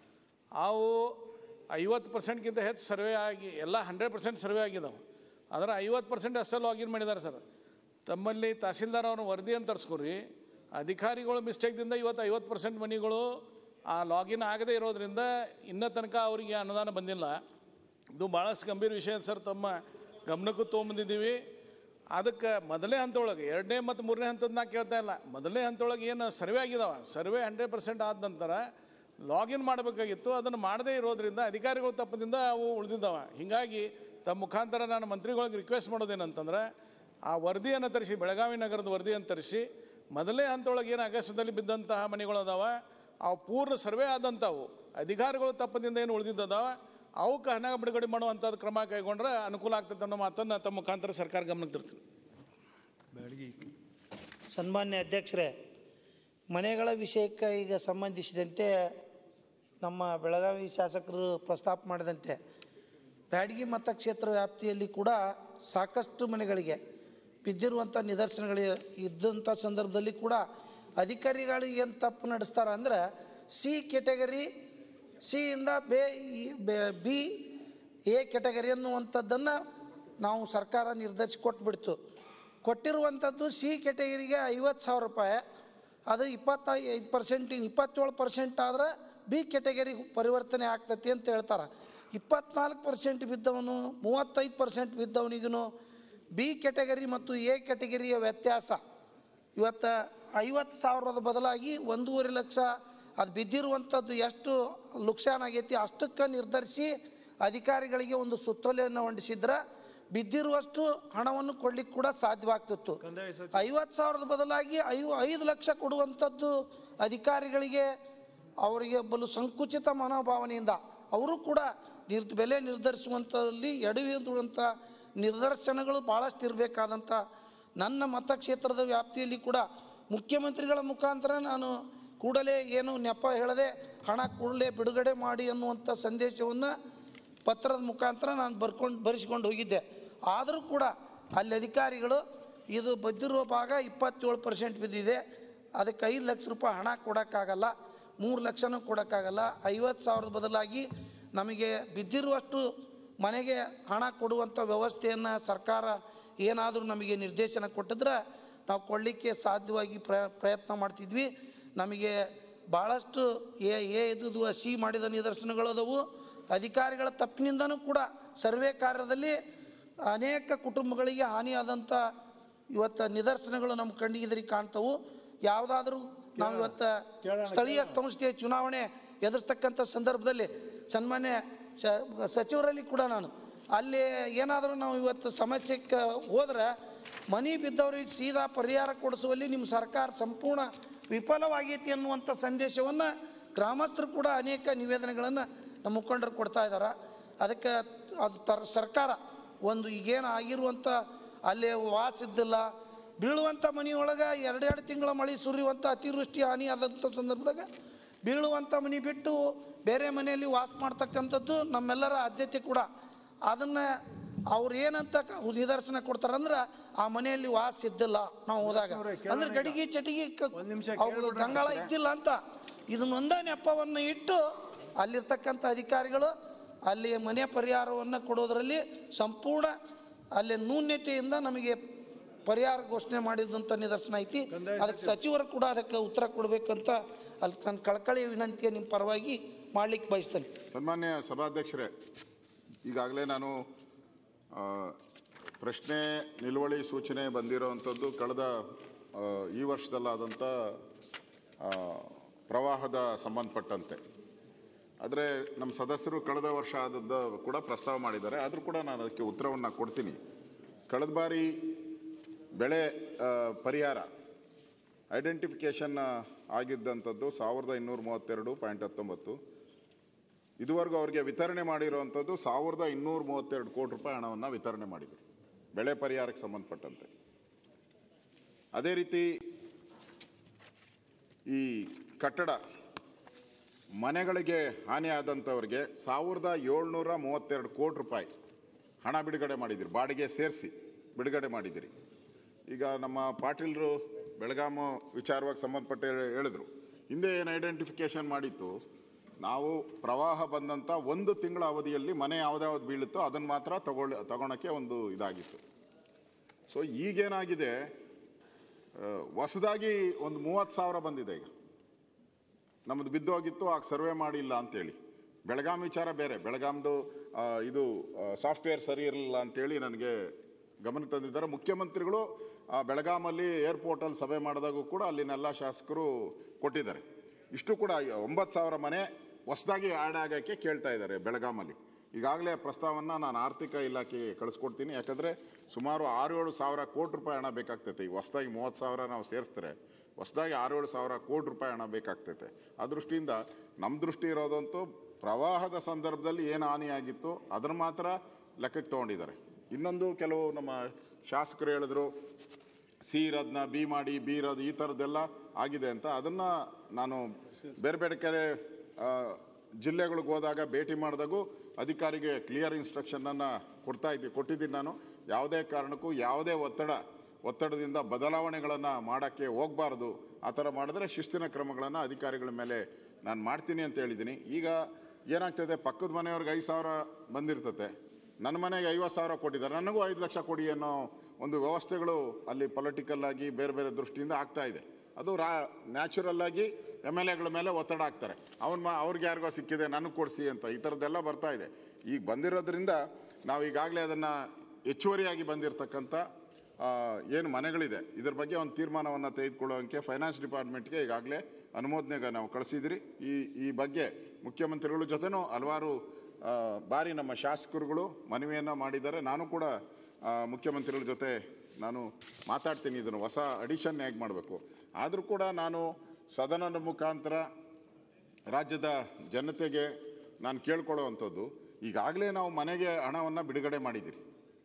ಅವು ಐವತ್ತು ಪರ್ಸೆಂಟ್ಗಿಂತ ಹೆಚ್ಚು ಸರ್ವೆ ಆಗಿ ಎಲ್ಲ ಹಂಡ್ರೆಡ್ ಪರ್ಸೆಂಟ್ ಸರ್ವೆ ಆಗಿದ್ದಾವೆ ಆದರೆ ಐವತ್ತು ಪರ್ಸೆಂಟ್ ಅಷ್ಟೇ ಲಾಗಿನ್ ಮಾಡಿದ್ದಾರೆ ಸರ್ ತಮ್ಮಲ್ಲಿ ತಹಸೀಲ್ದಾರ್ ಅವ್ರ ವರದಿಯನ್ನು ತರಿಸ್ಕೊರಿ ಅಧಿಕಾರಿಗಳು ಮಿಸ್ಟೇಕ್ದಿಂದ ಇವತ್ತು ಐವತ್ತು ಪರ್ಸೆಂಟ್ ಮನೆಗಳು ಆ ಲಾಗಿನ್ ಆಗದೇ ಇರೋದ್ರಿಂದ ಇನ್ನೂ ತನಕ ಅವರಿಗೆ ಅನುದಾನ ಬಂದಿಲ್ಲ ಇದು ಭಾಳಷ್ಟು ಗಂಭೀರ ವಿಷಯ ಸರ್ ತಮ್ಮ ಗಮನಕ್ಕೂ ತೊಗೊಂಬಂದಿದ್ದೀವಿ ಅದಕ್ಕೆ ಮೊದಲನೇ ಹಂತದೊಳಗೆ ಎರಡನೇ ಮತ್ತು ಮೂರನೇ ಹಂತದ ನಾ ಕೇಳ್ತಾ ಇಲ್ಲ ಮೊದಲನೇ ಹಂತದೊಳಗೆ ಏನು ಸರ್ವೆ ಆಗಿದಾವ ಸರ್ವೆ ಹಂಡ್ರೆಡ್ ಪರ್ಸೆಂಟ್ ಆದ ನಂತರ ಲಾಗಿನ್ ಮಾಡಬೇಕಾಗಿತ್ತು ಅದನ್ನು ಮಾಡದೇ ಇರೋದ್ರಿಂದ ಅಧಿಕಾರಿಗಳು ತಪ್ಪದಿಂದ ಅವು ಉಳಿದಿದ್ದಾವ ಹೀಗಾಗಿ ತಮ್ಮ ಮುಖಾಂತರ ನಾನು ಮಂತ್ರಿಗಳಿಗೆ ರಿಕ್ವೆಸ್ಟ್ ಮಾಡೋದೇನಂತಂದ್ರೆ ಆ ವರದಿಯನ್ನು ತರಿಸಿ ಬೆಳಗಾವಿ ನಗರದ ವರದಿಯನ್ನು ತರಿಸಿ ಮೊದಲನೇ ಹಂತದೊಳಗೆ ಏನು ಆಗಸ್ಟ್ದಲ್ಲಿ ಬಿದ್ದಂತಹ ಮನೆಗಳು ಅದಾವ ಅವು ಪೂರ್ಣ ಸರ್ವೆ ಆದಂಥವು ಅಧಿಕಾರಿಗಳು ತಪ್ಪದಿಂದ ಏನು ಉಳಿದಿದ್ದದಾವ ಅವಕ್ಕೆ ಹಣ ಬಿಡುಗಡೆ ಮಾಡುವಂಥದ್ದು ಕ್ರಮ ಕೈಗೊಂಡ್ರೆ ಅನುಕೂಲ ಆಗ್ತದೆ ಅನ್ನೋ ಮಾತನ್ನು ತಮ್ಮ ಮುಖಾಂತರ ಸರ್ಕಾರ ಗಮನಕ್ಕೆ ತರ್ತೀನಿ ಬೆಳಗ್ಗೆ ಸನ್ಮಾನ್ಯ ಅಧ್ಯಕ್ಷರೇ ಮನೆಗಳ ವಿಷಯಕ್ಕೆ ಈಗ ಸಂಬಂಧಿಸಿದಂತೆ ನಮ್ಮ ಬೆಳಗಾವಿ ಶಾಸಕರು ಪ್ರಸ್ತಾಪ ಮಾಡಿದಂತೆ ಬ್ಯಾಡಗಿ ಮತಕ್ಷೇತ್ರ ವ್ಯಾಪ್ತಿಯಲ್ಲಿ ಕೂಡ ಸಾಕಷ್ಟು ಮನೆಗಳಿಗೆ ಬಿದ್ದಿರುವಂಥ ನಿದರ್ಶನಗಳು ಇದ್ದಂಥ ಸಂದರ್ಭದಲ್ಲಿ ಕೂಡ ಅಧಿಕಾರಿಗಳು ಏನು ತಪ್ಪು ನಡೆಸ್ತಾರ ಅಂದ್ರೆ ಸಿ ಕೆಟಗರಿ ಸಿಯಿಂದ ಬೇ ಈ- ಬೆ- ಬಿ ಎ ಕೆಟಗರಿ ಅನ್ನುವಂಥದ್ದನ್ನು ನಾವು ಸರ್ಕಾರ ನಿರ್ಧರಿಸಿ ಕೊಟ್ಬಿಡ್ತು ಕೊಟ್ಟಿರುವಂಥದ್ದು ಸಿ ಕೆಟಗರಿಗೆ ಐವತ್ತು ಸಾವಿರ ರೂಪಾಯಿ ಅದು ಇಪ್ಪತ್ತೈದು ಪರ್ಸೆಂಟ್ ಇಪ್ಪತ್ತೇಳು ಪರ್ಸೆಂಟ್ ಆದ್ರೆ ಬಿ ಕೆಟಗರಿ ಪರಿವರ್ತನೆ ಆಗ್ತತಿ ಅಂತ ಹೇಳ್ತಾರೆ ಇಪ್ಪತ್ನಾಲ್ಕು ಪರ್ಸೆಂಟ್ ಬಿದ್ದವನು ಮೂವತ್ತೈದು ಪರ್ಸೆಂಟ್ ಬಿದ್ದವನಿಗೂ ಬಿ ಕೆಟಗರಿ ಮತ್ತು ಎ ಕೆಟಗರಿಯ ವ್ಯತ್ಯಾಸ ಇವತ್ತು ಐವತ್ತು ಸಾವಿರದ ಬದಲಾಗಿ ಒಂದೂವರೆ ಲಕ್ಷ ಅದು ಬಿದ್ದಿರುವಂಥದ್ದು ಎಷ್ಟು ಲುಕ್ಸಾನ್ ಆಗೈತಿ ಅಷ್ಟಕ್ಕೆ ನಿರ್ಧರಿಸಿ ಅಧಿಕಾರಿಗಳಿಗೆ ಒಂದು ಸುತ್ತೋಲೆಯನ್ನು ಹೊಂದಿಸಿದ್ರೆ ಬಿದ್ದಿರುವಷ್ಟು ಹಣವನ್ನು ಕೊಡ್ಲಿಕ್ಕೆ ಕೂಡ ಸಾಧ್ಯವಾಗ್ತಿತ್ತು ಐವತ್ತು ಸಾವಿರದ ಬದಲಾಗಿ ಐವ ಐದು ಲಕ್ಷ ಕೊಡುವಂಥದ್ದು ಅಧಿಕಾರಿಗಳಿಗೆ ಅವರಿಗೆ ಬಲು ಸಂಕುಚಿತ ಮನೋಭಾವನೆಯಿಂದ ಅವರು ಕೂಡ ನಿರ್ ಬೆಲೆ ನಿರ್ಧರಿಸುವಂಥದ್ರಲ್ಲಿ ಎಡವಿದುವಂಥ ನಿದರ್ಶನಗಳು ಭಾಳಷ್ಟು ಇರಬೇಕಾದಂಥ ನನ್ನ ಮತಕ್ಷೇತ್ರದ ವ್ಯಾಪ್ತಿಯಲ್ಲಿ ಕೂಡ ಮುಖ್ಯಮಂತ್ರಿಗಳ ಮುಖಾಂತರ ನಾನು ಕೂಡಲೇ ಏನು ನೆಪ ಹೇಳದೆ ಹಣ ಕೂಡಲೇ ಬಿಡುಗಡೆ ಮಾಡಿ ಅನ್ನುವಂಥ ಸಂದೇಶವನ್ನು ಪತ್ರದ ಮುಖಾಂತರ ನಾನು ಬರ್ಕೊಂಡು ಬರೆಸ್ಕೊಂಡು ಹೋಗಿದ್ದೆ ಆದರೂ ಕೂಡ ಅಲ್ಲಿ ಅಧಿಕಾರಿಗಳು ಇದು ಬದ್ದಿರುವ ಭಾಗ ಇಪ್ಪತ್ತೇಳು ಪರ್ಸೆಂಟ್ ಬಿದ್ದಿದೆ ಅದಕ್ಕೆ ಐದು ಲಕ್ಷ ರೂಪಾಯಿ ಹಣ ಕೊಡೋಕ್ಕಾಗಲ್ಲ ಮೂರು ಲಕ್ಷನೂ ಕೊಡೋಕ್ಕಾಗಲ್ಲ ಐವತ್ತು ಸಾವಿರದ ಬದಲಾಗಿ ನಮಗೆ ಬಿದ್ದಿರುವಷ್ಟು ಮನೆಗೆ ಹಣ ಕೊಡುವಂಥ ವ್ಯವಸ್ಥೆಯನ್ನು ಸರ್ಕಾರ ಏನಾದರೂ ನಮಗೆ ನಿರ್ದೇಶನ ಕೊಟ್ಟಿದ್ರೆ ನಾವು ಕೊಡಲಿಕ್ಕೆ ಸಾಧ್ಯವಾಗಿ ಪ್ರ ಪ್ರಯತ್ನ ಮಾಡ್ತಿದ್ವಿ ನಮಗೆ ಭಾಳಷ್ಟು ಎ ಎ ಇದ್ದು ಸಿ ಮಾಡಿದ ನಿದರ್ಶನಗಳದವು ಅಧಿಕಾರಿಗಳ ತಪ್ಪಿನಿಂದನೂ ಕೂಡ ಸರ್ವೆ ಕಾರ್ಯದಲ್ಲಿ ಅನೇಕ ಕುಟುಂಬಗಳಿಗೆ ಹಾನಿಯಾದಂಥ ಇವತ್ತು ನಿದರ್ಶನಗಳು ನಮ್ಮ ಕಣ್ಣಿಗೆದರಿ ಕಾಣ್ತವು ಯಾವುದಾದ್ರೂ ನಾವು ಇವತ್ತು ಸ್ಥಳೀಯ ಸಂಸ್ಥೆಯ ಚುನಾವಣೆ ಎದುರಿಸ್ತಕ್ಕಂಥ ಸಂದರ್ಭದಲ್ಲಿ ಸನ್ಮಾನ್ಯ ಸ ಸಚಿವರಲ್ಲಿ ಕೂಡ ನಾನು ಅಲ್ಲಿ ಏನಾದರೂ ನಾವು ಇವತ್ತು ಸಮಸ್ಯೆಗೆ ಹೋದ್ರೆ ಮನೆ ಬಿದ್ದವ್ರಿಗೆ ಸೀದಾ ಪರಿಹಾರ ಕೊಡಿಸುವಲ್ಲಿ ನಿಮ್ಮ ಸರ್ಕಾರ ಸಂಪೂರ್ಣ ವಿಫಲವಾಗೈತಿ ಅನ್ನುವಂಥ ಸಂದೇಶವನ್ನು ಗ್ರಾಮಸ್ಥರು ಕೂಡ ಅನೇಕ ನಿವೇದನೆಗಳನ್ನು ನಮ್ಮ ಮುಖಂಡರು ಕೊಡ್ತಾ ಇದ್ದಾರೆ ಅದಕ್ಕೆ ಅದು ತರ ಸರ್ಕಾರ ಒಂದು ಈಗೇನು ಆಗಿರುವಂಥ ಅಲ್ಲಿ ವಾಸ ಇದ್ದಿಲ್ಲ ಬೀಳುವಂಥ ಮನೆಯೊಳಗೆ ಎರಡೆರಡು ತಿಂಗಳ ಮಳೆ ಸುರಿಯುವಂಥ ಅತಿವೃಷ್ಟಿ ಹಾನಿ ಆದಂಥ ಸಂದರ್ಭದಾಗ ಬೀಳುವಂಥ ಮನೆ ಬಿಟ್ಟು ಬೇರೆ ಮನೆಯಲ್ಲಿ ವಾಸ ಮಾಡ್ತಕ್ಕಂಥದ್ದು ನಮ್ಮೆಲ್ಲರ ಆದ್ಯತೆ ಕೂಡ ಅದನ್ನು ಅವ್ರು ಏನಂತ ಕ- ನಿದರ್ಶನ ಕೊಡ್ತಾರಂದ್ರೆ ಆ ಮನೆಯಲ್ಲಿ ವಾಸ ಇದ್ದಿಲ್ಲ ನಾವು ಹೋದಾಗ ಅಂದ್ರೆ ಗಡಿಗೆ ಚಟಿಗೆ ಕ- ಅವ್ರು ಗಂಗಾಳ ಇದ್ದಿಲ್ಲ ಅಂತ ಇದನ್ನೊಂದೇ ನೆಪವನ್ನು ಇಟ್ಟು ಅಲ್ಲಿರ್ತಕ್ಕಂಥ ಅಧಿಕಾರಿಗಳು ಅಲ್ಲಿ ಮನೆ ಪರಿಹಾರವನ್ನು ಕೊಡೋದರಲ್ಲಿ ಸಂಪೂರ್ಣ ಅಲ್ಲಿ ನ್ಯೂನ್ಯತೆಯಿಂದ ನಮಗೆ ಪರಿಹಾರ ಘೋಷಣೆ ಮಾಡಿದಂಥ ನಿದರ್ಶನ ಐತಿ ಅದಕ್ಕೆ ಸಚಿವರು ಕೂಡ ಅದಕ್ಕೆ ಉತ್ತರ ಕೊಡಬೇಕಂತ ಅಲ್ಲಿ ನನ್ನ ಕಳಕಳಿ ವಿನಂತಿಯ ನಿಮ್ಮ ಪರವಾಗಿ ಮಾಡ್ಲಿಕ್ಕೆ ಬಯಸ್ತೇನೆ ಸನ್ಮಾನ್ಯ ಸಭಾಧ್ಯಕ್ಷರೇ ಈಗಾಗಲೇ ನಾನು ಆ, ಪ್ರಶ್ನೆ ನಿಲುವಳಿ ಸೂಚನೆ ಬಂದಿರೋವಂಥದ್ದು ಕಳೆದ ಆ, ಈ ವರ್ಷದಲ್ಲಾದಂಥ ಆ, ಪ್ರವಾಹದ ಸಂಬಂಧಪಟ್ಟಂತೆ ಆದರೆ ನಮ್ಮ ಸದಸ್ಯರು ಕಳೆದ ವರ್ಷ ಆದದ್ದು ಕೂಡ ಪ್ರಸ್ತಾವ ಮಾಡಿದ್ದಾರೆ ಆದರೂ ಕೂಡ ನಾನು ಅದಕ್ಕೆ ಉತ್ತರವನ್ನು ಕೊಡ್ತೀನಿ ಕಳೆದ ಬಾರಿ ಬೆಳೆ ಆ, ಪರಿಹಾರ ಐಡೆಂಟಿಫಿಕೇಷನ್ ಆಗಿದ್ದಂಥದ್ದು ಸಾವಿರದ ಇನ್ನೂರ ಮೂವತ್ತೆರಡು ಪಾಯಿಂಟ್ ಹತ್ತೊಂಬತ್ತು ಇದುವರೆಗೂ ಅವರಿಗೆ ವಿತರಣೆ ಮಾಡಿರುವಂಥದ್ದು ಸಾವಿರದ ಇನ್ನೂರ ಮೂವತ್ತೆರಡು ಕೋಟಿ ರೂಪಾಯಿ ಹಣವನ್ನು ವಿತರಣೆ ಮಾಡಿದರು ಬೆಳೆ ಪರಿಹಾರಕ್ಕೆ ಸಂಬಂಧಪಟ್ಟಂತೆ ಅದೇ ರೀತಿ ಈ ಕಟ್ಟಡ ಮನೆಗಳಿಗೆ ಹಾನಿಯಾದಂಥವ್ರಿಗೆ ಸಾವಿರದ ಏಳ್ನೂರ ಮೂವತ್ತೆರಡು ಕೋಟಿ ರೂಪಾಯಿ ಹಣ ಬಿಡುಗಡೆ ಮಾಡಿದ್ದೀರಿ ಬಾಡಿಗೆ ಸೇರಿಸಿ ಬಿಡುಗಡೆ ಮಾಡಿದ್ದೀರಿ ಈಗ ನಮ್ಮ ಪಾಟೀಲರು ಬೆಳಗಾಮ ವಿಚಾರವಾಗಿ ಸಂಬಂಧಪಟ್ಟ ಹೇಳಿ- ಹೇಳಿದ್ರು ಹಿಂದೆ ಏನು ಐಡೆಂಟಿಫಿಕೇಶನ್ ಮಾಡಿತ್ತು ನಾವು ಪ್ರವಾಹ ಬಂದಂಥ ಒಂದು ತಿಂಗಳ ಅವಧಿಯಲ್ಲಿ ಮನೆ ಯಾವ್ದ್ಯಾವ್ದು ಬೀಳುತ್ತೋ ಅದನ್ನು ಮಾತ್ರ ತಗೊಳ್ಳಿ ತಗೊಳಕ್ಕೆ ಒಂದು ಇದಾಗಿತ್ತು ಸೊ ಈಗೇನಾಗಿದೆ ಹೊಸದಾಗಿ ಒಂದು ಮೂವತ್ತು ಸಾವಿರ ಬಂದಿದೆ ಈಗ ನಮ್ಮದು ಬಿದ್ದೋಗಿತ್ತು ಆಗ ಸರ್ವೆ ಮಾಡಿಲ್ಲ ಅಂತೇಳಿ ಬೆಳಗಾಂ ವಿಚಾರ ಬೇರೆ ಬೆಳಗಾಂದು ಆ, ಇದು ಸಾಫ್ಟ್ವೇರ್ ಸರಿ ಇರಲಿಲ್ಲ ಅಂತೇಳಿ ನನಗೆ ಗಮನಕ್ಕೆ ತಂದಿದ್ದಾರೆ ಮುಖ್ಯಮಂತ್ರಿಗಳು ಆ, ಬೆಳಗಾಮಲ್ಲಿ ಏರ್ಪೋರ್ಟಲ್ಲಿ ಸಭೆ ಮಾಡಿದಾಗೂ ಕೂಡ ಅಲ್ಲಿನೆಲ್ಲ ಶಾಸಕರು ಕೊಟ್ಟಿದ್ದಾರೆ ಇಷ್ಟು ಕೂಡ ಒಂಬತ್ತು ಸಾವಿರ ಮನೆ ಹೊಸದಾಗಿ ಆ್ಯಡ್ ಆಗೋಕ್ಕೆ ಕೇಳ್ತಾ ಇದ್ದಾರೆ ಬೆಳಗಾಮಲ್ಲಿ ಈಗಾಗಲೇ ಪ್ರಸ್ತಾವನ ನಾನು ಆರ್ಥಿಕ ಇಲಾಖೆಗೆ ಕಳಿಸ್ಕೊಡ್ತೀನಿ ಯಾಕಂದರೆ ಸುಮಾರು ಆರು ಏಳು ಸಾವಿರ ಕೋಟಿ ರೂಪಾಯಿ ಹಣ ಬೇಕಾಗ್ತೈತೆ ಈಗ ಹೊಸದಾಗಿ ಮೂವತ್ತು ಸಾವಿರ ನಾವು ಸೇರಿಸ್ತಾರೆ ಹೊಸದಾಗಿ ಆರು ಏಳು ಸಾವಿರ ಕೋಟಿ ರೂಪಾಯಿ ಹಣ ಬೇಕಾಗ್ತೈತೆ ಆ ದೃಷ್ಟಿಯಿಂದ ನಮ್ಮ ದೃಷ್ಟಿ ಇರೋದಂತೂ ಪ್ರವಾಹದ ಸಂದರ್ಭದಲ್ಲಿ ಏನು ಹಾನಿಯಾಗಿತ್ತು ಅದನ್ನು ಮಾತ್ರ ಲೆಕ್ಕಕ್ಕೆ ತೊಗೊಂಡಿದ್ದಾರೆ ಇನ್ನೊಂದು ಕೆಲವು ನಮ್ಮ ಶಾಸಕರು ಹೇಳಿದ್ರು ಸಿ ಇರೋದನ್ನ ಬಿ ಮಾಡಿ ಬಿ ಇರೋದು ಈ ಥರದ್ದೆಲ್ಲ ಆಗಿದೆ ಅಂತ ಅದನ್ನು ನಾನು ಬೇರೆ ಬೇರೆ ಕಡೆ ಆ, ಜಿಲ್ಲೆಗಳಿಗೆ ಹೋದಾಗ ಭೇಟಿ ಮಾಡಿದಾಗೂ ಅಧಿಕಾರಿಗೆ ಕ್ಲಿಯರ್ ಇನ್ಸ್ಟ್ರಕ್ಷನನ್ನು ಕೊಡ್ತಾ ಇದ್ದೀವಿ ಕೊಟ್ಟಿದ್ದೀನಿ ನಾನು ಯಾವುದೇ ಕಾರಣಕ್ಕೂ ಯಾವುದೇ ಒತ್ತಡ ಒತ್ತಡದಿಂದ ಬದಲಾವಣೆಗಳನ್ನು ಮಾಡೋಕ್ಕೆ ಹೋಗಬಾರ್ದು ಆ ಥರ ಮಾಡಿದ್ರೆ ಶಿಸ್ತಿನ ಕ್ರಮಗಳನ್ನು ಅಧಿಕಾರಿಗಳ ಮೇಲೆ ನಾನು ಮಾಡ್ತೀನಿ ಅಂತ ಹೇಳಿದ್ದೀನಿ ಈಗ ಏನಾಗ್ತದೆ ಪಕ್ಕದ ಮನೆಯವ್ರಿಗೆ ಐದು ಸಾವಿರ ಬಂದಿರ್ತತೆ ನನ್ನ ಮನೆಗೆ ಐವತ್ತು ಸಾವಿರ ಕೊಟ್ಟಿದ್ದಾರೆ ನನಗೂ ಐದು ಲಕ್ಷ ಕೊಡಿ ಅನ್ನೋ ಒಂದು ವ್ಯವಸ್ಥೆಗಳು ಅಲ್ಲಿ ಪೊಲಿಟಿಕಲ್ ಆಗಿ ಬೇರೆ ಬೇರೆ ದೃಷ್ಟಿಯಿಂದ ಆಗ್ತಾ ಇದೆ ಅದು ರಾ ನ್ಯಾಚುರಲ್ ಆಗಿ ಎಮ್ ಎಲ್ ಎಗಳ ಮೇಲೆ ಒತ್ತಡ ಹಾಕ್ತಾರೆ ಅವನ ಮಾ ಅವ್ರಿಗೆ ಯಾರಿಗೋ ಸಿಕ್ಕಿದೆ ನನಗೆ ಕೊಡಿಸಿ ಅಂತ ಈ ಥರದ್ದೆಲ್ಲ ಬರ್ತಾ ಇದೆ ಈಗ ಬಂದಿರೋದ್ರಿಂದ ನಾವು ಈಗಾಗಲೇ ಅದನ್ನು ಹೆಚ್ಚುವರಿಯಾಗಿ ಬಂದಿರತಕ್ಕಂಥ ಏನು ಮನೆಗಳಿದೆ ಇದ್ರ ಬಗ್ಗೆ ಒಂದು ತೀರ್ಮಾನವನ್ನು ತೆಗೆದುಕೊಳ್ಳುವಂಗೆ ಫೈನಾನ್ಸ್ ಡಿಪಾರ್ಟ್ಮೆಂಟ್ಗೆ ಈಗಾಗಲೇ ಅನುಮೋದನೆಗೆ ನಾವು ಕಳಿಸಿದಿರಿ ಈ ಈ ಬಗ್ಗೆ ಮುಖ್ಯಮಂತ್ರಿಗಳ ಜೊತೆನೂ ಹಲವಾರು ಆ, ಬಾರಿ ನಮ್ಮ ಶಾಸಕರುಗಳು ಮನವಿಯನ್ನು ಮಾಡಿದ್ದಾರೆ ನಾನು ಕೂಡ ಆ, ಮುಖ್ಯಮಂತ್ರಿಗಳ ಜೊತೆ ನಾನು ಮಾತಾಡ್ತೀನಿ ಇದನ್ನು ಹೊಸ ಅಡಿಷನ್ ಹೇಗೆ ಮಾಡಬೇಕು ಆದರೂ ಕೂಡ ನಾನು ಸದನದ ಮುಖಾಂತರ ರಾಜ್ಯದ ಜನತೆಗೆ ನಾನು ಕೇಳ್ಕೊಳ್ಳೋವಂಥದ್ದು ಈಗಾಗಲೇ ನಾವು ಮನೆಗೆ ಹಣವನ್ನು ಬಿಡುಗಡೆ ಮಾಡಿದ್ದೀರಿ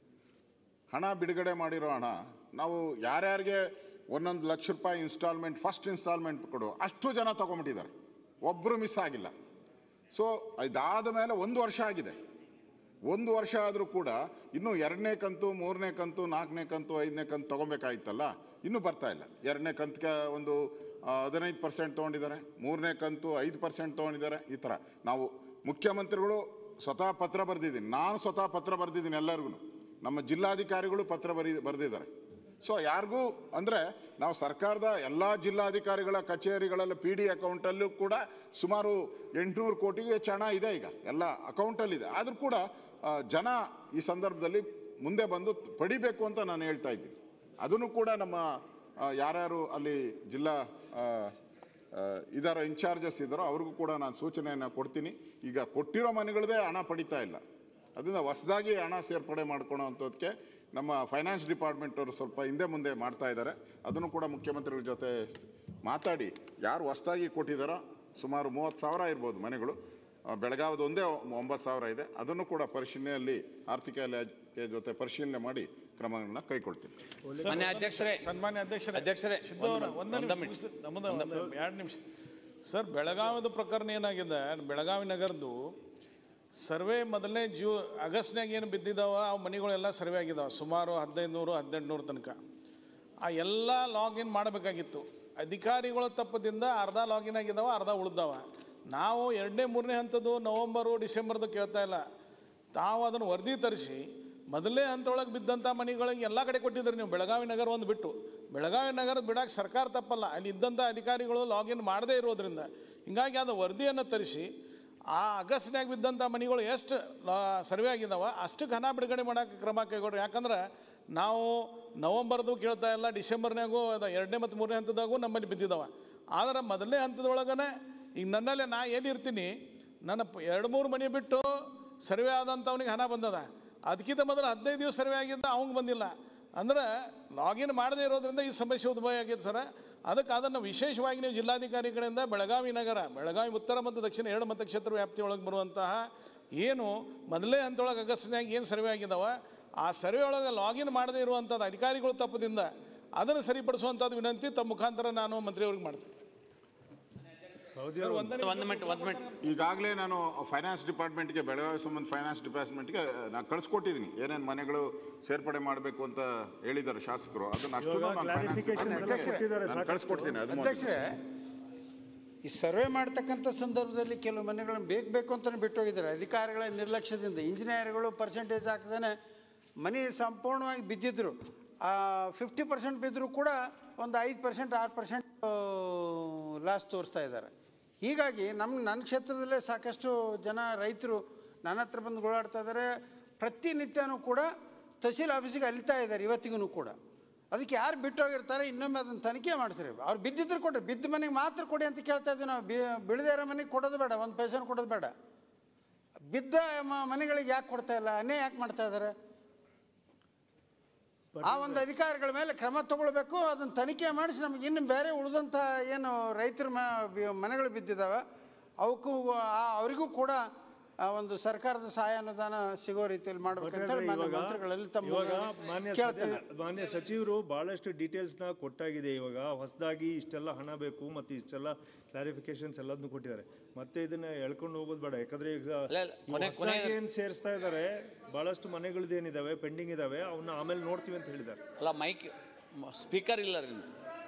ಹಣ ಬಿಡುಗಡೆ ಮಾಡಿರೋ ಹಣ ನಾವು ಯಾರ್ಯಾರಿಗೆ ಒಂದೊಂದು ಲಕ್ಷ ರೂಪಾಯಿ ಇನ್ಸ್ಟಾಲ್ಮೆಂಟ್ ಫಸ್ಟ್ ಇನ್ಸ್ಟಾಲ್ಮೆಂಟ್ ಕೊಡು ಅಷ್ಟು ಜನ ತೊಗೊಂಬಿಟ್ಟಿದ್ದಾರೆ ಒಬ್ಬರು ಮಿಸ್ ಆಗಿಲ್ಲ ಸೊ ಇದಾದ ಮೇಲೆ ಒಂದು ವರ್ಷ ಆಗಿದೆ ಒಂದು ವರ್ಷ ಆದರೂ ಕೂಡ ಇನ್ನೂ ಎರಡನೇ ಕಂತು ಮೂರನೇ ಕಂತು ನಾಲ್ಕನೇ ಕಂತು ಐದನೇ ಕಂತು ತೊಗೊಬೇಕಾಗಿತ್ತಲ್ಲ ಇನ್ನೂ ಬರ್ತಾ ಇಲ್ಲ ಎರಡನೇ ಕಂತಿಗೆ ಒಂದು ಆ, ಹದಿನೈದು ಪರ್ಸೆಂಟ್ ತೊಗೊಂಡಿದ್ದಾರೆ ಮೂರನೇ ಕಂತು ಐದು ಪರ್ಸೆಂಟ್ ತೊಗೊಂಡಿದ್ದಾರೆ ಈ ಥರ ನಾವು ಮುಖ್ಯಮಂತ್ರಿಗಳು ಸ್ವತಃ ಪತ್ರ ಬರೆದಿದ್ದೀನಿ ನಾನು ಸ್ವತಃ ಪತ್ರ ಬರೆದಿದ್ದೀನಿ ಎಲ್ಲರಿಗೂ ನಮ್ಮ ಜಿಲ್ಲಾಧಿಕಾರಿಗಳು ಪತ್ರ ಬರಿ ಬರೆದಿದ್ದಾರೆ ಸೊ ಯಾರಿಗೂ ಅಂದರೆ ನಾವು ಸರ್ಕಾರದ ಎಲ್ಲ ಜಿಲ್ಲಾಧಿಕಾರಿಗಳ ಕಚೇರಿಗಳಲ್ಲಿ ಪಿ ಡಿ ಅಕೌಂಟಲ್ಲೂ ಕೂಡ ಸುಮಾರು ಎಂಟುನೂರು ಕೋಟಿಗೂ ಹೆಚ್ಚು ಹಣ ಇದೆ ಈಗ ಎಲ್ಲ ಅಕೌಂಟಲ್ಲಿದೆ ಆದರೂ ಕೂಡ ಆ, ಜನ ಈ ಸಂದರ್ಭದಲ್ಲಿ ಮುಂದೆ ಬಂದು ಪಡಿಬೇಕು ಅಂತ ನಾನು ಹೇಳ್ತಾ ಇದ್ದೀನಿ ಅದನ್ನು ಕೂಡ ನಮ್ಮ ಆ, ಯಾರ್ಯಾರು ಅಲ್ಲಿ ಜಿಲ್ಲಾ ಆ, ಆ, ಇದಾರ ಇನ್ಚಾರ್ಜಸ್ ಇದ್ದಾರೋ ಅವ್ರಿಗೂ ಕೂಡ ನಾನು ಸೂಚನೆಯನ್ನು ಕೊಡ್ತೀನಿ ಈಗ ಕೊಟ್ಟಿರೋ ಮನೆಗಳದೇ ಹಣ ಪಡಿತಾ ಇಲ್ಲ ಅದರಿಂದ ಹೊಸದಾಗಿ ಹಣ ಸೇರ್ಪಡೆ ಮಾಡ್ಕೊಳೋ ಅಂಥದ್ದಕ್ಕೆ ನಮ್ಮ ಫೈನಾನ್ಸ್ ಡಿಪಾರ್ಟ್ಮೆಂಟ್ ಅವರು ಸ್ವಲ್ಪ ಹಿಂದೆ ಮುಂದೆ ಮಾಡ್ತಾ ಇದ್ದಾರೆ ಅದನ್ನು ಕೂಡ ಮುಖ್ಯಮಂತ್ರಿಗಳ ಜೊತೆ ಮಾತಾಡಿ ಯಾರು ಹೊಸದಾಗಿ ಕೊಟ್ಟಿದ್ದಾರೋ ಸುಮಾರು ಮೂವತ್ತು ಸಾವಿರ ಇರ್ಬೋದು ಮನೆಗಳು ಆ, ಬೆಳಗಾವಿದು ಒಂದೇ ಒಂಬತ್ತು ಸಾವಿರ ಇದೆ ಅದನ್ನು ಕೂಡ ಪರಿಶೀಲನೆಯಲ್ಲಿ ಆರ್ಥಿಕ ಇಲಾಖೆ ಜೊತೆ ಪರಿಶೀಲನೆ ಮಾಡಿ ಕ್ರಮಗಳನ್ನ ಕೈಗೊಳ್ತೀನಿ ಮಾನ್ಯ ಅಧ್ಯಕ್ಷರೇ ಸನ್ಮಾನ್ಯ ಅಧ್ಯಕ್ಷರೇ ಅಧ್ಯಕ್ಷರೇ ಸಿದ್ದವ್ರ, ಒಂದು- ಒಂದೇ ಒಂದು ನಿಮಿಷ, ಮಿನಿಟ್. ನಮ್ಮದು ಒಂದು ಎರಡು ನಿಮಿಷ ಸರ್ ಬೆಳಗಾವಿದ ಪ್ರಕರಣ ಏನಾಗಿದೆ ಬೆಳಗಾವಿ ನಗರದ್ದು ಸರ್ವೆ ಮೊದಲನೇ ಜೂ ಆಗಸ್ಟ್ನಾಗ ಏನು ಬಿದ್ದಿದ್ದಾವ ಅವು ಮನೆಗಳೆಲ್ಲ ಸರ್ವೆ ಆಗಿದ್ದಾವೆ ಸುಮಾರು ಹದಿನೈದು ನೂರು ಹದಿನೆಂಟು ನೂರು ತನಕ ಆ ಎಲ್ಲ ಲಾಗಿನ್ ಮಾಡಬೇಕಾಗಿತ್ತು ಅಧಿಕಾರಿಗಳ ತಪ್ಪದಿಂದ ಅರ್ಧ ಲಾಗಿನ್ ಆಗಿದ್ದಾವ ಅರ್ಧ ಉಳ್ದಾವ ನಾವು ಎರಡನೇ ಮೂರನೇ ಹಂತದ್ದು ನವಂಬರು ಡಿಸೆಂಬರ್ದು ಕೇಳ್ತಾ ಇಲ್ಲ ತಾವು ಅದನ್ನು ವರದಿ ತರಿಸಿ ಮೊದಲನೇ ಹಂತದೊಳಗೆ ಬಿದ್ದಂಥ ಮನೆಗಳಿಗೆ ಎಲ್ಲ ಕಡೆ ಕೊಟ್ಟಿದ್ರಿ ನೀವು ಬೆಳಗಾವಿ ನಗರ ಒಂದು ಬಿಟ್ಟು ಬೆಳಗಾವಿ ನಗರದ ಬಿಡಕ್ಕೆ ಸರ್ಕಾರ ತಪ್ಪಲ್ಲ ಅಲ್ಲಿ ಇದ್ದಂಥ ಅಧಿಕಾರಿಗಳು ಲಾಗಿನ್ ಮಾಡದೇ ಇರೋದ್ರಿಂದ ಹಿಂಗಾಗಿ ಅದು ವರದಿಯನ್ನು ತರಿಸಿ ಆ ಆಗಸ್ಟ್ನಾಗ ಬಿದ್ದಂಥ ಮನೆಗಳು ಎಷ್ಟು ಸರ್ವೆ ಆಗಿದ್ದಾವ ಅಷ್ಟಕ್ಕೆ ಹಣ ಬಿಡುಗಡೆ ಮಾಡೋಕೆ ಕ್ರಮ ಕೈಗೊಳ್ರಿ ಯಾಕಂದ್ರೆ ನಾವು ನವಂಬರ್ದು ಕೇಳ್ತಾ ಇಲ್ಲ ಡಿಸೆಂಬರ್ನಾಗೂ ಅದು ಎರಡನೇ ಮತ್ತು ಮೂರನೇ ಹಂತದಾಗೂ ನಮ್ಮಲ್ಲಿ ಬಿದ್ದಿದ್ದಾವ ಆದ್ರೆ ಮೊದಲನೇ ಹಂತದೊಳಗನೆ ಈಗ ನನ್ನಲ್ಲೇ ನಾ ಎಲ್ಲಿರ್ತೀನಿ ನನ್ನ ಪ- ಎರಡು ಮೂರು ಮನೆ ಬಿಟ್ಟು ಸರ್ವೆ ಆದಂಥವ್ನಿಗೆ ಹಣ ಬಂದದ ಅದಕ್ಕಿಂತ ಮೊದಲು ಹದಿನೈದು ದಿವಸ ಸರ್ವೆ ಆಗಿದ್ದ ಅವಂಗೆ ಬಂದಿಲ್ಲ ಅಂದ್ರೆ ಲಾಗಿನ್ ಮಾಡದೇ ಇರೋದ್ರಿಂದ ಈ ಸಮಸ್ಯೆ ಉದ್ಭವ ಆಗಿದೆ ಸರ್ ಅದಕ್ಕೆ ಅದನ್ನು ವಿಶೇಷವಾಗಿ ನೀವು ಜಿಲ್ಲಾಧಿಕಾರಿ ಕಡೆಯಿಂದ ಬೆಳಗಾವಿ ನಗರ ಬೆಳಗಾವಿ ಉತ್ತರ ಮತ್ತು ದಕ್ಷಿಣ ಎರಡು ಮತಕ್ಷೇತ್ರ ವ್ಯಾಪ್ತಿಯೊಳಗೆ ಬರುವಂತಹ ಏನು ಮೊದಲೇ ಹಂತೊಳಗೆ ಅಗಸ್ಟ್ನಾಗ ಏನು ಸರ್ವೆ ಆಗಿದಾವ ಆ ಸರ್ವೆ ಒಳಗೆ ಲಾಗಿನ್ ಮಾಡದೇ ಇರುವಂಥದ್ದು ಅಧಿಕಾರಿಗಳು ತಪ್ಪದಿಂದ ಅದನ್ನು ಸರಿಪಡಿಸುವಂಥದ್ದು ವಿನಂತಿ ತಮ್ಮ ಮುಖಾಂತರ ನಾನು ಮಂತ್ರಿಯವ್ರಿಗೆ ಮಾಡ್ತೀನಿ ಸರ್, ಒಂದನೇ ಒಂದು ಮಿನಿಟ್ ಒಂದು ಮಿನಿಟ್ ಈಗಾಗಲೇ ನಾನು ಫೈನಾನ್ಸ್ ಡಿಪಾರ್ಟ್ಮೆಂಟ್ಗೆ ಬೆಳಗಾವಿ ಸಂಬಂಧ ಫೈನಾನ್ಸ್ ಡಿಪಾರ್ಟ್ಮೆಂಟ್ಗೆ ನಾನು ಕಳಿಸ್ಕೊಟ್ಟಿದ್ದೀನಿ ಏನೇನು ಮನೆಗಳು ಸೇರ್ಪಡೆ ಮಾಡಬೇಕು ಅಂತ ಹೇಳಿದ್ದಾರೆ ಶಾಸಕರು ಅದನ್ನ ಅಷ್ಟು ಇವಾಗ clarifications ಎಲ್ಲ ಕೊಟ್ಟಿದ್ದಾರೆ ಸಾಕಷ್ಟು. ಕಳಿಸ್ಕೊಡ್ತೀನಿ ಅದು ಮೊದಲು. ಅಧ್ಯಕ್ಷರೇ ಈ ಸರ್ವೆ ಮಾಡ್ತಕ್ಕಂಥ ಸಂದರ್ಭದಲ್ಲಿ ಕೆಲವು ಮನೆಗಳನ್ನು ಬೇಕು ಬೇಕು ಅಂತಲೇ ಬಿಟ್ಟೋಗಿದ್ದಾರೆ ಅಧಿಕಾರಿಗಳ ನಿರ್ಲಕ್ಷ್ಯದಿಂದ ಇಂಜಿನಿಯರ್ಗಳು ಪರ್ಸೆಂಟೇಜ್ ಹಾಕದೇ ಮನೆ ಸಂಪೂರ್ಣವಾಗಿ ಬಿದ್ದಿದ್ರು ಫಿಫ್ಟಿ ಪರ್ಸೆಂಟ್ ಬಿದ್ದರೂ ಕೂಡ ಒಂದು ಐದು ಪರ್ಸೆಂಟ್ ಆರು ಪರ್ಸೆಂಟ್ ಲಾಸ್ ತೋರಿಸ್ತಾ ಇದ್ದಾರೆ ಹೀಗಾಗಿ ನಮ್ಮ ನನ್ನ ಕ್ಷೇತ್ರದಲ್ಲೇ ಸಾಕಷ್ಟು ಜನ ರೈತರು ನನ್ನ ಹತ್ರ ಬಂದು ಓಡಾಡ್ತಾ ಇದ್ದಾರೆ ಪ್ರತಿನಿತ್ಯನೂ ಕೂಡ ತಹಸೀಲ್ ಆಫೀಸಿಗೆ ಅಲಿತಾ ಇದ್ದಾರೆ ಇವತ್ತಿಗೂ ಕೂಡ ಅದಕ್ಕೆ ಯಾರು ಬಿಟ್ಟೋಗಿರ್ತಾರೆ ಇನ್ನೊಮ್ಮೆ ಅದನ್ನು ತನಿಖೆ ಮಾಡಿಸ್ರಿ ಅವ್ರು ಬಿದ್ದಿದ್ರು ಕೊಡ್ರಿ ಬಿದ್ದ ಮನೆಗೆ ಮಾತ್ರ ಕೊಡಿ ಅಂತ ಕೇಳ್ತಾ ಇದ್ವಿ ನಾವು ಬಿ ಬಿಳದೇ ಇರೋ ಮನೆಗೆ ಕೊಡೋದು ಬೇಡ ಒಂದು ಪೈಸೆನೂ ಕೊಡೋದು ಬೇಡ ಬಿದ್ದ ಮ- ಮನೆಗಳಿಗೆ ಯಾಕೆ ಕೊಡ್ತಾ ಇಲ್ಲ ಅನ್ಯಾಯ ಯಾಕೆ ಮಾಡ್ತಾ ಇದ್ದಾರೆ ಆ ಒಂದು ಅಧಿಕಾರಿಗಳ ಮೇಲೆ ಕ್ರಮ ತಗೊಳ್ಬೇಕು ಅದನ್ನು ತನಿಖೆ ಮಾಡಿಸಿ ನಮಗೆ ಇನ್ನು ಬೇರೆ ಉಳಿದಂಥ ಏನು ರೈತರ ಮ ಬಿ- ಮನೆಗಳು ಬಿದ್ದಿದ್ದಾವೆ ಅವಕ್ಕೂ ಆ- ಅವರಿಗೂ ಕೂಡ ಆ ಒಂದು ಸರ್ಕಾರದ ಸಹಾಯ ಅನುದಾನ ಸಿಗೋ ರೀತಿಯಲ್ಲಿ ಮಾಡ್ಬೇಕಂತ ಹೇಳಿ ಮಾನ್ಯ ಇವಾಗ- ಮಂತ್ರಿಗಳಲ್ಲಿ ತಮ್ಮ ಇವಾಗ ಮಾನ್ಯ ಕೇಳ್ತೇನೆ ಸಚಿವ- ಮಾನ್ಯ ಸಚಿವರು ಬಹಳಷ್ಟು ಡೀಟೇಲ್ಸ್ನ ಕೊಟ್ಟಾಗಿದೆ ಇವಾಗ ಹೊಸದಾಗಿ ಇಷ್ಟೆಲ್ಲ ಹಣ ಬೇಕು ಮತ್ತು ಇಷ್ಟೆಲ್ಲ ಕ್ಲಾರಿಫಿಕೇಶನ್ಸ್ ಎಲ್ಲದನ್ನು ಕೊಟ್ಟಿದ್ದಾರೆ ಮತ್ತೆ ಇದನ್ನ ಎಳ್ಕೊಂಡು ಹೋಗೋದು ಬೇಡ ಯಾಕಂದ್ರೆ ಈಗ ಅಲ್ಲ, ಅಲ್ಲ, ಕೊನೆ- ಕೊನೆ- ಏನು ಸೇರಿಸ್ತಾ ಇದ್ದಾರೆ ಬಹಳಷ್ಟು ಮನೆಗಳದ್ದೇನಿದಾವೆ ಪೆಂಡಿಂಗ್ ಇದಾವೆ ಅವನ್ನ ಆಮೇಲೆ ನೋಡ್ತೀವಿ ಅಂತ ಹೇಳಿದ್ದಾರೆ ಅಲ್ಲ ಮೈಕ್ ಸ್ಪೀಕರ್ ಇಲ್ಲ ರೀ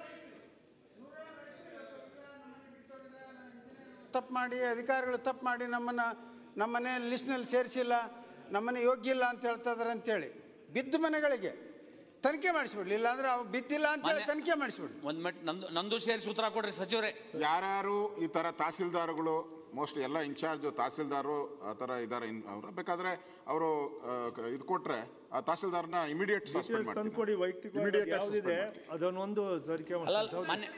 ತಪ್ಪು ಮಾಡಿ ಅಧಿಕಾರಿಗಳು ತಪ್ಪು ಮಾಡಿ ನಮ್ಮನ್ನು ನಮ್ಮನೆ ಲಿಸ್ಟ್ನಲ್ಲಿ ಸೇರಿಸಿಲ್ಲ ನಮ್ಮನೆ ಯೋಗ್ಯ ಇಲ್ಲ ಅಂತ ಹೇಳ್ತಾ ಇದಾರೆ ಅಂತೇಳಿ ಬಿದ್ದ ಮನೆಗಳಿಗೆ ತನಿಖೆ ಮಾಡಿಸ್ಬಿಡ್ಲಿ ಇಲ್ಲಾಂದ್ರೆ ಅವು ಬಿದ್ದಿಲ್ಲ ಅಂತೇಳಿ ತನಿಖೆ ಮಾಡಿಸ್ಬಿಡ್ಲಿ ಒಂದು ಮಿನಿಟ್ ನಂದು ನಂದು ಸೇರಿಸಿ ಉತ್ತರ ಕೊಡ್ರಿ ಸಚಿವರೇ ಯಾರ್ಯಾರು ಈ ತರ ತಹಸೀಲ್ದಾರ್ಗಳು ಮೋಸ್ಟ್ಲಿ ಎಲ್ಲ ಇನ್ಚಾರ್ಜ್ ತಹಸೀಲ್ದಾರು ಆ ಥರ ಇದ್ದಾರೆ ಅವರು ಬೇಕಾದ್ರೆ ಅವರು ಇದು ಕೊಟ್ರೆ ಆ ತಹಸೀಲ್ದಾರ್ನ ಇಮಿಡಿಯೇಟ್ ಸಸ್ಪೆಂಡ್ ಡೀಟೇಲ್ಸ್ ತಂದು ಕೊಡಿ ವೈಯಕ್ತಿಕವಾಗಿ Immediate ಆಗಿ ಯಾವುದಿದೆ suspend ಅದನ್ನೊಂದು ತನಿಖೆ ಅಲ್ಲ ಮಾಡಿ ಅಲ್ಲ, ಮಾನ್ಯ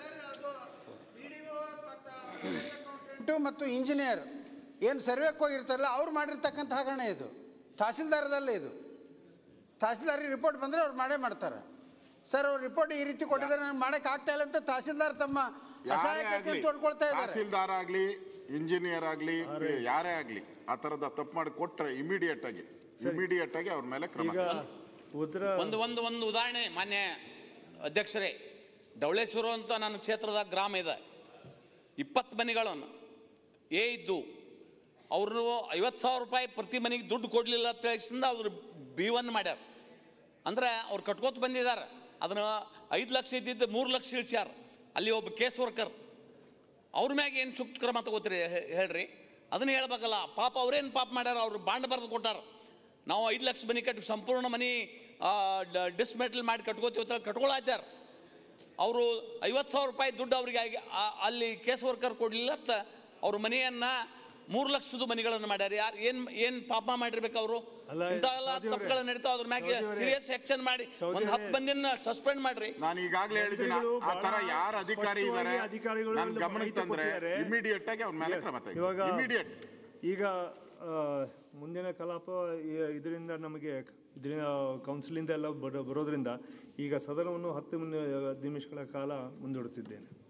ಟು ಮತ್ತು ಇಂಜಿನಿಯರ್ ಏನು ಸರ್ವೆಗೆ ಹೋಗಿರ್ತಾರಲ್ಲ ಅವ್ರು ಮಾಡಿರ್ತಕ್ಕಂಥ ಹಗರಣ ಇದು ತಹಸೀಲ್ದಾರದಲ್ಲೇ ಇದು ತಹಸೀಲ್ದಾರಿಗೆ ರಿಪೋರ್ಟ್ ಬಂದರೆ ಅವ್ರು ಮಾಡೇ ಮಾಡ್ತಾರೆ ಸರ್ ಅವ್ರ ರಿಪೋರ್ಟ್ ಈ ರೀತಿ ಕೊಟ್ಟಿದ್ದಾರೆ ನನಗೆ ಮಾಡಕ್ಕೆ ಆಗ್ತಾ ಇಲ್ಲ ಅಂತ ತಹಸೀಲ್ದಾರ್ ತಮ್ಮ ಯಾರೇ ಅಸಹಾಯಕತೆ ಆಗ್ಲಿ ತೋಡ್ಕೊಳ್ತಾ ಇದ್ದಾರೆ ತಹಸೀಲ್ದಾರ್ ಆಗ್ಲಿ ಇಂಜಿನಿಯರ್ ಆಗ್ಲಿ ಯಾರೇ ಆಗ್ಲಿ ಆ ತರದ ತಪ್ಪು ಮಾಡಿ ಕೊಟ್ರೆ ಇಮಿಡಿಯೇಟ್ ಆಗಿ ಇಮಿಡಿಯೇಟ್ ಆಗಿ ಅವ್ರ ಮೇಲೆ ಕ್ರಮ ಈಗ ಉತ್ತರ ಒಂದು ಒಂದು ಒಂದು ಉದಾಹರಣೆ ಮಾನ್ಯ ಅಧ್ಯಕ್ಷರೇ ಡವಳೇಶ್ವರ ಅಂತ ನನ್ನ ಕ್ಷೇತ್ರದ ಗ್ರಾಮ ಇದೆ ಇಪ್ಪತ್ತು ಮನೆಗಳನ್ನು ಏ ಇದ್ದು ಅವರು ಐವತ್ತು ಸಾವಿರ ರೂಪಾಯಿ ಪ್ರತಿ ಮನೆಗೆ ದುಡ್ಡು ಕೊಡಲಿಲ್ಲ ಅಂತ ಹೇಳಿಸಿಂದ ಅವರು ಬಿ ಒನ್ ಮಾಡ್ಯಾರ ಅಂದ್ರೆ ಅವ್ರು ಕಟ್ಕೋತ ಬಂದಿದ್ದಾರೆ ಅದನ್ನ ಐದು ಲಕ್ಷ ಇದ್ದಿದ್ದು ಮೂರು ಲಕ್ಷ ಇಳಿಸ್ಯಾರ ಅಲ್ಲಿ ಒಬ್ಬ ಕೇಸ್ ವರ್ಕರ್ ಅವ್ರ ಮ್ಯಾಗ ಏನು ಸೂಕ್ತ ಕ್ರಮ ತಗೋತೀರಿ ಹೇ- ಹೇಳ್ರಿ ಅದನ್ನ ಹೇಳ್ಬೇಕಲ್ಲ ಪಾಪ ಅವ್ರೇನು ಪಾಪ ಮಾಡ್ಯಾರ ಅವ್ರು ಬಾಂಡ್ ಬರೆದು ಕೊಟ್ಟಾರ ನಾವು ಐದು ಲಕ್ಷ ಮನೆ ಕಟ್ಟಿ ಸಂಪೂರ್ಣ ಮನೆ ಡಿಸ್ಮೆಟಲ್ ಮಾಡಿ ಕಟ್ಕೋತೀವಿ ಅಂತ ಕಟ್ಕೊಳತ್ತಾರ ಅವರು ಐವತ್ತು ಸಾವಿರ ರೂಪಾಯಿ ದುಡ್ಡು ಅವರಿಗೆ ಆಗಿ- ಆ- ಅಲ್ಲಿ ಕೇಸ್ ವರ್ಕರ್ ಕೊಡಲಿಲ್ಲ ಅಂತ ಅವ್ರ ಮನೆಯನ್ನ ಮೂರು ಲಕ್ಷದ ಮನೆಗಳನ್ನು ಮಾಡ್ಯಾರ ಯಾರು ಏನು ಏನು ಪಾಪ ಮಾಡಿರ್ಬೇಕು ಅವರು ಅಲ್ಲ, ಇಂಥವೆಲ್ಲ ಸಾಧ್ಯ ಅವ್ರೆ. ತಪ್ಪುಗಳು ನಡೀತಾವ ಅದ್ರ ಮ್ಯಾಗೆ ಸಾಧ್ಯ ಅವ್ರೆ. ಸೀರಿಯಸ್ ಆಕ್ಷನ್ ಮಾಡಿ ಸಾಧ್ಯ ಒಂದು ಹತ್ತು ಅವ್ರೆ. ಮಂದಿನ ಸಸ್ಪೆಂಡ್ ಮಾಡ್ರಿ ನಾನು ಈಗಾಗಲೇ ಹೇಳಿದ್ದೀನಿ ಮಂತ್ರಿಗಳು ಆ ತರ ಬಹಳ ಯಾರು ಅಧಿಕಾರಿ ಇದ್ದಾರೆ ಸ್ಪಷ್ಟವಾಗಿ ಅಧಿಕಾರಿಗಳು ನನ್ನ ಗಮನಕ್ಕೆ ಮಾಹಿತಿ ತಂದ್ರೆ ಕೊಟ್ಟಿದ್ದಾರೆ. ಇಮಿಡಿಯೇಟ್ ಆಗಿ ಅವ್ರ ಮೇಲೆ ಕ್ರಮ ಇವಾಗ ಇಮಿಡಿಯೇಟ್ ಈಗ ಆ, ಮುಂದಿನ ಕಲಾಪ ಈ- ಇದರಿಂದ ನಮಗೆ ಇದರಿಂದ ಕೌನ್ಸಿಲಿಂದ ಎಲ್ಲ ಬರೋ ಬರೋದ್ರಿಂದ ಈಗ ಸದನವನ್ನು ಹತ್ತು ಮಿನಿ- ನಿಮಿಷಗಳ ಕಾಲ ಮುಂದೂಡುತ್ತಿದ್ದೇನೆ